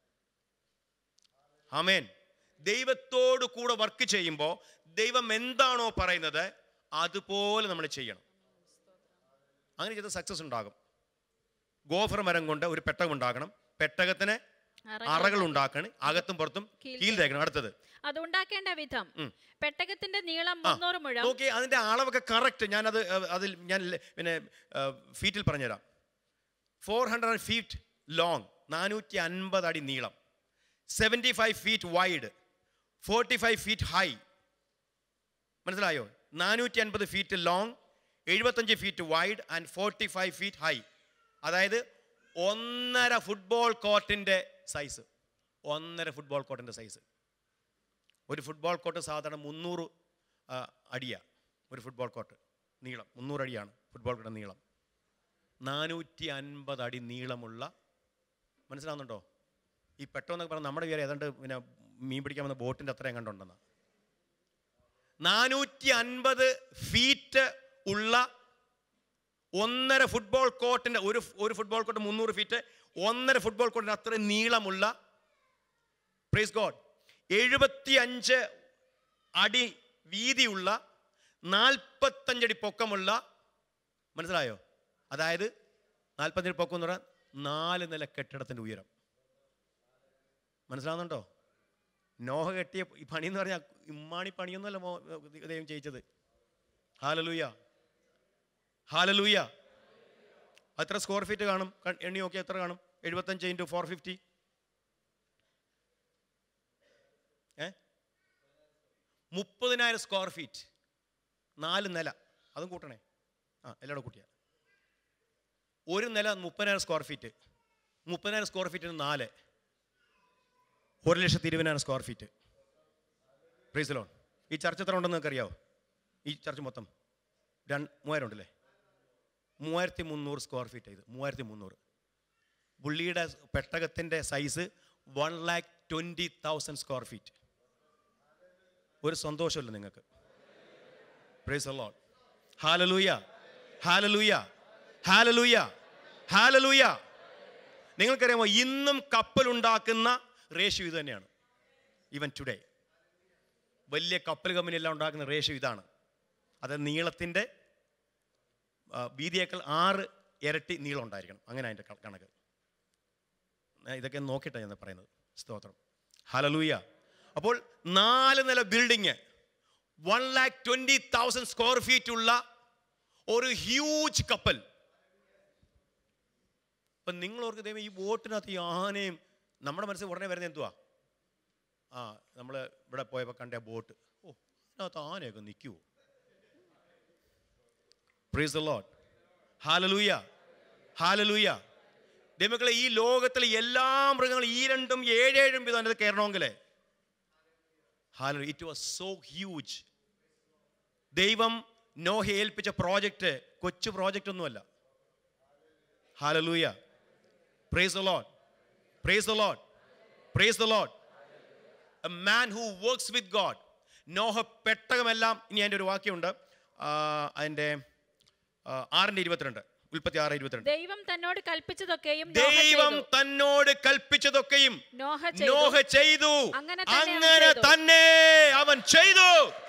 ആമേൻ ദൈവത്തോട് കൂടെ വർക്ക് ചെയ്യുമ്പോൾ ദൈവം എന്താണോ പറയുന്നത് അതുപോലെ നമ്മൾ ചെയ്യണം അങ്ങനെ ചെയ്ത സക്സസ് ഉണ്ടാകും ഗോഫർ മരം കൊണ്ട് ഒരു പെട്ടകം ഉണ്ടാക്കണം പെട്ടകത്തിന് അറകൾ അറകൾ ഉണ്ടാക്കണം അകത്തും പുറത്തും കീൽ കീൽ തേക്കണം അടുത്തത് അത് ഉണ്ടാക്കേണ്ട വിധം ഉം. പെട്ടകത്തിന്റെ നീളം ആ, മുന്നൂറ് മുഴം നോക്കി അതിന്റെ അളവൊക്കെ കറക്റ്റ് ഞാനത് അഹ്, അതിൽ ഞാൻ ല- പിന്നെ ഫീറ്റിൽ പറഞ്ഞുതരാം ഫോർ ഹൺഡ്രഡ് ഫീറ്റ് ലോങ് നാനൂറ്റി അൻപത് അടി നീളം seventy five feet wide forty five feet high മനസ്സിലായോ നാനൂറ്റി അൻപത് ഫീറ്റ് ലോങ് എഴുപത്തഞ്ച് feet wide and forty five feet high അതായത് ഒന്നര ഫുട്ബോൾ കോർട്ടിൻ്റെ സൈസ് ഒന്നര ഫുട്ബോൾ കോർട്ടിൻ്റെ സൈസ് ഒരു ഫുട്ബോൾ കോർട്ട് സാധാരണ മുന്നൂറ് അടിയാണ് ഒരു ഫുട്ബോൾ കോർട്ട് നീളം മുന്നൂറ് അടിയാണ് ഫുട്ബോൾ കോർട്ട് നീളം നാനൂറ്റി അൻപത് അടി നീളമുള്ള മനസ്സിലാവുന്നുണ്ടോ ഈ പെട്ടെന്നൊക്കെ പറഞ്ഞാൽ നമ്മുടെ പേര് ഏതാണ്ട് പിന്നെ മീൻ പിടിക്കാൻ വന്ന ബോട്ടിൻ്റെ അത്രയും കണ്ടുണ്ടെന്ന നാനൂറ്റി അൻപത് ഫീറ്റ് ഉള്ള ഒന്നര ഫുട്ബോൾ കോർട്ടിൻ്റെ ഒരു ഒരു ഫുട്ബോൾ കോർട്ട് മുന്നൂറ് ഫീറ്റ് ഒന്നര ഫുട്ബോൾ കോർട്ടിൻ്റെ അത്രയും നീളമുള്ള പ്രൈസ് ഗോഡ് എഴുപത്തി അഞ്ച് അടി വീതിയുള്ള നാൽപ്പത്തഞ്ചടി പൊക്കമുള്ള മനസ്സിലായോ അതായത് നാൽപ്പത്തഞ്ചടി പൊക്കം എന്ന് പറഞ്ഞാൽ നാല് നില കെട്ടിടത്തിൻ്റെ ഉയരം മനസ്സിലാവുന്നുണ്ടോ നോഹ കെട്ടിയ ഈ പണി എന്ന് പറഞ്ഞാൽ ഇമ്മാണി പണിയൊന്നുമല്ല മോ ദൈവം ചെയ്യിച്ചത് ഹാലലൂയ ഹാലലൂയ എത്ര സ്ക്വയർ ഫീറ്റ് കാണും ക- എണ്ണി നോക്കിയാൽ എത്ര കാണും എഴുപത്തഞ്ച് ഇൻറ്റു ഫോർ ഫിഫ്റ്റി ഏ മുപ്പതിനായിരം സ്ക്വയർ ഫീറ്റ് നാല് നില അതും കൂട്ടണേ ആ എല്ലാവരും കൂട്ടിയ ഒരു നില മുപ്പതിനായിരം സ്ക്വയർ ഫീറ്റ് മുപ്പതിനായിരം സ്ക്വയർ ഫീറ്റിന് നാല് ഒരു ലക്ഷത്തി ഇരുപതിനായിരം സ്ക്വയർ ഫീറ്റ് പ്രീസ് ലോൺ ഈ ചർച്ച എത്ര ഉണ്ടെന്ന് നിങ്ങൾക്ക് അറിയാവോ ഈ ചർച്ച മൊത്തം രണ്ട് മൂവായിരം ഉണ്ടല്ലേ മൂവായിരത്തി മുന്നൂറ് സ്ക്വയർ ഫീറ്റ് ഇത് മൂവായിരത്തി മുന്നൂറ് പുള്ളിയുടെ പെട്ടകത്തിൻ്റെ size one lakh twenty thousand square feet ഒരു സന്തോഷമില്ല നിങ്ങൾക്ക് പ്രൈസ് അലോൺ ഹാലലൂയ ഹാലലൂയ ഹാലലൂയ ഹാലലൂയ നിങ്ങൾക്കറിയാമോ ഇന്നും കപ്പലുണ്ടാക്കുന്ന റേഷ്യോ ഇത് തന്നെയാണ് ഈവൻ ടുഡേ വലിയ കപ്പൽ കമ്പനി എല്ലാം ഉണ്ടാക്കുന്ന റേഷ്യോ ഇതാണ് അത് നീളത്തിൻ്റെ ആ, വീതിയേക്കാൾ ആറ് ഇരട്ടി നീളം ഉണ്ടായിരിക്കണം അങ്ങനെ അതിൻ്റെ ക- കണക്ക് ഞാൻ ഇതൊക്കെ നോക്കിയിട്ടാണ് ഞാൻ പറയുന്നത് സ്തോത്രം ഹലലൂയ അപ്പോൾ നാല് നില building one lakh twenty thousand square feet ഉള്ള ഒരു ഹ്യൂജ് കപ്പൽ അപ്പം നിങ്ങൾ ഓർക്ക് ദൈവം ഈ ബോട്ടിനകത്ത് ഈ ആനയും നമ്മുടെ മനസ്സിൽ ഉടനെ വരുന്നത് എന്തുവാ ആ നമ്മൾ ഇവിടെ പോയപ്പോൾ കണ്ട ബോട്ട് ഓ അതിനകത്ത് ആനയൊക്കെ നിൽക്കുമോ praise the Lord hallelujah hallelujah ദൈവങ്ങളെ ഈ ലോകത്തിലെ എല്ലാ മൃഗങ്ങളും ഈ രണ്ടും ഏഴേഴും വിധം അതിനകത്ത് കയറണമെങ്കിൽ hallelujah it was so huge ദൈവം നോഹ ഏൽപ്പിച്ച പ്രോജക്റ്റ് കൊച്ചു പ്രോജക്റ്റ് ഒന്നുമല്ല hallelujah praise the Lord praise the Lord praise the Lord a man who works with God നോഹ പെട്ടകമെല്ലാം ഇനി അതിൻ്റെ ഒരു വാക്യമുണ്ട് ആ, അതിൻ്റെ ആ, ആറിൻ്റെ ഇരുപത്തിരണ്ട് ഉൽപ്പത്തി ആറ് ഇരുപത്തിരണ്ട് ദൈവം തന്നോട് കൽപ്പിച്ചതൊക്കെയും നോഹ ദൈവം ചെയ്തു. തന്നോട് കൽപ്പിച്ചതൊക്കെയും നോഹ ചെയ്തു. നോഹ ചെയ്തു അങ്ങനെ തന്നെ അവൻ അങ്ങനെ ചെയ്തു. തന്നെ അവൻ ചെയ്തു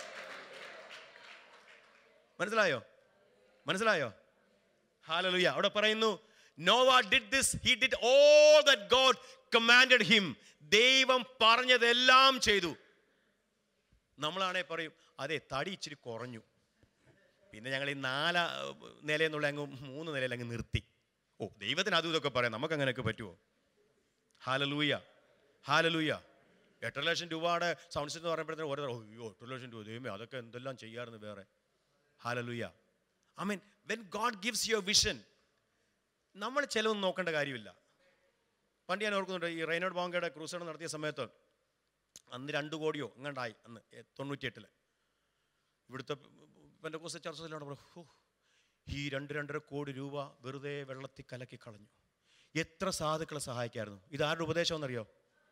മനസ്സിലായോ മനസ്സിലായോ ഹാലലുയ അവിടെ പറയുന്നു Noah did this he did all that God commanded him ദൈവം പറഞ്ഞതെല്ലാം ചെയ്തു നമ്മളാണെ പറയും അതെ തടി ഇച്ചിരി കുറഞ്ഞു പിന്നെ ഞങ്ങൾ ഈ നാല നിലയെന്നുള്ള അങ്ങ് മൂന്ന് നിലയിൽ അങ്ങ് നിർത്തി ഓ ദൈവത്തിന് അതും ഇതൊക്കെ പറയാം നമുക്ക് അങ്ങനെയൊക്കെ പറ്റുമോ ഹാലലൂയ ഹാലലൂയ എട്ടര ലക്ഷം രൂപയുടെ സൗണ്ട് സിസ്റ്റം എന്ന് പറയുമ്പോഴത്തേനും ഓരോ അയ്യോ എട്ടര ലക്ഷം രൂപ ദൈവമേ അതൊക്കെ എന്തെല്ലാം ചെയ്യാറുണ്ട് വേറെ hallelujah I mean when God gives your vision നമ്മൾ ചിലവൊന്നും നോക്കേണ്ട കാര്യമില്ല പണ്ട് ഞാൻ ഓർക്കുന്നുണ്ട് ഈ റെയ്നോഡ് ബോങ്കയുടെ ക്രൂസഡ് നടത്തിയ സമയത്ത് അന്ന് രണ്ട് കോടിയോ എങ്ങാണ്ടായി അന്ന് എ- തൊണ്ണൂറ്റിയെട്ടില് ഇവിടുത്തെ എൻ്റെ കോസ് ചർച്ചയിലാണ് പറഞ്ഞു "ഹോ, ഈ രണ്ട് രണ്ടര കോടി രൂപ വെറുതെ വെള്ളത്തിൽ കലക്കി കളഞ്ഞു എത്ര സാധുക്കളെ സഹായിക്കായിരുന്നു ഇത് ആരുടെ ഉപദേശം എന്നറിയോ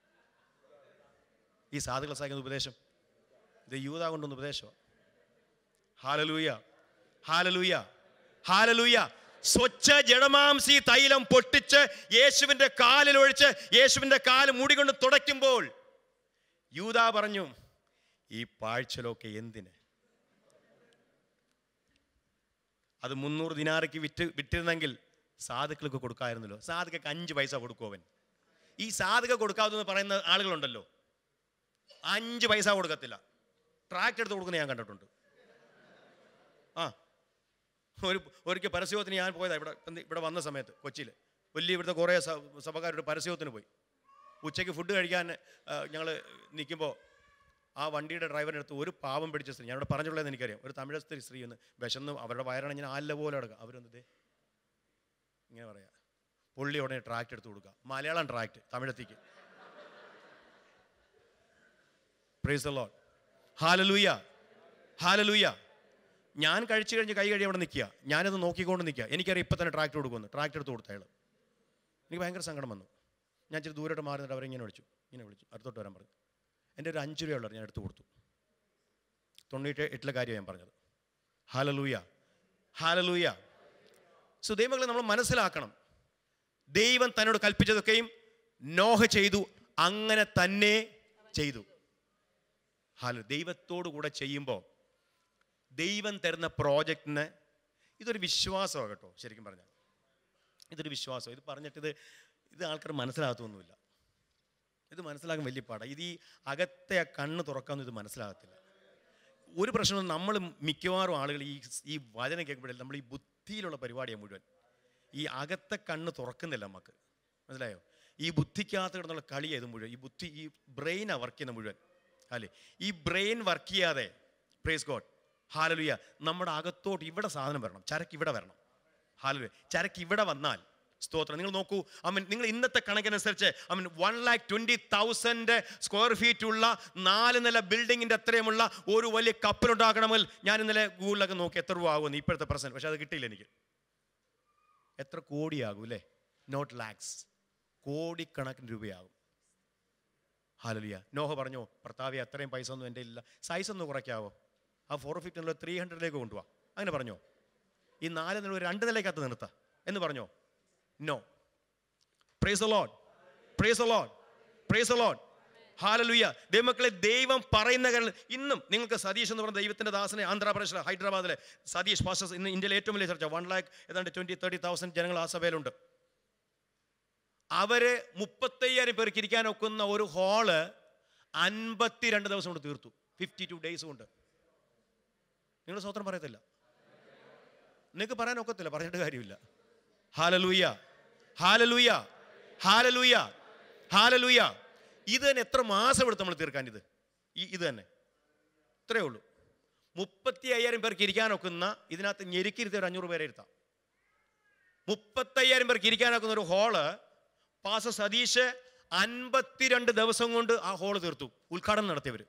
ഈ സാധുക്കളെ സഹായിക്കുന്ന ഉപദേശം ഇത് യൂത കൊണ്ടുവന്ന ഉപദേശം ഹാലലൂയ ഹാലലൂയ ഹാലലൂയ സ്വച്ഛ ജഡമാംസി തൈലം പൊട്ടിച്ച് യേശുവിന്റെ കാലിൽ ഒഴിച്ച് യേശുവിന്റെ കാല് മൂടിക്കൊണ്ട് തുടയ്ക്കുമ്പോൾ യൂത പറഞ്ഞു ഈ പാഴ്ചലൊക്കെ എന്തിന് അത് മുന്നൂറ് ദിനാറയ്ക്ക് വിറ്റ് വിറ്റിരുന്നെങ്കിൽ സാധുക്കൾക്ക് കൊടുക്കാമായിരുന്നല്ലോ സാധുക്കൾക്ക് അഞ്ച് പൈസ കൊടുക്കും അവൻ ഈ സാധുക കൊടുക്കാമെന്ന് പറയുന്ന ആളുകളുണ്ടല്ലോ അഞ്ച് പൈസ കൊടുക്കത്തില്ല ട്രാക്ട് എടുത്ത് കൊടുക്കുന്ന ഞാൻ കണ്ടിട്ടുണ്ട് ആ ഒരു ഒരിക്കൽ പരസ്യത്തിന് ഞാൻ പോയതാ ഇവിടെ എന്ത് ഇവിടെ വന്ന സമയത്ത് കൊച്ചിയിൽ വലിയ ഇവിടുത്തെ കുറേ സ- സഭക്കാരുടെ പരസ്യത്തിന് പോയി ഉച്ചയ്ക്ക് ഫുഡ് കഴിക്കാൻ ഞങ്ങൾ നിൽക്കുമ്പോൾ ആ വണ്ടിയുടെ ഡ്രൈവറിൻ്റെ അടുത്ത് ഒരു പാവം പിടിച്ച സ്ത്രീ ഞാനിവിടെ പറഞ്ഞുള്ളതെന്ന് എനിക്കറിയാം ഒരു തമിഴ് സ്ത്രീ സ്ത്രീ ഒന്ന് വിശന്ന് അവരുടെ വയറാണ് ഇങ്ങനെ ആല്ല പോലെ കിടക്കുക അവരൊന്ന് ദേ ഇങ്ങനെ പറയാം പുള്ളി ഉടനെ ട്രാക്ട് എടുത്ത് കൊടുക്കുക മലയാളം ട്രാക്ട് തമിഴത്തേക്ക് praise the Lord hallelujah hallelujah ഞാൻ കഴിച്ചു കഴിഞ്ഞ് കൈ കഴിയും അവിടെ നിൽക്കുക ഞാനത് നോക്കിക്കൊണ്ട് നിൽക്കുക എനിക്കറിയാം ഇപ്പം തന്നെ ട്രാക്ടർ കൊടുക്കുമെന്ന് ട്രാക്ടർ എടുത്ത് കൊടുത്ത അയാൾ എനിക്ക് ഭയങ്കര സങ്കടം വന്നു ഞാൻ ഇച്ചിരി ദൂരോട്ട് മാറി നിന്നിട്ട് അവരെ ഇങ്ങനെ വിളിച്ചു ഇങ്ങനെ വിളിച്ചു അടുത്തോട്ട് വരാൻ പറഞ്ഞു എൻ്റെ ഒരു അഞ്ച് രൂപയുള്ളത് ഞാൻ എടുത്ത് കൊടുത്തു തൊണ്ണൂറ്റി എട്ടിലെ കാര്യം ഞാൻ പറഞ്ഞത് ഹാലലൂയ ഹാലലൂയ സോ ദൈവങ്ങളെ നമ്മൾ മനസ്സിലാക്കണം ദൈവം തന്നോട് കൽപ്പിച്ചതൊക്കെയും നോഹ ചെയ്തു അങ്ങനെ തന്നെ ചെയ്തു ഹാലോ ദൈവത്തോടു കൂടെ ചെയ്യുമ്പോൾ ദൈവം തരുന്ന പ്രോജക്റ്റിന് ഇതൊരു വിശ്വാസമാണ് കേട്ടോ ശരിക്കും പറഞ്ഞാൽ ഇതൊരു വിശ്വാസം ഇത് പറഞ്ഞിട്ട് ഇത് ഇത് ആൾക്കാർ മനസ്സിലാകത്തൊന്നുമില്ല ഇത് മനസ്സിലാക്കാൻ വലിയ പാടാണ് ഇത് ഈ അകത്തെ ആ കണ്ണ് തുറക്കാമെന്ന് ഇത് മനസ്സിലാകത്തില്ല ഒരു പ്രശ്നവും നമ്മൾ മിക്കവാറും ആളുകൾ ഈ ഈ വചനം കേൾക്കുമ്പോഴല്ല നമ്മൾ ഈ ബുദ്ധിയിലുള്ള പരിപാടിയാണ് മുഴുവൻ ഈ അകത്തെ കണ്ണ് തുറക്കുന്നില്ല നമുക്ക് മനസ്സിലായോ ഈ ബുദ്ധിക്കകത്ത് കിടന്നുള്ള കളിയാണ് ഇത് മുഴുവൻ ഈ ബുദ്ധി ഈ ബ്രെയിനാണ് വർക്ക് ചെയ്യുന്ന മുഴുവൻ അല്ലേ ഈ ബ്രെയിൻ വർക്ക് ചെയ്യാതെ പ്രേസ് ഗോഡ് ഹാലലുയ നമ്മുടെ അകത്തോട്ട് ഇവിടെ സാധനം വരണം ചരക്ക് ഇവിടെ വരണം ഹാലലുയ ചരക്ക് ഇവിടെ വന്നാൽ സ്തോത്രം നിങ്ങൾ നോക്കൂ ഐ മീൻ നിങ്ങൾ ഇന്നത്തെ കണക്കനുസരിച്ച് I mean one lakh twenty thousand square feet ഉള്ള നാല് നില ബിൽഡിങ്ങിൻ്റെ അത്രയുമുള്ള ഒരു വലിയ കപ്പലുണ്ടാക്കണമെങ്കിൽ ഞാൻ ഇന്നലെ ഗൂഗിളിലൊക്കെ നോക്കി എത്ര രൂപ ആകുമെന്ന് ഇപ്പോഴത്തെ പ്രശ്നം പക്ഷെ അത് കിട്ടിയില്ല എനിക്ക് എത്ര കോടിയാകും അല്ലേ നോട്ട് ലാക്സ് കോടിക്കണക്കിന് രൂപയാകും ഹാലലിയ നോഹ പറഞ്ഞു ഭർത്താവെ അത്രയും പൈസ ഒന്നും എൻ്റെ ഇല്ല സൈസ് ഒന്ന് കുറയ്ക്കാവോ ആ ഫോർ ഫിഫ്റ്റി എന്നുള്ള ത്രീ ഹൺഡ്രഡിലേക്ക് കൊണ്ടുപോവാ അങ്ങനെ പറഞ്ഞോ ഈ നാല് നില ഒരു രണ്ട് നിലയ്ക്കകത്ത് നിർത്താം എന്ന് പറഞ്ഞോ no praise Lord praise Lord praise Lord hallelujah ദൈവമക്കളെ ദൈവം പറയുന്ന കാര്യം ഇന്നും നിങ്ങൾക്ക് സതീഷ് എന്ന് പറഞ്ഞ ദൈവത്തിന്റെ ദാസനെ ആന്ധ്രാപ്രദേശിലെ ഹൈദരാബാദിലെ സതീഷ് പാസ്റ്റർ ഇന്ന് ഇന്ത്യയിലെ ഏറ്റവും വലിയ ചർച്ച വൺ ലാക്ക് ഏതാണ്ട് ട്വന്റി തേർട്ടി തൗസൻഡ് ജനങ്ങൾ ആ സഭയിലുണ്ട് അവര് മുപ്പത്തയ്യായിരം പേർക്ക് ഇരിക്കാൻ ഒക്കുന്ന ഒരു ഹാള് അൻപത്തിരണ്ട് ദിവസം കൊണ്ട് തീർത്തു ഫിഫ്റ്റി ടു ഡേയ്സ് കൊണ്ട് നിങ്ങൾ സ്വത്രം പറയത്തില്ല നിങ്ങൾക്ക് പറയാൻ ഒക്കത്തില്ല പറഞ്ഞിട്ട് കാര്യമില്ല ഹാലലൂയ ഹാലലൂയ ഹാലലൂയ ഹാലലൂയ ഇത് തന്നെ എത്ര മാസം എടുത്ത് നമ്മൾ തീർക്കാൻ ഇത് ഈ ഇത് തന്നെ ഇത്രയേ ഉള്ളൂ മുപ്പത്തി അയ്യായിരം പേർക്ക് ഇരിക്കാനൊക്കുന്ന ഇതിനകത്ത് ഞെരുക്കിരുത്തി ഒരു അഞ്ഞൂറ് പേരെ ഇരുത്താം മുപ്പത്തയ്യായിരം പേർക്ക് ഇരിക്കാനൊക്കുന്ന ഒരു ഹാള് പാസ സതീഷ് അൻപത്തിരണ്ട് ദിവസം കൊണ്ട് ആ ഹാള് തീർത്തു ഉദ്ഘാടനം നടത്തിയവർ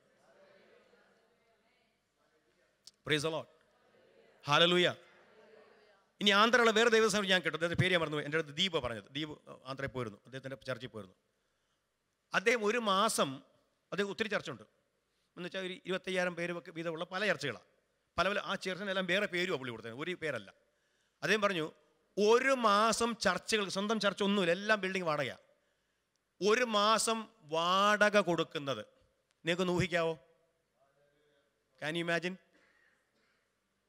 പ്രൈസ് അലോട്ട് ഹാലലൂയ ഇനി ആന്ധ്രയുള്ള വേറെ ദൈവസം ഞാൻ കേട്ടു അദ്ദേഹത്തെ പേര് ഞാൻ മറന്നു എൻ്റെ അടുത്ത് ദീപ പറഞ്ഞത് ദീപ് ആന്ധ്രയിൽ പോയിരുന്നു അദ്ദേഹത്തിൻ്റെ ചർച്ചയിൽ പോയിരുന്നു അദ്ദേഹം ഒരു മാസം അദ്ദേഹം ഒത്തിരി ചർച്ച ഉണ്ട് എന്ന് വെച്ചാൽ ഒരു ഇരുപത്തയ്യായിരം പേര് ഒക്കെ വീതമുള്ള പല ചർച്ചകളാണ് പല പല ആ ചർച്ചിനെല്ലാം വേറെ പേരും പുള്ളി കൊടുത്തത് ഒരു പേരല്ല അദ്ദേഹം പറഞ്ഞു ഒരു മാസം ചർച്ചകൾ സ്വന്തം ചർച്ച ഒന്നുമില്ല എല്ലാം ബിൽഡിംഗ് വാടകയാണ് ഒരു മാസം വാടക കൊടുക്കുന്നത് നിങ്ങൾക്കൊന്ന് ഊഹിക്കാവോ ക്യാൻ യു ഇമാജിൻ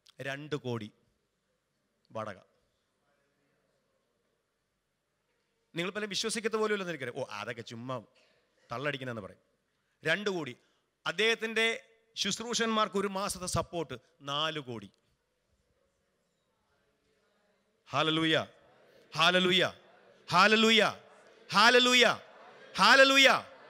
രണ്ട് കോടി വാടക നിങ്ങൾ പല വിശ്വസിക്കത്ത പോലും ഇല്ലെന്ന് എനിക്കറിയാം ഓ അതൊക്കെ ചുമ്മാ തള്ളടിക്കണമെന്ന് പറയും രണ്ട് കോടി അദ്ദേഹത്തിൻ്റെ ശുശ്രൂഷന്മാർക്ക് ഒരു മാസത്തെ സപ്പോർട്ട് നാല് കോടി hallelujah hallelujah hallelujah hallelujah hallelujah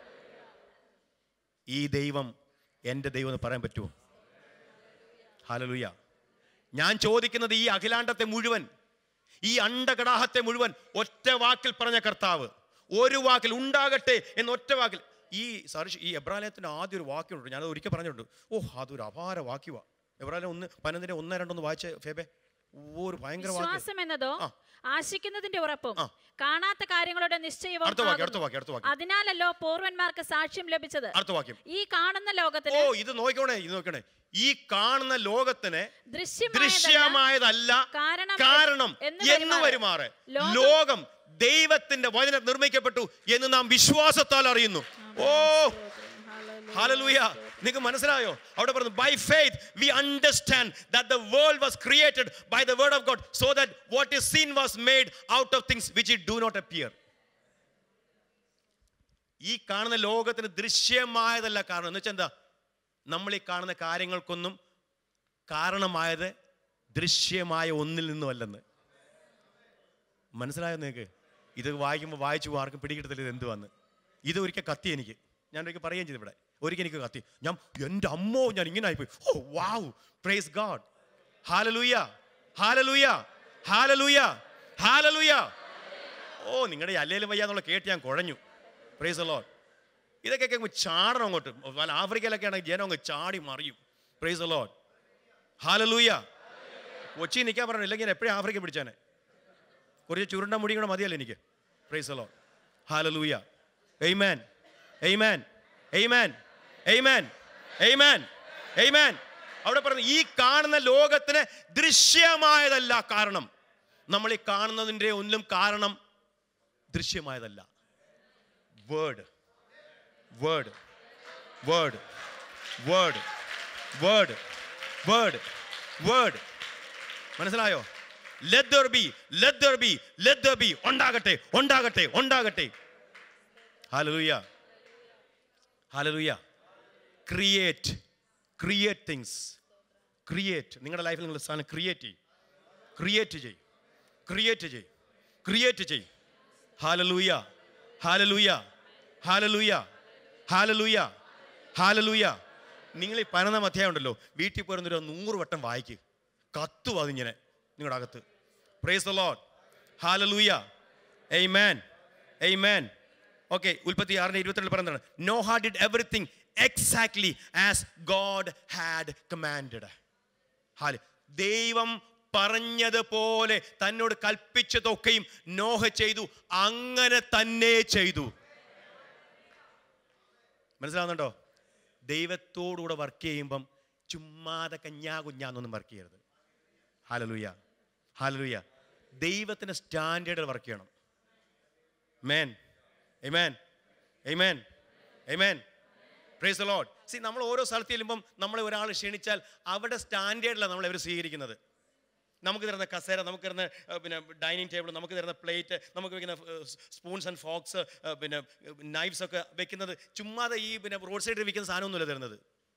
ഈ ദൈവം എൻ്റെ ദൈവം എന്ന് പറയാൻ പറ്റുമോ ഹാലലൂയ ഞാൻ ചോദിക്കുന്നത് ഈ അഖിലാണ്ടത്തെ മുഴുവൻ ഈ അണ്ടകടാഹത്തെ മുഴുവൻ ഒറ്റ വാക്കിൽ പറഞ്ഞ കർത്താവ് ഒരു വാക്കിൽ ഉണ്ടാകട്ടെ എന്ന ഒറ്റ വാക്കിൽ ഈ സർഷ് ഈ എബ്രാലയത്തിൻ്റെ ആദ്യം ഒരു വാക്യമുണ്ട് ഞാനത് ഒരിക്കൽ പറഞ്ഞിട്ടുണ്ട് ഓ അതൊരു അപാര വാക്യവാ എബ്രാലയം ഒന്ന് പതിനൊന്നിൻ്റെ ഒന്ന് രണ്ടൊന്ന് വായിച്ച ഫേബെ ഓ ഒരു ഭയങ്കര വാക്യം വിശ്വാസം എന്നതോ ആ. ആശിക്കുന്നതിന്റെ ഉറപ്പും ആ. കാണാത്ത കാര്യങ്ങളുടെ നിശ്ചയവും അടുത്ത വാക്യം, ആകുന്നു. അടുത്ത വാക്യം, അടുത്ത വാക്യം. അതിനാലല്ലോ പൂർവന്മാർക്ക് സാക്ഷ്യം ലഭിച്ചത് അടുത്ത വാക്യം ഈ കാണുന്ന ഓ ലോകത്തിന് ഇത് നോക്കണേ ഇത് നോക്കണേ ഈ കാണുന്ന ലോകത്തിന് ദൃശ്യമായതല്ല, ദൃശ്യമായതല്ല കാരണം കാരണം എന്ന് എന്ന് വരുമാറ്. വരുമാറ് ലോകം- ലോകം ദൈവത്തിന്റെ വചനം നിർമ്മിക്കപ്പെട്ടു എന്ന് നാം വിശ്വാസത്താൽ അറിയുന്നു ഓ ഹാലലൂയ നിങ്ങൾക്ക് മനസ്സിലായോ അവിടെ പറഞ്ഞു by faith we understand that the world was created by the word of God so that what is seen was made out of things which it do not appear ഈ കാണുന്ന ലോകത്തിന് ദൃശ്യമായതല്ല കാരണം എന്ന് വെച്ചാൽ എന്താ നമ്മൾ ഈ കാണുന്ന കാര്യങ്ങൾക്കൊന്നും കാരണമായത് ദൃശ്യമായ ഒന്നിൽ നിന്നുമല്ലെന്ന് മനസ്സിലായോ നിങ്ങൾക്ക് ഇത് വായിക്കുമ്പോൾ വായിച്ചു ആർക്കും പിടികിട്ടത്തില്ല ഇത് എന്തുവാന്ന് ഇത് ഒരിക്കൽ കത്തി എനിക്ക് ഞാൻ ഒരിക്കൽ പറയുകയും ചെയ്തു ഇവിടെ ഒരിക്കൽ എനിക്ക് കത്തി ഞാൻ എൻ്റെ അമ്മോ ഞാൻ ഇങ്ങനെ ആയിപ്പോയി oh wow praise God hallelujah hallelujah hallelujah hallelujah ഓ നിങ്ങളുടെ അല്ലേലും വയ്യാന്നുള്ള കേട്ട് ഞാൻ കുഴഞ്ഞു പ്രൈസ് ലോഡ് ഇതൊക്കെ കേൾക്കുമ്പോൾ ചാടണം അങ്ങോട്ട് വല്ല ആഫ്രിക്കയിലൊക്കെ ആണെങ്കിൽ ജനം അങ്ങ് ചാടി മറിയും പ്രൈസ് ലോഡ് ഹാലലൂയ കൊച്ചി നിൽക്കാൻ പറഞ്ഞു ഇല്ലെങ്കിൽ ഞാൻ എപ്പോഴും ആഫ്രിക്ക പിടിച്ചാനെ കുറച്ച് ചുരുണ്ട മുടി കൂടെ മതിയല്ലോ എനിക്ക് praise Lord hallelujah amen amen amen amen amen amen അവിടെ പറഞ്ഞു ഈ കാണുന്ന ലോകത്തിന് ദൃശ്യമായതല്ല കാരണം നമ്മൾ ഈ കാണുന്നതിൻ്റെ ഒന്നിലും കാരണം ദൃശ്യമായതല്ല word word word word word word word മനസ്സിലായോ let there be let there be let there be ഉണ്ടാകട്ടെ ഉണ്ടാകട്ടെ ഉണ്ടാകട്ടെ hallelujah hallelujah create create things create നിങ്ങളുടെ ലൈഫിൽ നിങ്ങൾ സാധനം ക്രിയേറ്റ് ചെയ്യും ക്രിയേറ്റ് ചെയ്യും ക്രിയേറ്റ് ചെയ്യും ക്രിയേറ്റ് ചെയ്യും hallelujah hallelujah hallelujah hallelujah hallelujah നിങ്ങൾ ഈ പതിനൊന്നാം അധ്യായം ഉണ്ടല്ലോ വീട്ടിൽ പോയിരുന്നൊരു നൂറ് വട്ടം വായിക്ക് കത്തും അതിങ്ങനെ നിങ്ങളുടെ അകത്ത് പ്രേസ് ദ ലോഡ് ഹാലലൂയ എയ് മാൻ എയ് മാൻ ഓക്കെ ഉൽപ്പത്തി ആറിന്റെ ഇരുപത്തിരണ്ടിൽ പറയുന്നതാണ് Noah did everything exactly as God had commanded ഹാല് ദൈവം പറഞ്ഞതുപോലെ തന്നോട് കൽപ്പിച്ചതൊക്കെയും നോഹ ചെയ്തു അങ്ങനെ തന്നെ ചെയ്തു മനസ്സിലാവുന്നുണ്ടോ ദൈവത്തോടുകൂടെ വർക്ക് ചെയ്യുമ്പം ചുമ്മാതെ കഞ്ഞാ കുഞ്ഞാന്നൊന്നും വർക്ക് ചെയ്യരുത് ഹാലലൂയ ഹാലലൂയ ദൈവത്തിന് സ്റ്റാൻഡേർഡിൽ വർക്ക് ചെയ്യണം amen amen amen amen praise the Lord see നമ്മൾ ഓരോ സ്ഥലത്ത് ചെല്ലുമ്പം നമ്മളെ ഒരാൾ ക്ഷണിച്ചാൽ അവിടെ സ്റ്റാൻഡേർഡിലാണ് നമ്മൾ ഇവർ സ്വീകരിക്കുന്നത് നമുക്ക് തരുന്ന കസേര നമുക്ക് തരുന്ന ഏർ, പിന്നെ ഡൈനിങ് ടേബിൾ നമുക്ക് തരുന്ന പ്ലേറ്റ് നമുക്ക് വെക്കുന്ന സ്പൂൺസ് ആൻഡ് ഫോക്സ് പിന്നെ നൈഫ്സ് ഒക്കെ വെക്കുന്നത് ചുമ്മാതെ ഈ പിന്നെ റോഡ് സൈഡിൽ വിൽക്കുന്ന സാധനമൊന്നുമില്ല തരുന്നത്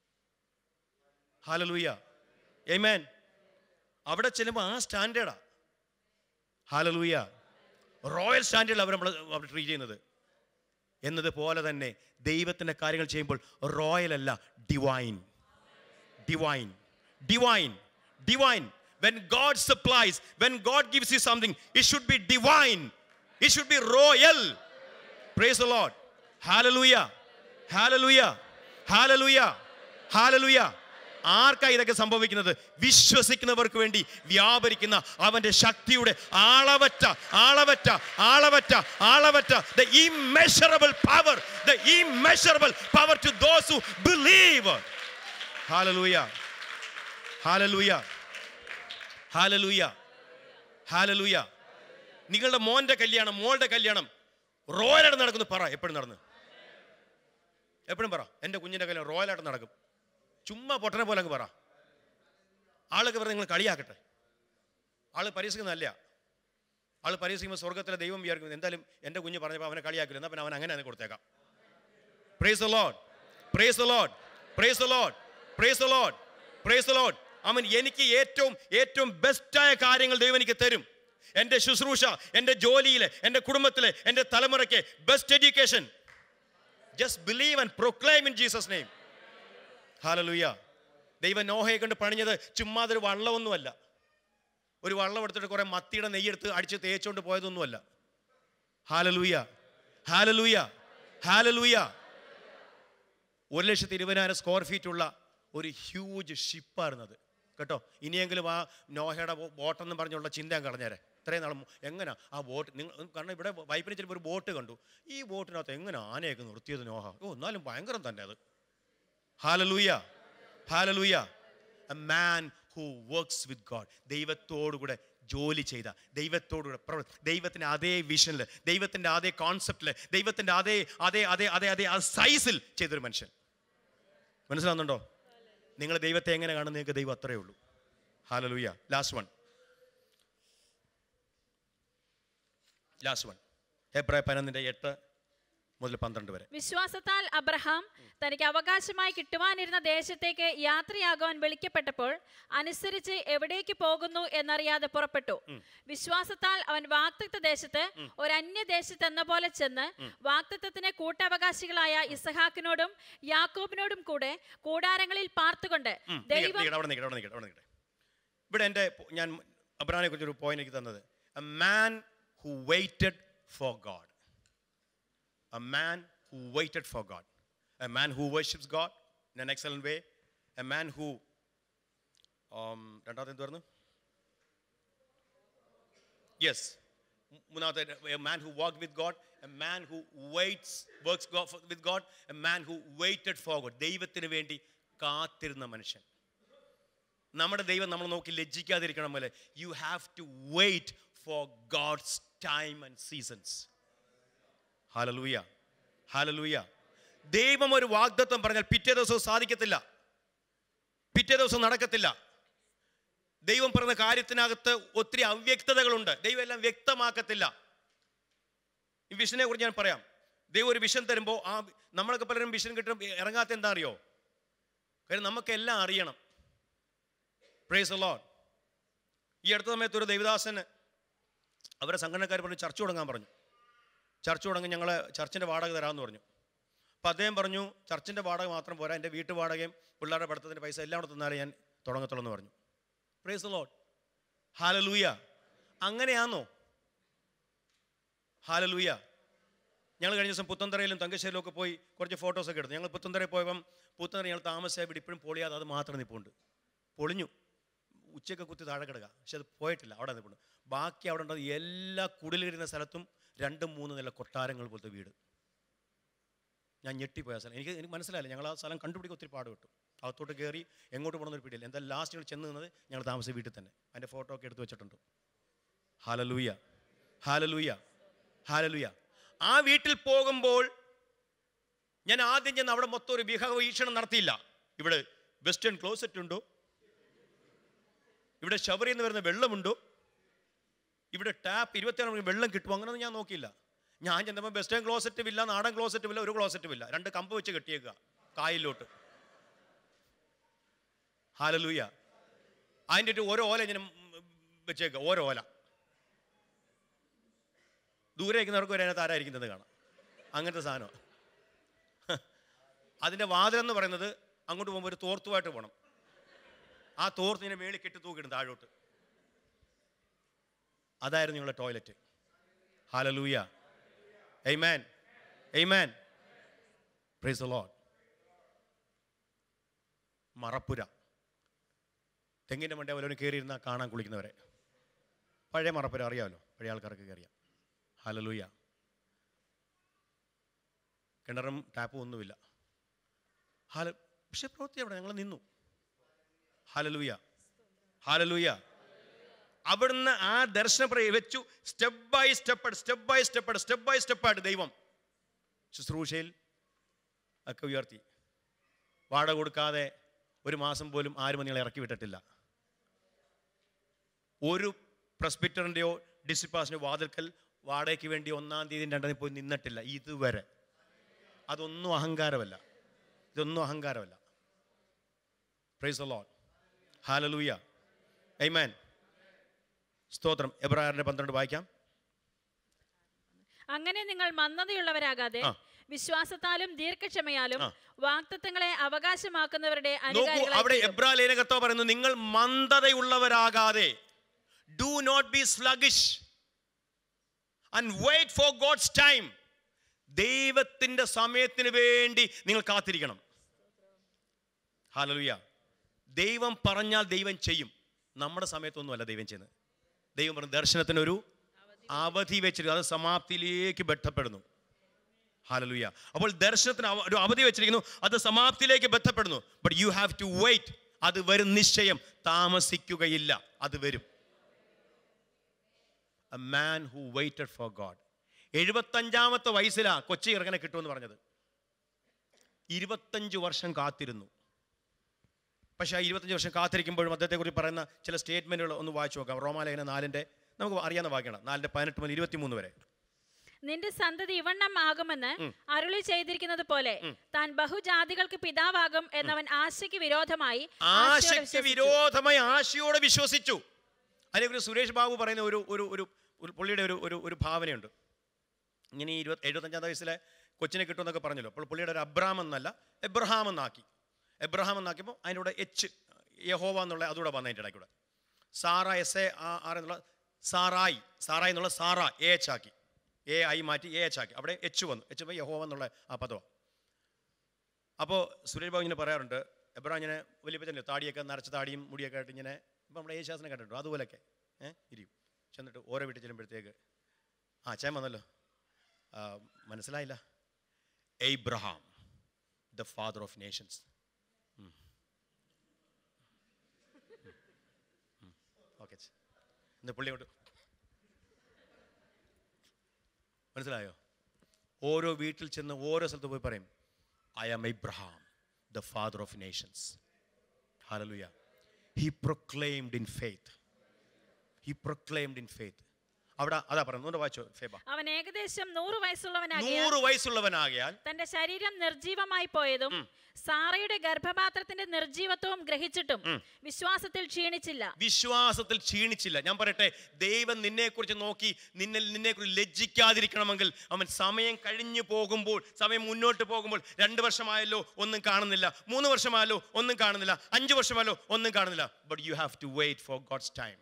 ഹാലലൂയ ഏമേൻ അവിടെ ചെല്ലുമ്പോൾ ആ സ്റ്റാൻഡേർഡാ ഹാലലൂയ റോയൽ സ്റ്റാൻഡേർഡിൽ അവർ നമ്മൾ അവർ ട്രീറ്റ് ചെയ്യുന്നത് എന്നതുപോലെ തന്നെ ദൈവത്തിൻ്റെ കാര്യങ്ങൾ ചെയ്യുമ്പോൾ റോയൽ അല്ല divine divine divine divine when god supplies when god gives you something it should be divine it should be royal praise the lord hallelujah hallelujah hallelujah hallelujah ആർക്കാ ഇതൊക്കെ സംഭവിക്കുന്നത് വിശ്വസിക്കുന്നവർക്ക് വേണ്ടി വ്യാപരിക്കുന്ന അവന്റെ ശക്തിയുടെ ആളവറ്റ ആളവറ്റ ആളവറ്റ ആളവറ്റ the immeasurable power the immeasurable power to those who believe hallelujah hallelujah hallelujah hallelujah നിങ്ങളുടെ മോന്റെ കല്യാണം മോളുടെ കല്യാണം റോയലായിട്ട് നടക്കുന്നു പറ എപ്പോഴും നടന്ന് എപ്പോഴും പറ എൻ്റെ കുഞ്ഞിൻ്റെ കല്യാണം റോയലായിട്ട് നടക്കും ചുമ്മാ പൊട്ടനെ പോലെ അങ്ങ് പറ ആളൊക്കെ പറഞ്ഞ് നിങ്ങൾ കളിയാക്കട്ടെ ആള് പരിഹസിക്കുന്നതല്ല ആൾ പരിഹസിക്കുമ്പോൾ സ്വർഗത്തിലെ ദൈവം വിചാരിക്കുന്നത് എന്തായാലും എൻ്റെ കുഞ്ഞ് പറഞ്ഞപ്പോൾ അവനെ കളിയാക്കില്ല എന്നാൽ പിന്നെ അവൻ അങ്ങനെ തന്നെ കൊടുത്തേക്കാം praise the Lord praise the Lord praise the Lord praise the Lord praise the Lord അവൻ എനിക്ക് ഏറ്റവും ഏറ്റവും ബെസ്റ്റായ കാര്യങ്ങൾ ദൈവം എനിക്ക് തരും എൻ്റെ ശുശ്രൂഷ എൻ്റെ ജോലിയിൽ എൻ്റെ കുടുംബത്തിൽ എൻ്റെ തലമുറയ്ക്ക് best education just believe and proclaim in Jesus name hallelujah ദൈവം നോഹയെ കൊണ്ട് പണിഞ്ഞത് ചുമ്മാതൊരു വള്ളമൊന്നുമല്ല ഒരു വള്ളം എടുത്തിട്ട് കുറെ മത്തിയുടെ നെയ്യെടുത്ത് അടിച്ച് തേച്ചുകൊണ്ട് പോയതൊന്നുമല്ല ഹാലലൂയ ഹാലലൂയ ഹാലലൂയ ഒരു ലക്ഷത്തി ഇരുപതിനായിരം സ്ക്വയർ ഫീറ്റ് ഉള്ള ഒരു ഹ്യൂജ് ഷിപ്പായിരുന്നത് കേട്ടോ ഇനിയെങ്കിലും ആ നോഹയുടെ ബോട്ടെന്ന് പറഞ്ഞുള്ള ചിന്ത ഞാൻ കളഞ്ഞേരെ ഇത്രയും നാളും എങ്ങനെ ആ ബോട്ട് നിങ്ങൾ കാരണം ഇവിടെ വൈപ്പിന് ചിലപ്പോൾ ഒരു ബോട്ട് കണ്ടു ഈ ബോട്ടിനകത്ത് എങ്ങനെ ആനയൊക്കെ നിർത്തിയത് നോഹ ഓ എന്നാലും ഭയങ്കരം തന്നെ അത് hallelujah hallelujah a man who works with God ദൈവത്തോടുകൂടെ ജോലി ചെയ്ത ദൈവത്തോടുകൂടെ പ്രവർ ദൈവത്തിൻ്റെ അതേ വിഷനിൽ ദൈവത്തിൻ്റെ അതേ കോൺസെപ്റ്റിൽ ദൈവത്തിൻ്റെ അതേ അതേ അതേ അതേ അതേ ആ സൈസിൽ ചെയ്തൊരു മനുഷ്യൻ മനസ്സിലാവുന്നുണ്ടോ നിങ്ങൾ ദൈവത്തെ എങ്ങനെ കാണുന്ന നിങ്ങൾക്ക് ദൈവം അത്രയേ ഉള്ളൂ hallelujah last one last one ഹെബ്രായ പതിനൊന്നിൻ്റെ എട്ട് മുതൽ പന്ത്രണ്ട് വരെ വിശ്വാസത്താൽ അബ്രഹാം തനിക്ക് അവകാശമായി കിട്ടുവാനിരുന്ന ദേശത്തേക്ക് യാത്രയാകുവാൻ വിളിക്കപ്പെട്ടപ്പോൾ അനുസരിച്ച് എവിടേക്ക് പോകുന്നു എന്നറിയാതെ പുറപ്പെട്ടു വിശ്വാസത്താൽ അവൻ വാക്തത്വ ദേശത്ത് ഒരു അന്യദേശത്ത് എന്ന പോലെ ചെന്ന് വാക്തത്വത്തിന് കൂട്ടവകാശികളായ ഇസഹാക്കിനോടും യാക്കോബിനോടും കൂടെ കൂടാരങ്ങളിൽ പാർത്തുകൊണ്ട് ഉം, നിക്കട്ടെ, ദൈവം നിക്കട്ടെ, അവിടെ നിൽക്കട്ടെ അവിടെ നിൽക്കട്ടെ അവിടെ നിൽക്കട്ടെ ഇവിടെ എൻ്റെ ഞാൻ അബ്രാനെ കുറിച്ച് ഒരു പോയിന്റ് എനിക്ക് തന്നത് a man who waited for God a man who waited for God a man who worships God in an excellent way a man who രണ്ടാമത്തെ എന്ത് പറഞ്ഞു യെസ് മൂന്നാമത്തെ a man who walk with God a man who waits works with God a man who waited for God ദൈവത്തിന് വേണ്ടി കാത്തിരുന്ന മനുഷ്യൻ നമ്മുടെ ദൈവം നമ്മൾ നോക്കി ലജ്ജിക്കാതിരിക്കണം പോലെ you have to wait for God's time and seasons hallelujah hallelujah ദൈവം ഒരു വാഗ്ദത്വം പറഞ്ഞാൽ പിറ്റേ ദിവസവും സാധിക്കത്തില്ല പിറ്റേ ദിവസം നടക്കത്തില്ല ദൈവം പറഞ്ഞ കാര്യത്തിനകത്ത് ഒത്തിരി അവ്യക്തതകളുണ്ട് ദൈവം എല്ലാം വ്യക്തമാക്കത്തില്ല ഈ വിഷനെ കുറിച്ച് ഞാൻ പറയാം ദൈവം ഒരു വിഷൻ തരുമ്പോൾ ആ നമ്മളൊക്കെ പലരും വിഷൻ കിട്ടും ഇറങ്ങാത്ത എന്താ അറിയോ കാര്യം നമുക്കെല്ലാം അറിയണം പ്രേസ് ലോഡ് ഈ അടുത്ത സമയത്ത് ഒരു ദൈവദാസന് അവരെ സംഘടനക്കാർ പറഞ്ഞു ചർച്ച തുടങ്ങാൻ പറഞ്ഞു ചർച്ച തുടങ്ങി ഞങ്ങൾ ചർച്ചിൻ്റെ വാടക തരാമെന്ന് പറഞ്ഞു അപ്പോൾ അദ്ദേഹം പറഞ്ഞു ചർച്ചിൻ്റെ വാടക മാത്രം പോരാ എൻ്റെ വീട്ടു വാടകയും പിള്ളേരുടെ പഠിത്തത്തിൻ്റെ പൈസ എല്ലാം കൂടെ തന്നാലേ ഞാൻ തുടങ്ങത്തുള്ളൂ എന്ന് പറഞ്ഞു പ്രേസ് ലോഡ് ഹാലലൂയ അങ്ങനെയാണോ ഹാലലൂയ ഞങ്ങൾ കഴിഞ്ഞ ദിവസം പുത്തന്തറയിലും തങ്കശ്ശേരിയിലും ഒക്കെ പോയി കുറച്ച് ഫോട്ടോസൊക്കെ എടുത്തു ഞങ്ങൾ പുത്തന്തറയിൽ പോയപ്പം പുത്തന്തറ ഞങ്ങൾ താമസിച്ചാൽ ഇവിടെ ഇപ്പോഴും പൊളിയാതെ അത് മാത്രം നിൽപ്പുണ്ട് പൊളിഞ്ഞു ഉച്ചയൊക്കെ കുത്തി താഴെ കിടക്കുക പക്ഷെ അത് പോയിട്ടില്ല അവിടെ നിൽപ്പുണ്ട് ബാക്കി അവിടെ ഉണ്ടത് എല്ലാ കുടിലിരുന്ന സ്ഥലത്തും രണ്ടും മൂന്ന് നില കൊട്ടാരങ്ങൾ പോലത്തെ വീട് ഞാൻ ഞെട്ടിപ്പോയ സ്ഥലം എനിക്ക് എനിക്ക് മനസ്സിലായില്ല ഞങ്ങൾ ആ സ്ഥലം കണ്ടുപിടിക്കാൻ ഒത്തിരി പാടുപെട്ടു അകത്തോട്ട് കയറി എങ്ങോട്ട് പോകണമെന്നൊരു പിടിയില്ല എന്തായാലും ലാസ്റ്റ് ഞങ്ങൾ ചെന്ന് നിന്നത് ഞങ്ങൾ താമസിച്ച വീട്ടിൽ തന്നെ അതിൻ്റെ ഫോട്ടോ ഒക്കെ എടുത്ത് വെച്ചിട്ടുണ്ട് ഹാലലൂയ ഹാലലൂയ ഹാലലൂയ ആ വീട്ടിൽ പോകുമ്പോൾ ഞാൻ ആദ്യം ചെന്ന് അവിടെ മൊത്തം ഒരു വിഹ വീക്ഷണം നടത്തിയില്ല ഇവിടെ വെസ്റ്റേൺ ക്ലോസറ്റ് ഉണ്ടോ ഇവിടെ ഷവറിൽ നിന്ന് വരുന്ന വെള്ളമുണ്ടോ ഇവിടെ ടാപ്പ് ഇരുപത്തിയാറ് മണി വെള്ളം കിട്ടുമോ അങ്ങനെയൊന്നും ഞാൻ നോക്കിയില്ല ഞാൻ ചെന്നപ്പോൾ വെസ്റ്റേൺ ക്ലോസറ്റും ഇല്ല നാടൻ ക്ലോസറ്റും ഇല്ല ഒരു ക്ലോസറ്റും ഇല്ല രണ്ട് കമ്പ് വെച്ച് കെട്ടിയേക്കുക കായലിലോട്ട് ഹാലലൂയ അതിൻ്റെ ഒരു ഓരോ ഓല ഇങ്ങനെ വെച്ചേക്കുക ഓരോ ഓല ദൂരെ ഇരിക്കുന്നവർക്ക് ഒരു അതിനകത്ത് ആരായിരിക്കുന്നത് കാണാം അങ്ങനത്തെ സാധനം അതിൻ്റെ വാതിലെന്ന് പറയുന്നത് അങ്ങോട്ട് പോകുമ്പോൾ ഒരു തോർത്തുമായിട്ട് പോകണം ആ തോർത്തിനെ മേളിൽ കെട്ടി തൂക്കിടും താഴോട്ട് അതായിരുന്നു നിങ്ങളുടെ toilet hallelujah amen amen praise the Lord മറപ്പുര തെങ്ങിൻ്റെ മണ്ടേ വല്ലവരും കയറിയിരുന്ന കാണാൻ കുളിക്കുന്നവരെ പഴയ മറപ്പുര അറിയാമല്ലോ പഴയ ആൾക്കാർക്ക് കയറിയാം ഹാലലൂയ കിണറും ടാപ്പും ഒന്നുമില്ല ഹാല പക്ഷെ പ്രവൃത്തി അവിടെ ഞങ്ങൾ നിന്നു ഹാലലൂയ ഹാലലൂയ അവിടുന്ന് ആ ദർശനം പറയ വെച്ചു step by step step by step step by സ്റ്റെപ്പായിട്ട് ദൈവം ശുശ്രൂഷയിൽ ഒക്കെ ഉയർത്തി വാടക കൊടുക്കാതെ ഒരു മാസം പോലും ആരും നിങ്ങളെ ഇറക്കി വിട്ടിട്ടില്ല ഒരു പ്രസ്ബിറ്ററിൻ്റെയോ ഡിസിപ്പാസിന് വാതിൽക്കൽ വാടകയ്ക്ക് വേണ്ടി ഒന്നാം തീയതി രണ്ടാം തീയതി പോയി നിന്നിട്ടില്ല ഇതുവരെ അതൊന്നും അഹങ്കാരമല്ല ഇതൊന്നും അഹങ്കാരമല്ല പ്രൈസ് ലോൺ ഹാലലൂയ ഐമാൻ സ്തോത്രം എബ്രായറിന്റെ പന്ത്രണ്ട് വായിക്കാം അങ്ങനെ നിങ്ങൾ മന്ദതയുള്ളവരാകാതെ ആ. വിശ്വാസത്താലും ദീർഘക്ഷമയാലും ആ. വാക്തത്വങ്ങളെ അവകാശമാക്കുന്നവരുടെ നോക്കൂ അനുകാരികളായി അവിടെ തീരും. എബ്രാ ലേഖകർത്താവ് പറയുന്നു നിങ്ങൾ മന്ദതയുള്ളവരാകാതെ do not be sluggish and wait for God's time ദൈവത്തിന്റെ സമയത്തിന് വേണ്ടി നിങ്ങൾ കാത്തിരിക്കണം ഹാലലുയ ദൈവം പറഞ്ഞാൽ ദൈവം ചെയ്യും നമ്മുടെ സമയത്തൊന്നുമല്ല ദൈവം ചെയ്യുന്നത് ദൈവം പറഞ്ഞു ദർശനത്തിനൊരു അവധി വെച്ചിരിക്കുന്നു അത് സമാപ്തിയിലേക്ക് ബന്ധപ്പെടുന്നു ഹാലലുയ അപ്പോൾ ദർശനത്തിന് അവ- ഒരു അവധി വെച്ചിരിക്കുന്നു അത് സമാപ്തിയിലേക്ക് ബന്ധപ്പെടുന്നു but you have to wait അത് വരും നിശ്ചയം താമസിക്കുകയില്ല അത് വരും a man who waited for God എഴുപത്തഞ്ചാമത്തെ വയസ്സിലാ കൊച്ചി ഇറങ്ങനെ കിട്ടുമെന്ന് പറഞ്ഞത് ഇരുപത്തഞ്ച് വർഷം കാത്തിരുന്നു പക്ഷേ ആ ഇരുപത്തഞ്ച് വർഷം കാത്തിരിക്കുമ്പോഴും അദ്ദേഹത്തെക്കുറിച്ച് പറയുന്ന ചില സ്റ്റേറ്റ്മെൻറ്റുകൾ ഒന്ന് വായിച്ചു നോക്കാം റോമാലേഖന നാലിൻ്റെ നമുക്ക് അറിയാവുന്ന വാക്യമാണ് നാലിൻ്റെ പതിനെട്ട് മുതൽ ഇരുപത്തിമൂന്ന് വരെ നിന്റെ സന്തതി ഇവണ്ണം ആകുമെന്ന് അരുളി ചെയ്തിരിക്കുന്നത് പോലെ താൻ ബഹുജാതികൾക്ക് പിതാവാകും എന്നവൻ ആശയ്ക്ക് വിരോധമായി ആശയോടെ ആശയ്ക്ക് വിശ്വസിച്ചു. വിരോധമായി ആശയോടെ വിശ്വസിച്ചു അതിനെക്കുറിച്ച് സുരേഷ് ബാബു പറയുന്ന ഒരു ഒരു ഒരു ഒരു പുള്ളിയുടെ ഒരു ഒരു ഒരു ഭാവനയുണ്ട് ഇങ്ങനെ ഈ ഇരുപത്തി എഴുപത്തഞ്ചാം വയസ്സിലെ കൊച്ചിനെ കിട്ടുമെന്നൊക്കെ പറഞ്ഞല്ലോ അപ്പോൾ പുള്ളിയുടെ ഒരു അബ്രാം എന്നല്ല എബ്രഹാം എന്നാക്കി എബ്രഹാം എന്നാക്കിയപ്പോൾ അതിൻ്റെ കൂടെ എച്ച് യഹോവ എന്നുള്ള അതുകൂടെ വന്നു അതിൻ്റെ ഇടയ്ക്കൂടെ സാറ എസ് എ ആർ എന്നുള്ള സാറായി സാറായി എന്നുള്ള സാറ എ എച്ച് ആക്കി എ ഐ മാറ്റി എ എച്ച് ആക്കി അവിടെ എച്ച് വന്നു എച്ച് പോയി യഹോവ എന്നുള്ള ആ പദമാണ് അപ്പോൾ സുരേഷ് ബാബു ഇങ്ങനെ പറയാറുണ്ട് എബ്രാം ഇങ്ങനെ വലിയ പച്ചല്ലേ താടിയൊക്കെ നരച്ച താടിയും മുടിയൊക്കെ ആയിട്ട് ഇങ്ങനെ ഇപ്പം നമ്മുടെ യേശാസിനെ കണ്ടിട്ടുണ്ടോ അതുപോലെയൊക്കെ ഏഹ് ഇരിക്കും ചെന്നിട്ട് ഓരോ വീട്ടിൽ ചെല്ലുമ്പോഴത്തേക്ക് ആ ചേൻ വന്നല്ലോ ആ, മനസ്സിലായില്ല Abraham the father of nations okay ഇന്ന് പുള്ളി കൊണ്ട് മനസ്സിലായോ ഓരോ വീട്ടിൽ ചെന്ന് ഓരോ സ്ഥലത്ത് പോയി പറയും I am Abraham the father of nations hallelujah he proclaimed in faith he proclaimed in faith അവിടെ അതാ പറയുന്നത് ഒന്ന് വായിച്ചോ ഫേബ അവൻ ഏകദേശം നൂറ് വയസ്സുള്ളവനാകിയ നൂറ് വയസ്സുള്ളവനാകിയാൽ തന്റെ ശരീരം നിർജീവമായി പോയതും സാറയുടെ ഗർഭപാത്രത്തിന്റെ നിർജീവത്വവും ഗ്രഹിച്ചിട്ടും വിശ്വാസത്തിൽ ക്ഷീണിച്ചില്ല വിശ്വാസത്തിൽ ക്ഷീണിച്ചില്ല ഞാൻ പറയട്ടെ ദൈവം നിന്നെക്കുറിച്ച് നോക്കി നിന്നെ നിന്നെക്കുറിച്ച് ലജ്ജിക്കാതിരിക്കണമെങ്കിൽ അവൻ സമയം കഴിഞ്ഞു പോകുമ്പോൾ സമയം മുന്നോട്ട് പോകുമ്പോൾ രണ്ട് വർഷമായല്ലോ ഒന്നും കാണുന്നില്ല മൂന്ന് വർഷമായല്ലോ ഒന്നും കാണുന്നില്ല അഞ്ച് വർഷമായല്ലോ ഒന്നും കാണുന്നില്ല but you have to wait for God's time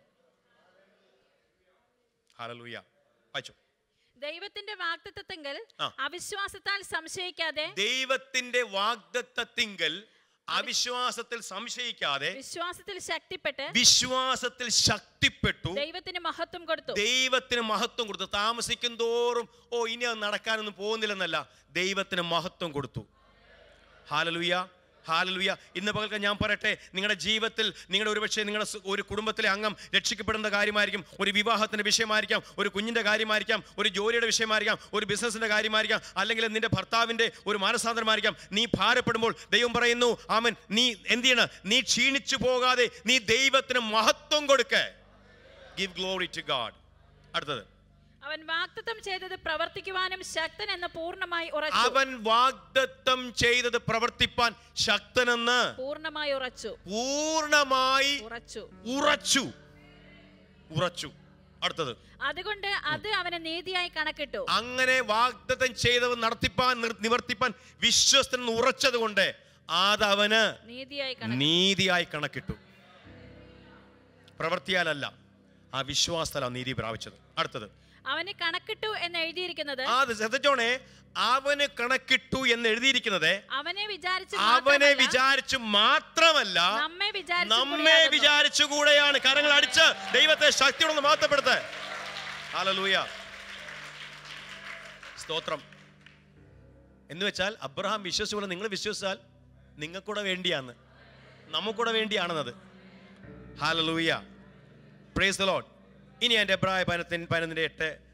hallelujah വായിച്ചു ദൈവത്തിന്റെ വാക്തത്വത്തെങ്കിൽ ആ. അവിശ്വാസത്താൽ സംശയിക്കാതെ ദൈവത്തിന്റെ വാഗ്ദത്തത്തിങ്കൽ അവിശ്വാസത്തിൽ സംശയിക്കാതെ വിശ്വാസത്തിൽ ശക്തിപ്പെട്ട് വിശ്വാസത്തിൽ ശക്തിപ്പെട്ടു ദൈവത്തിന് മഹത്വം കൊടുത്തു ദൈവത്തിന് മഹത്വം കൊടുത്തു താമസിക്കും തോറും ഓ ഇനി അത് നടക്കാനൊന്നും പോകുന്നില്ലെന്നല്ല ദൈവത്തിന് മഹത്വം കൊടുത്തു ഹാലലുയ ഹാലലുയ ഇന്ന് പകൽക്ക് ഞാൻ പറയട്ടെ നിങ്ങളുടെ ജീവിതത്തിൽ നിങ്ങളുടെ ഒരുപക്ഷെ നിങ്ങളുടെ സ് ഒരു കുടുംബത്തിലെ അംഗം രക്ഷിക്കപ്പെടുന്ന കാര്യമായിരിക്കും ഒരു വിവാഹത്തിന്റെ വിഷയമായിരിക്കാം ഒരു കുഞ്ഞിന്റെ കാര്യമായിരിക്കാം ഒരു ജോലിയുടെ വിഷയമായിരിക്കാം ഒരു ബിസിനസിന്റെ കാര്യമായിരിക്കാം അല്ലെങ്കിൽ നിന്റെ ഭർത്താവിന്റെ ഒരു മാനസാന്തരമായിരിക്കാം നീ ഭാരപ്പെടുമ്പോൾ ദൈവം പറയുന്നു ആമൻ നീ എന്ത് ചെയ്യണം നീ ക്ഷീണിച്ചു പോകാതെ നീ ദൈവത്തിന് മഹത്വം കൊടുക്ക ഗിവ് ഗ്ലോറി ടു ഗാഡ് അടുത്തത് അവൻ വാക്തത്വം ചെയ്തത് പ്രവർത്തിക്കുവാനും ശക്തൻ എന്ന് പൂർണ്ണമായി ഉറച്ചു അവൻ വാഗ്ദത്തം ചെയ്തത് പ്രവർത്തിപ്പാൻ ശക്തനെന്ന് പൂർണ്ണമായി ഉറച്ചു പൂർണ്ണമായി ഉറച്ചു ഉറച്ചു ഉറച്ചു അടുത്തത് അതുകൊണ്ട് അത് അവന് നീതിയായി കണക്കിട്ടു അങ്ങനെ വാഗ്ദത്തം ചെയ്തവൻ നടത്തിപ്പാൻ നിർ- നിവർത്തിപ്പാൻ വിശ്വസ്തൻ ഉറച്ചത് കൊണ്ട് അതവന് നീതിയായി കണക്കിട്ടു നീതിയായി കണക്കിട്ടു പ്രവർത്തിയാലല്ല ആ വിശ്വാസത്തിലാണ് നീതി പ്രാപിച്ചത് അടുത്തത് അവന് കണക്കിട്ടു എന്ന് എഴുതിയിരിക്കുന്നത് ആ ശ്രദ്ധിച്ചോണേ അവന് കണക്കിട്ടു എന്ന് എഴുതിയിരിക്കുന്നത് അവനെ വിചാരിച്ച് അവനെ മാത്രമല്ല, വിചാരിച്ചു മാത്രമല്ല നമ്മെ വിചാരിച്ചു നമ്മെ വിചാരിച്ചുകൂടെയാണ് കരങ്ങൾ അടിച്ച് ദൈവത്തെ ശക്തിയോടൊന്ന് മാറ്റപ്പെടുത്ത ഹാലലൂയ സ്തോത്രം എന്ന് വെച്ചാൽ അബ്രഹാം വിശ്വസിച്ചുകൂടെ നിങ്ങൾ വിശ്വസിച്ചാൽ നിങ്ങൾക്കൂടെ വേണ്ടിയാണ് നമുക്കൂടെ വേണ്ടിയാണെന്നത് ഹാലലൂയ പ്രേസ് ദ ലോഡ് ഇനി എൻ്റെ അഭിപ്രായ പതിനത്തിന് പതിനൊന്നിൻ്റെ എട്ട്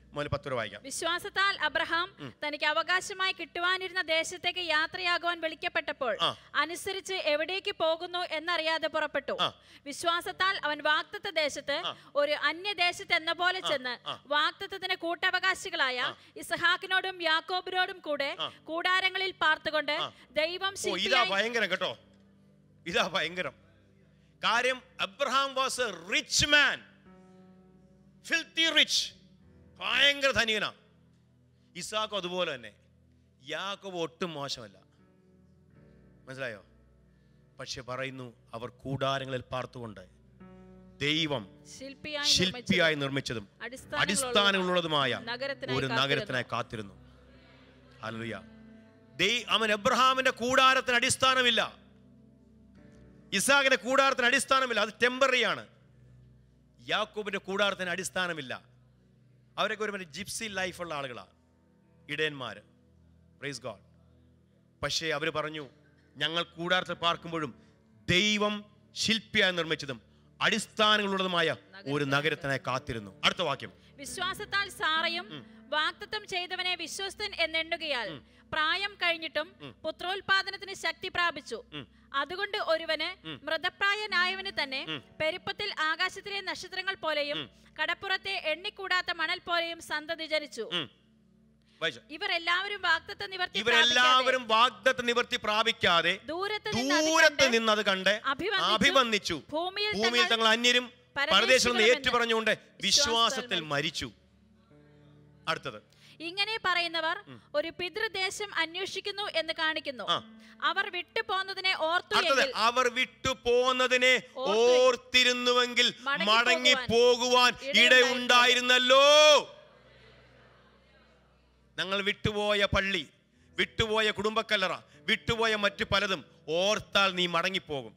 മുതൽ പത്ത് വരെ വായിക്കാം വിശ്വാസത്താൽ അബ്രഹാം തനിക്ക് അവകാശമായി കിട്ടുവാനിരുന്ന ദേശത്തേക്ക് യാത്രയാകുവാൻ വിളിക്കപ്പെട്ടപ്പോൾ ആ. അനുസരിച്ച് എവിടേക്ക് പോകുന്നു എന്നറിയാതെ പുറപ്പെട്ടു ആ. വിശ്വാസത്താൽ അവൻ വാക്തത്വ ദേശത്ത് ഒരു അന്യദേശത്ത് എന്ന പോലെ ചെന്ന് വാക്തത്വത്തിന് കൂട്ടവകാശികളായ ഇസഹാക്കിനോടും യാക്കോബിനോടും കൂടെ കൂടാരങ്ങളിൽ പാർത്തുകൊണ്ട് ദൈവം ഓ ഇതാ ശില്പിയായി ഭയങ്കരം കേട്ടോ ഇതാ ഭയങ്കരം കാര്യം Abraham was a rich man filthy rich ഭയങ്കര ധനികനാ ഇസാക്കും അതുപോലെ തന്നെ യാക്കോബ് ഒട്ടും മോശമല്ല മനസ്സിലായോ പക്ഷെ പറയുന്നു അവർ കൂടാരങ്ങളിൽ പാർത്തുകൊണ്ട് ദൈവം ശില്പിയായി ശില്പിയായി നിർമ്മിച്ചതും അടിസ്ഥാനങ്ങളുള്ള അടിസ്ഥാനങ്ങളുള്ളതുമായ നഗരത്തിനായി ഒരു കാത്തിരുന്നു. നഗരത്തിനായി കാത്തിരുന്നു ഹല്ലേലൂയ ദൈ അവൻ എബ്രഹാമിന്റെ കൂടാരത്തിന് അടിസ്ഥാനമില്ല ഇസാഖിന്റെ കൂടാരത്തിന് അടിസ്ഥാനമില്ല അത് ടെമ്പററി ആണ് യാക്കൂബിന്റെ കൂടാരത്തിന് അടിസ്ഥാനമില്ല അവരൊക്കെ ഒരു ജിപ്സി ലൈഫുള്ള ആളുകളാണ് ഇടയന്മാര് പ്രൈസ് ഗോഡ് പക്ഷേ അവർ പറഞ്ഞു ഞങ്ങൾ കൂടാരത്തിൽ പാർക്കുമ്പോഴും ദൈവം ശില്പിയായി നിർമ്മിച്ചതും അടിസ്ഥാനങ്ങളുള്ളതുമായ ഒരു നഗരത്തിനായി കാത്തിരുന്നു അടുത്ത വാക്യം വിശ്വാസത്താൽ സാറയും വാക്തത്വം ചെയ്തവനെ വിശ്വസ്തൻ എന്നെണ്ണുകയാൽ പ്രായം കഴിഞ്ഞിട്ടും പുത്രോത്പാദനത്തിന് ശക്തി പ്രാപിച്ചു അതുകൊണ്ട് ഒരുവന് മൃതപ്രായനായവന് തന്നെ പെരുപ്പത്തിൽ ആകാശത്തിലെ നക്ഷത്രങ്ങൾ പോലെയും കടപ്പുറത്തെ എണ്ണിക്കൂടാത്ത മണൽ പോലെയും സന്തതി ജനിച്ചു ഉം. വായിച്ചോ. ഇവർ എല്ലാവരും വാക്തത്വ നിവർത്തി ഇവരെല്ലാവരും വാഗ്ദത്ത നിവർത്തി പ്രാപിക്കാതെ ദൂരത്ത് നിന്ന് അത് ദൂരത്ത് കണ്ട് നിന്നത് കണ്ട് അഭിവന്ദിച്ചു. അഭിവന്ദിച്ചു ഭൂമിയിൽ ഭൂമിയിൽ തങ്ങൾ തങ്ങൾ അന്യരും പരദേശികളുമെന്ന് പരദേശം ഏറ്റു പറഞ്ഞുകൊണ്ട് വിശ്വാസത്തിൽ വിശ്വാസത്തിൽ മരിച്ചു അടുത്തത് ഇങ്ങനെ പറയുന്നവർ ഒരു പിതൃദേശം അന്വേഷിക്കുന്നു എന്ന് കാണിക്കുന്നു ആ. അവർ വിട്ടുപോന്നതിനെ ഓർത്തു അടുത്തത് എങ്കിൽ അവർ വിട്ടു പോന്നതിനെ ഓർത്തു ഓർത്തിരുന്നുവെങ്കിൽ മടങ്ങി മടങ്ങി പോകുവാൻ പോകുവാൻ ഇടയുണ്ടായിരുന്നല്ലോ ഞങ്ങൾ വിട്ടുപോയ പള്ളി വിട്ടുപോയ കുടുംബക്കല്ലറ വിട്ടുപോയ മറ്റു പലതും ഓർത്താൽ നീ മടങ്ങിപ്പോകും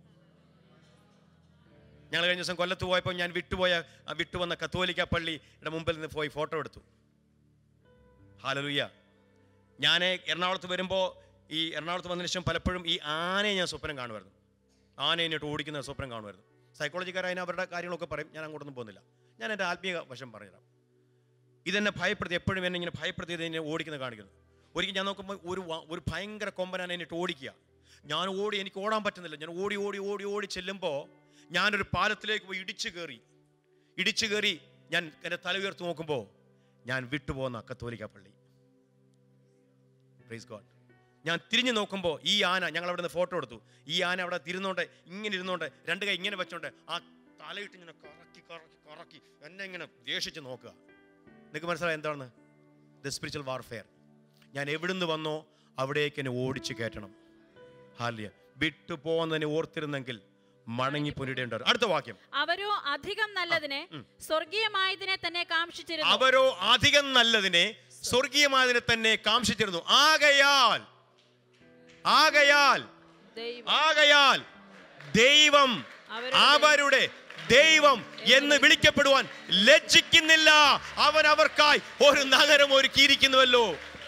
ഞങ്ങൾ കഴിഞ്ഞ ദിവസം കൊല്ലത്ത് പോയപ്പോൾ ഞാൻ വിട്ടുപോയ ആ വിട്ടുവന്ന കത്തോലിക്ക പള്ളിയുടെ മുമ്പിൽ നിന്ന് പോയി ഫോട്ടോ എടുത്തു ഹാലലുയ്യ ഞാൻ എറണാകുളത്ത് വരുമ്പോൾ ഈ എറണാകുളത്ത് വന്നതിന് ശേഷം പലപ്പോഴും ഈ ആനയെ ഞാൻ സ്വപ്നം കാണുമായിരുന്നു ആനയെ ഇങ്ങോട്ട് ഓടിക്കുന്ന സ്വപ്നം കാണുമായിരുന്നു സൈക്കോളജിക്കാരായ അവരുടെ കാര്യങ്ങളൊക്കെ പറയും ഞാൻ അങ്ങോട്ടൊന്നും പോകുന്നില്ല ഞാൻ എൻ്റെ ആത്മീയ വശം പറഞ്ഞുതരാം ഇതെന്നെ ഭയപ്പെടുത്തി എപ്പോഴും എന്നെ ഇങ്ങനെ ഭയപ്പെടുത്തിയത് എന്നെ ഓടിക്കുന്നത് കാണിക്കുന്നത് ഒരിക്കൽ ഞാൻ നോക്കുമ്പോൾ ഒരു വ- ഒരു ഭയങ്കര കൊമ്പനാണ് എന്നിട്ട് ഓടിക്കുക ഞാൻ ഓടി എനിക്ക് ഓടാൻ പറ്റുന്നില്ല ഞാൻ ഓടി ഓടി ഓടി ഓടി ചെല്ലുമ്പോൾ ഞാനൊരു പാലത്തിലേക്ക് പോയി ഇടിച്ചു കയറി ഇടിച്ചു കയറി ഞാൻ എൻ്റെ തല ഉയർത്തി നോക്കുമ്പോൾ ഞാൻ വിട്ടുപോകുന്ന കത്തോലിക്ക പള്ളി പ്രൈസ് ഗോഡ് ഞാൻ തിരിഞ്ഞു നോക്കുമ്പോൾ ഈ ആന ഞങ്ങൾ അവിടെ നിന്ന് ഫോട്ടോ എടുത്തു ഈ ആന അവിടെ തിരുന്നോണ്ട് ഇങ്ങനെ ഇരുന്നോണ്ട് രണ്ട് കൈ ഇങ്ങനെ വെച്ചോണ്ട് ആ തലയിട്ട് ഇങ്ങനെ കറക്കി കറക്കി കറക്കി എന്നെ ഇങ്ങനെ ദേഷിച്ച് നോക്കുക നിങ്ങൾക്ക് മനസ്സിലായി എന്താണ് ദ സ്പിരിച്വൽ വാർഫെയർ ഞാൻ എവിടുന്ന് വന്നോ അവിടേക്ക് എന്നെ ഓടിച്ച് കയറ്റണം ഹാലിയ വിട്ടു പോകുന്നതിനെ ഓർത്തിരുന്നെങ്കിൽ മടങ്ങി പുനരിടേണ്ടവർ അടുത്ത വാക്യം അവരോ അധികം നല്ലതിനെ സ്വർഗീയമായതിനെ തന്നെ കാക്ഷിച്ചിരുന്നു അവരോ അധികം നല്ലതിനെ സ്വർഗീയമായതിനെ തന്നെ കാംക്ഷിച്ചിരുന്നു ആകയാൽ ആകയാൽ ദൈവം ആകയാൽ ദൈവം അവരുടെ അവരുടെ ദൈവം എന്ന് വിളിക്കപ്പെടുവാൻ ലജ്ജിക്കുന്നില്ല അവൻ അവർക്കായി ഒരു നഗരം ഒരുക്കിയിരിക്കുന്നുവല്ലോ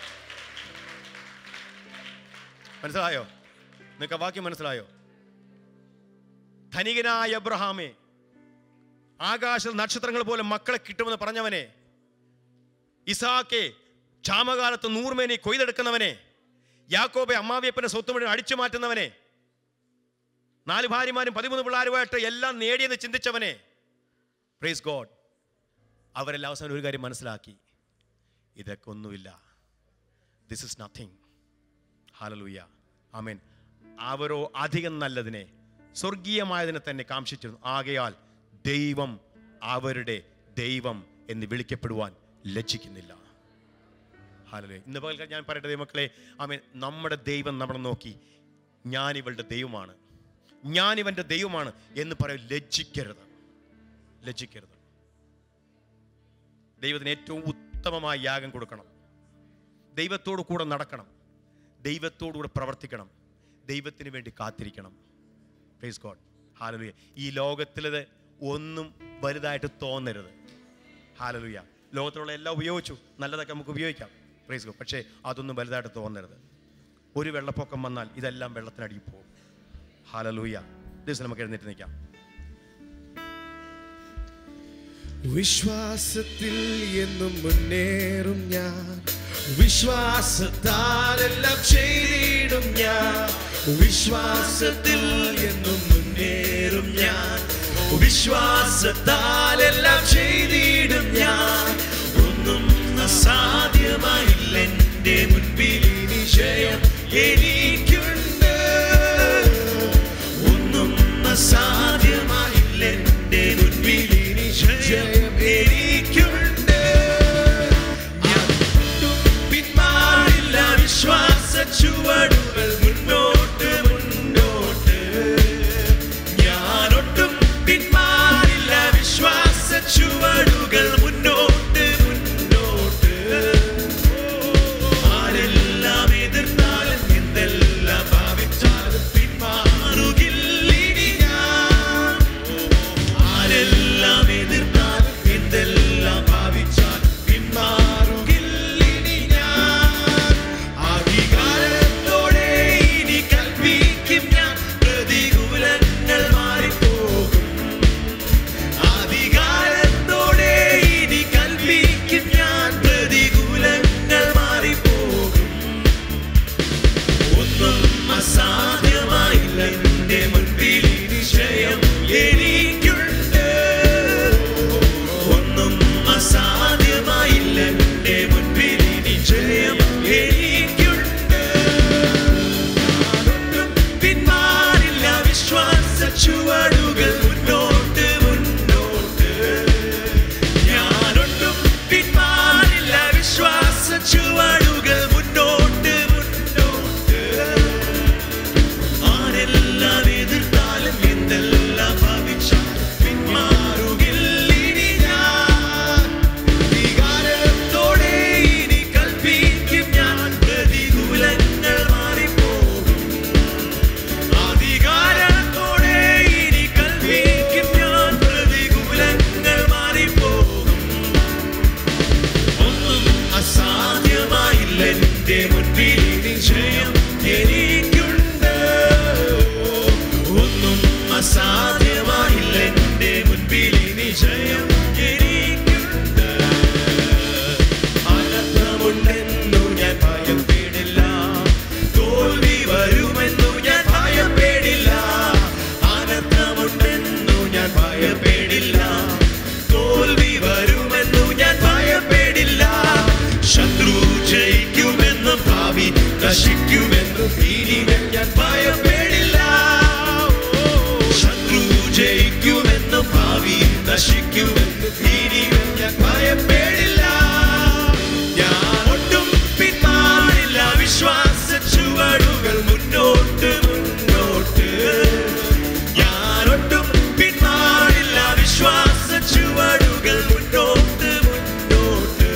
മനസ്സിലായോ നിങ്ങൾക്ക് ആ വാക്യം മനസ്സിലായോ ധനികനായ അബ്രഹാമേ ആകാശ നക്ഷത്രങ്ങൾ പോലെ മക്കളെ കിട്ടുമെന്ന് പറഞ്ഞവനെ ഇസാക്കെ ക്ഷാമകാലത്ത് നൂർമേനി കൊയ്തെടുക്കുന്നവനെ യാക്കോബെ അമ്മാവിയപ്പനെ സ്വത്ത് മുഴുവൻ അടിച്ചു മാറ്റുന്നവനെ നാല് ഭാര്യമാരും പതിമൂന്ന് പിള്ളേരുമായിട്ട് എല്ലാം നേടിയെന്ന് ചിന്തിച്ചവനെ പ്രൈസ് ഗോഡ് അവരെല്ലാം അവസാനം ഒരു കാര്യം മനസ്സിലാക്കി ഇതൊക്കെ ഒന്നുമില്ല ദിസ് ഇസ് നത്തിങ് ഹാലലൂയ ആമേൻ അവരോ അധികം നല്ലതിനെ സ്വർഗീയമായതിനെ തന്നെ കാംക്ഷിച്ചിരുന്നു ആകയാൽ ദൈവം അവരുടെ ദൈവം എന്ന് വിളിക്കപ്പെടുവാൻ ലജ്ജിക്കുന്നില്ല ഹാലലൂയ ഇന്ന് പകൽ ഞാൻ പറയട്ടെ ദൈവമക്കളെ ആമേൻ നമ്മുടെ ദൈവം നമ്മളെ നോക്കി ഞാൻ ഇവളുടെ ദൈവമാണ് ഞാൻ ഇവന്റെ ദൈവമാണ് എന്ന് പറയും ലജ്ജിക്കരുത് ലജ്ജിക്കരുത് ദൈവത്തിന് ഏറ്റവും ഉത്തമമായ യാഗം കൊടുക്കണം ദൈവത്തോടു കൂടെ നടക്കണം ദൈവത്തോടു കൂടെ പ്രവർത്തിക്കണം ദൈവത്തിന് വേണ്ടി കാത്തിരിക്കണം പ്രൈസ് ഗോഡ് ഹാലലുയ ഈ ലോകത്തിലത് ഒന്നും വലുതായിട്ട് തോന്നരുത് ഹാലലുയ ലോകത്തിലുള്ള എല്ലാം ഉപയോഗിച്ചു നല്ലതൊക്കെ നമുക്ക് ഉപയോഗിക്കാം പ്രൈസ് ഗോഡ് പക്ഷേ അതൊന്നും വലുതായിട്ട് തോന്നരുത് ഒരു വെള്ളപ്പൊക്കം വന്നാൽ ഇതെല്ലാം വെള്ളത്തിനടിയിൽ പോകും ഹാലലൂയ ദിവസം നമുക്ക് എഴുന്നേറ്റ് നിൽക്കാം വിശ്വാസത്തിൽ എന്നും മുന്നേറും ഞാൻ വിശ്വാസത്താലെല്ലാം ചെയ്തിടും ഞാൻ വിശ്വാസത്തിൽ എന്നും മുന്നേറും ഞാൻ വിശ്വാസത്താലെല്ലാം ചെയ്തിടും ഞാൻ ഒന്നും അസാധ്യമായില്ല എൻ്റെ മുൻപിൽ ഇനി ജയം എനിക്കുണ്ട് ഒന്നും അസാധ്യമായില്ല എൻ്റെ മുൻപിൽ ഇനി ജയം എനിക്കുണ്ട് ഞാൻ ഒട്ടും പിന്മാറില്ല വിശ്വാസ ചുവടുകൾ മുന്നോട്ട് മുന്നോട്ട് ഞാനൊട്ടും പിന്മാറില്ല വിശ്വാസ ചുവടുകൾ മുന്നോട്ട് മുന്നോട്ട് ആരെല്ലാം എതിർത്താലും എന്തെല്ലാം ഭാവിച്ചാലും പിന്മാറുകില്ലിനി ഞാൻ ആരെല്ലാം എതിർത്താലും എന്തെല്ലാം ഭാവിച്ചാലും പിന്മാറുകില്ലിനി ഞാൻ അധികാരത്തോടെ ഇനി കൽപ്പിക്കും ഞാൻ പ്രതികൂലങ്ങൾ മാറിപ്പോകും അധികാരത്തോടെ ഇനി കൽപ്പിക്കും ഞാൻ പ്രതികൂലങ്ങൾ മാറിപ്പോകും ഒന്നും അസാധ്യമായില്ല എന്റെ മുൻപിൽ ഇനി ജയം എനിക്കുണ്ട് ഒന്നും അസാധ്യമായില്ല എന്റെ മുൻപിൽ ഇനി ജയം എനിക്കുണ്ട് ഞാനൊട്ടും പിന്മാറില്ല വിശ്വാസ ചുവടുകൾ മുന്നോട്ട് മുന്നോട്ട് ഞാനൊട്ടും പിന്മാറില്ല വിശ്വാസ ചുവടുകൾ മുന്നോട്ട് മുന്നോട്ട് ആരെല്ലാം എതിർത്താലും എന്തെല്ലാം ഭാവിച്ചാലും പിന്മാറുകില്ലിനി ഞാൻ വികാരത്തോടെ ഇനി കൽപ്പിക്കും ഞാൻ പ്രതികൂലങ്ങൾ മാറിപ്പോകും അധികാരത്തോടെ ഇനി കൽപ്പിക്കും ഞാൻ പ്രതികൂലങ്ങൾ മാറിപ്പോകും ഒന്നും അസാധ്യമായില്ല എന്റെ മുൻപിൽ ഇനി ജയം എനിക്കുണ്ട് ഒന്നും അസാധ്യമായില്ല എന്റെ മുൻപിൽ ഇനി ജയം എനിക്കുണ്ട് അനർത്ഥമുണ്ടെന്നു ഞാൻ ഭയപ്പെടില്ല തോൽവി വരുമെന്നു ഞാൻ ഭയപ്പെടില്ല അനർത്ഥമുണ്ടെന്നു ഞാൻ ഭയപ്പെടില്ല തോൽവി വരുമെന്നു ഞാൻ ഭയപ്പെടില്ല ശത്രു ജയിക്കുമെന്നും ഭാവി നശിക്കുമെന്നും ഇനിമേൽ ഞാൻ ഭയപ്പെടില്ല ശത്രു ജയിക്കുമെന്നും ഭാവി നശിക്കുമെന്നും ഇനിമേൽ ഞാൻ ഭയപ്പെടില്ല ഞാൻ ഒട്ടും പിന്മാറില്ല വിശ്വാസ ചുവടുകൾ മുന്നോട്ട് മുന്നോട്ട് ഞാൻ ഒട്ടും പിന്മാറില്ല വിശ്വാസ ചുവടുകൾ മുന്നോട്ട് മുന്നോട്ട്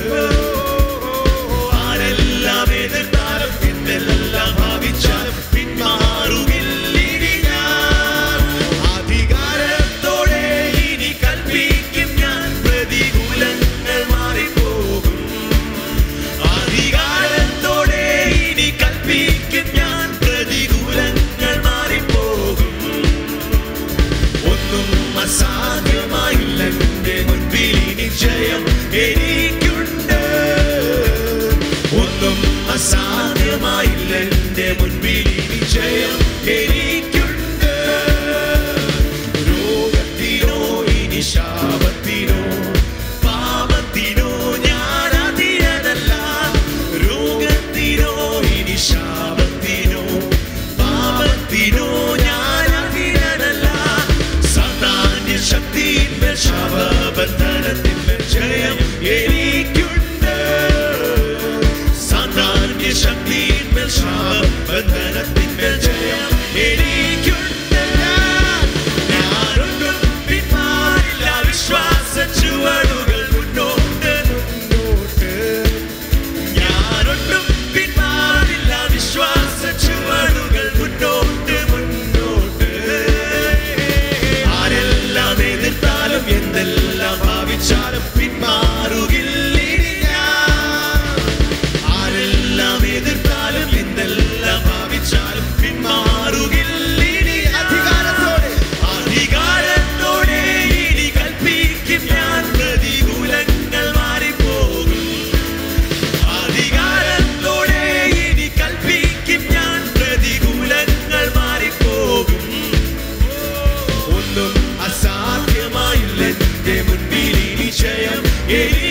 ആരെല്ലാം എതിർത്താലും എന്തെല്ലാം ഭാവിച്ചാലും പിന്മാറുകില്ലിനി ഞാൻ അധികാരത്തോടെ ഇനി കൽപ്പിക്കും ഞാൻ പ്രതികൂലങ്ങൾ മാറിപ്പോകും അധികാരത്തോടെ ഇനി കൽപ്പിക്കും ഞാൻ പ്രതികൂലങ്ങൾ മാറിപ്പോകും ഒന്നും അസാധ്യമായില്ല എന്റെ മുൻപിൽ ഇനി ജയം എനിക്കുണ്ട് ഒന്നും അസാധ്യമായില്ല എന്റെ മുൻപിൽ ഇനി ജയം എനിക്കുണ്ട് രോഗത്തിനോ ഇനി ശാപത്തിനോ പാപത്തിനോ ഞാൻ അധീനനല്ല രോഗത്തിനോ ഇനി ശാപത്തിനോ പാപത്തിനോ ഞാൻ അധീനനല്ല സാധാന്യ ശക്തിയിന്മേൽ ശാപബന്ധനത്തിന്മേൽ ജയം എനിക്കുണ്ട് സാധാന്യ ശക്തിയിന്മേൽ ശാപബന്ധനത്തിന്മേൽ ജയം എനിക്കുണ്ട് ഞാനൊന്നും പിന്മാറില്ല വിശ്വാസ ചുവടുകൾ മുന്നോട്ട് മുന്നോട്ട് ഞാനൊട്ടും പിന്മാറില്ല വിശ്വാസ ചുവടുകൾ മുന്നോട്ട് മുന്നോട്ട് ആരെല്ലാം എതിർത്താലും എന്തെല്ലാം ഭാവിച്ചാലും പിന്മാറുകില്ല എലി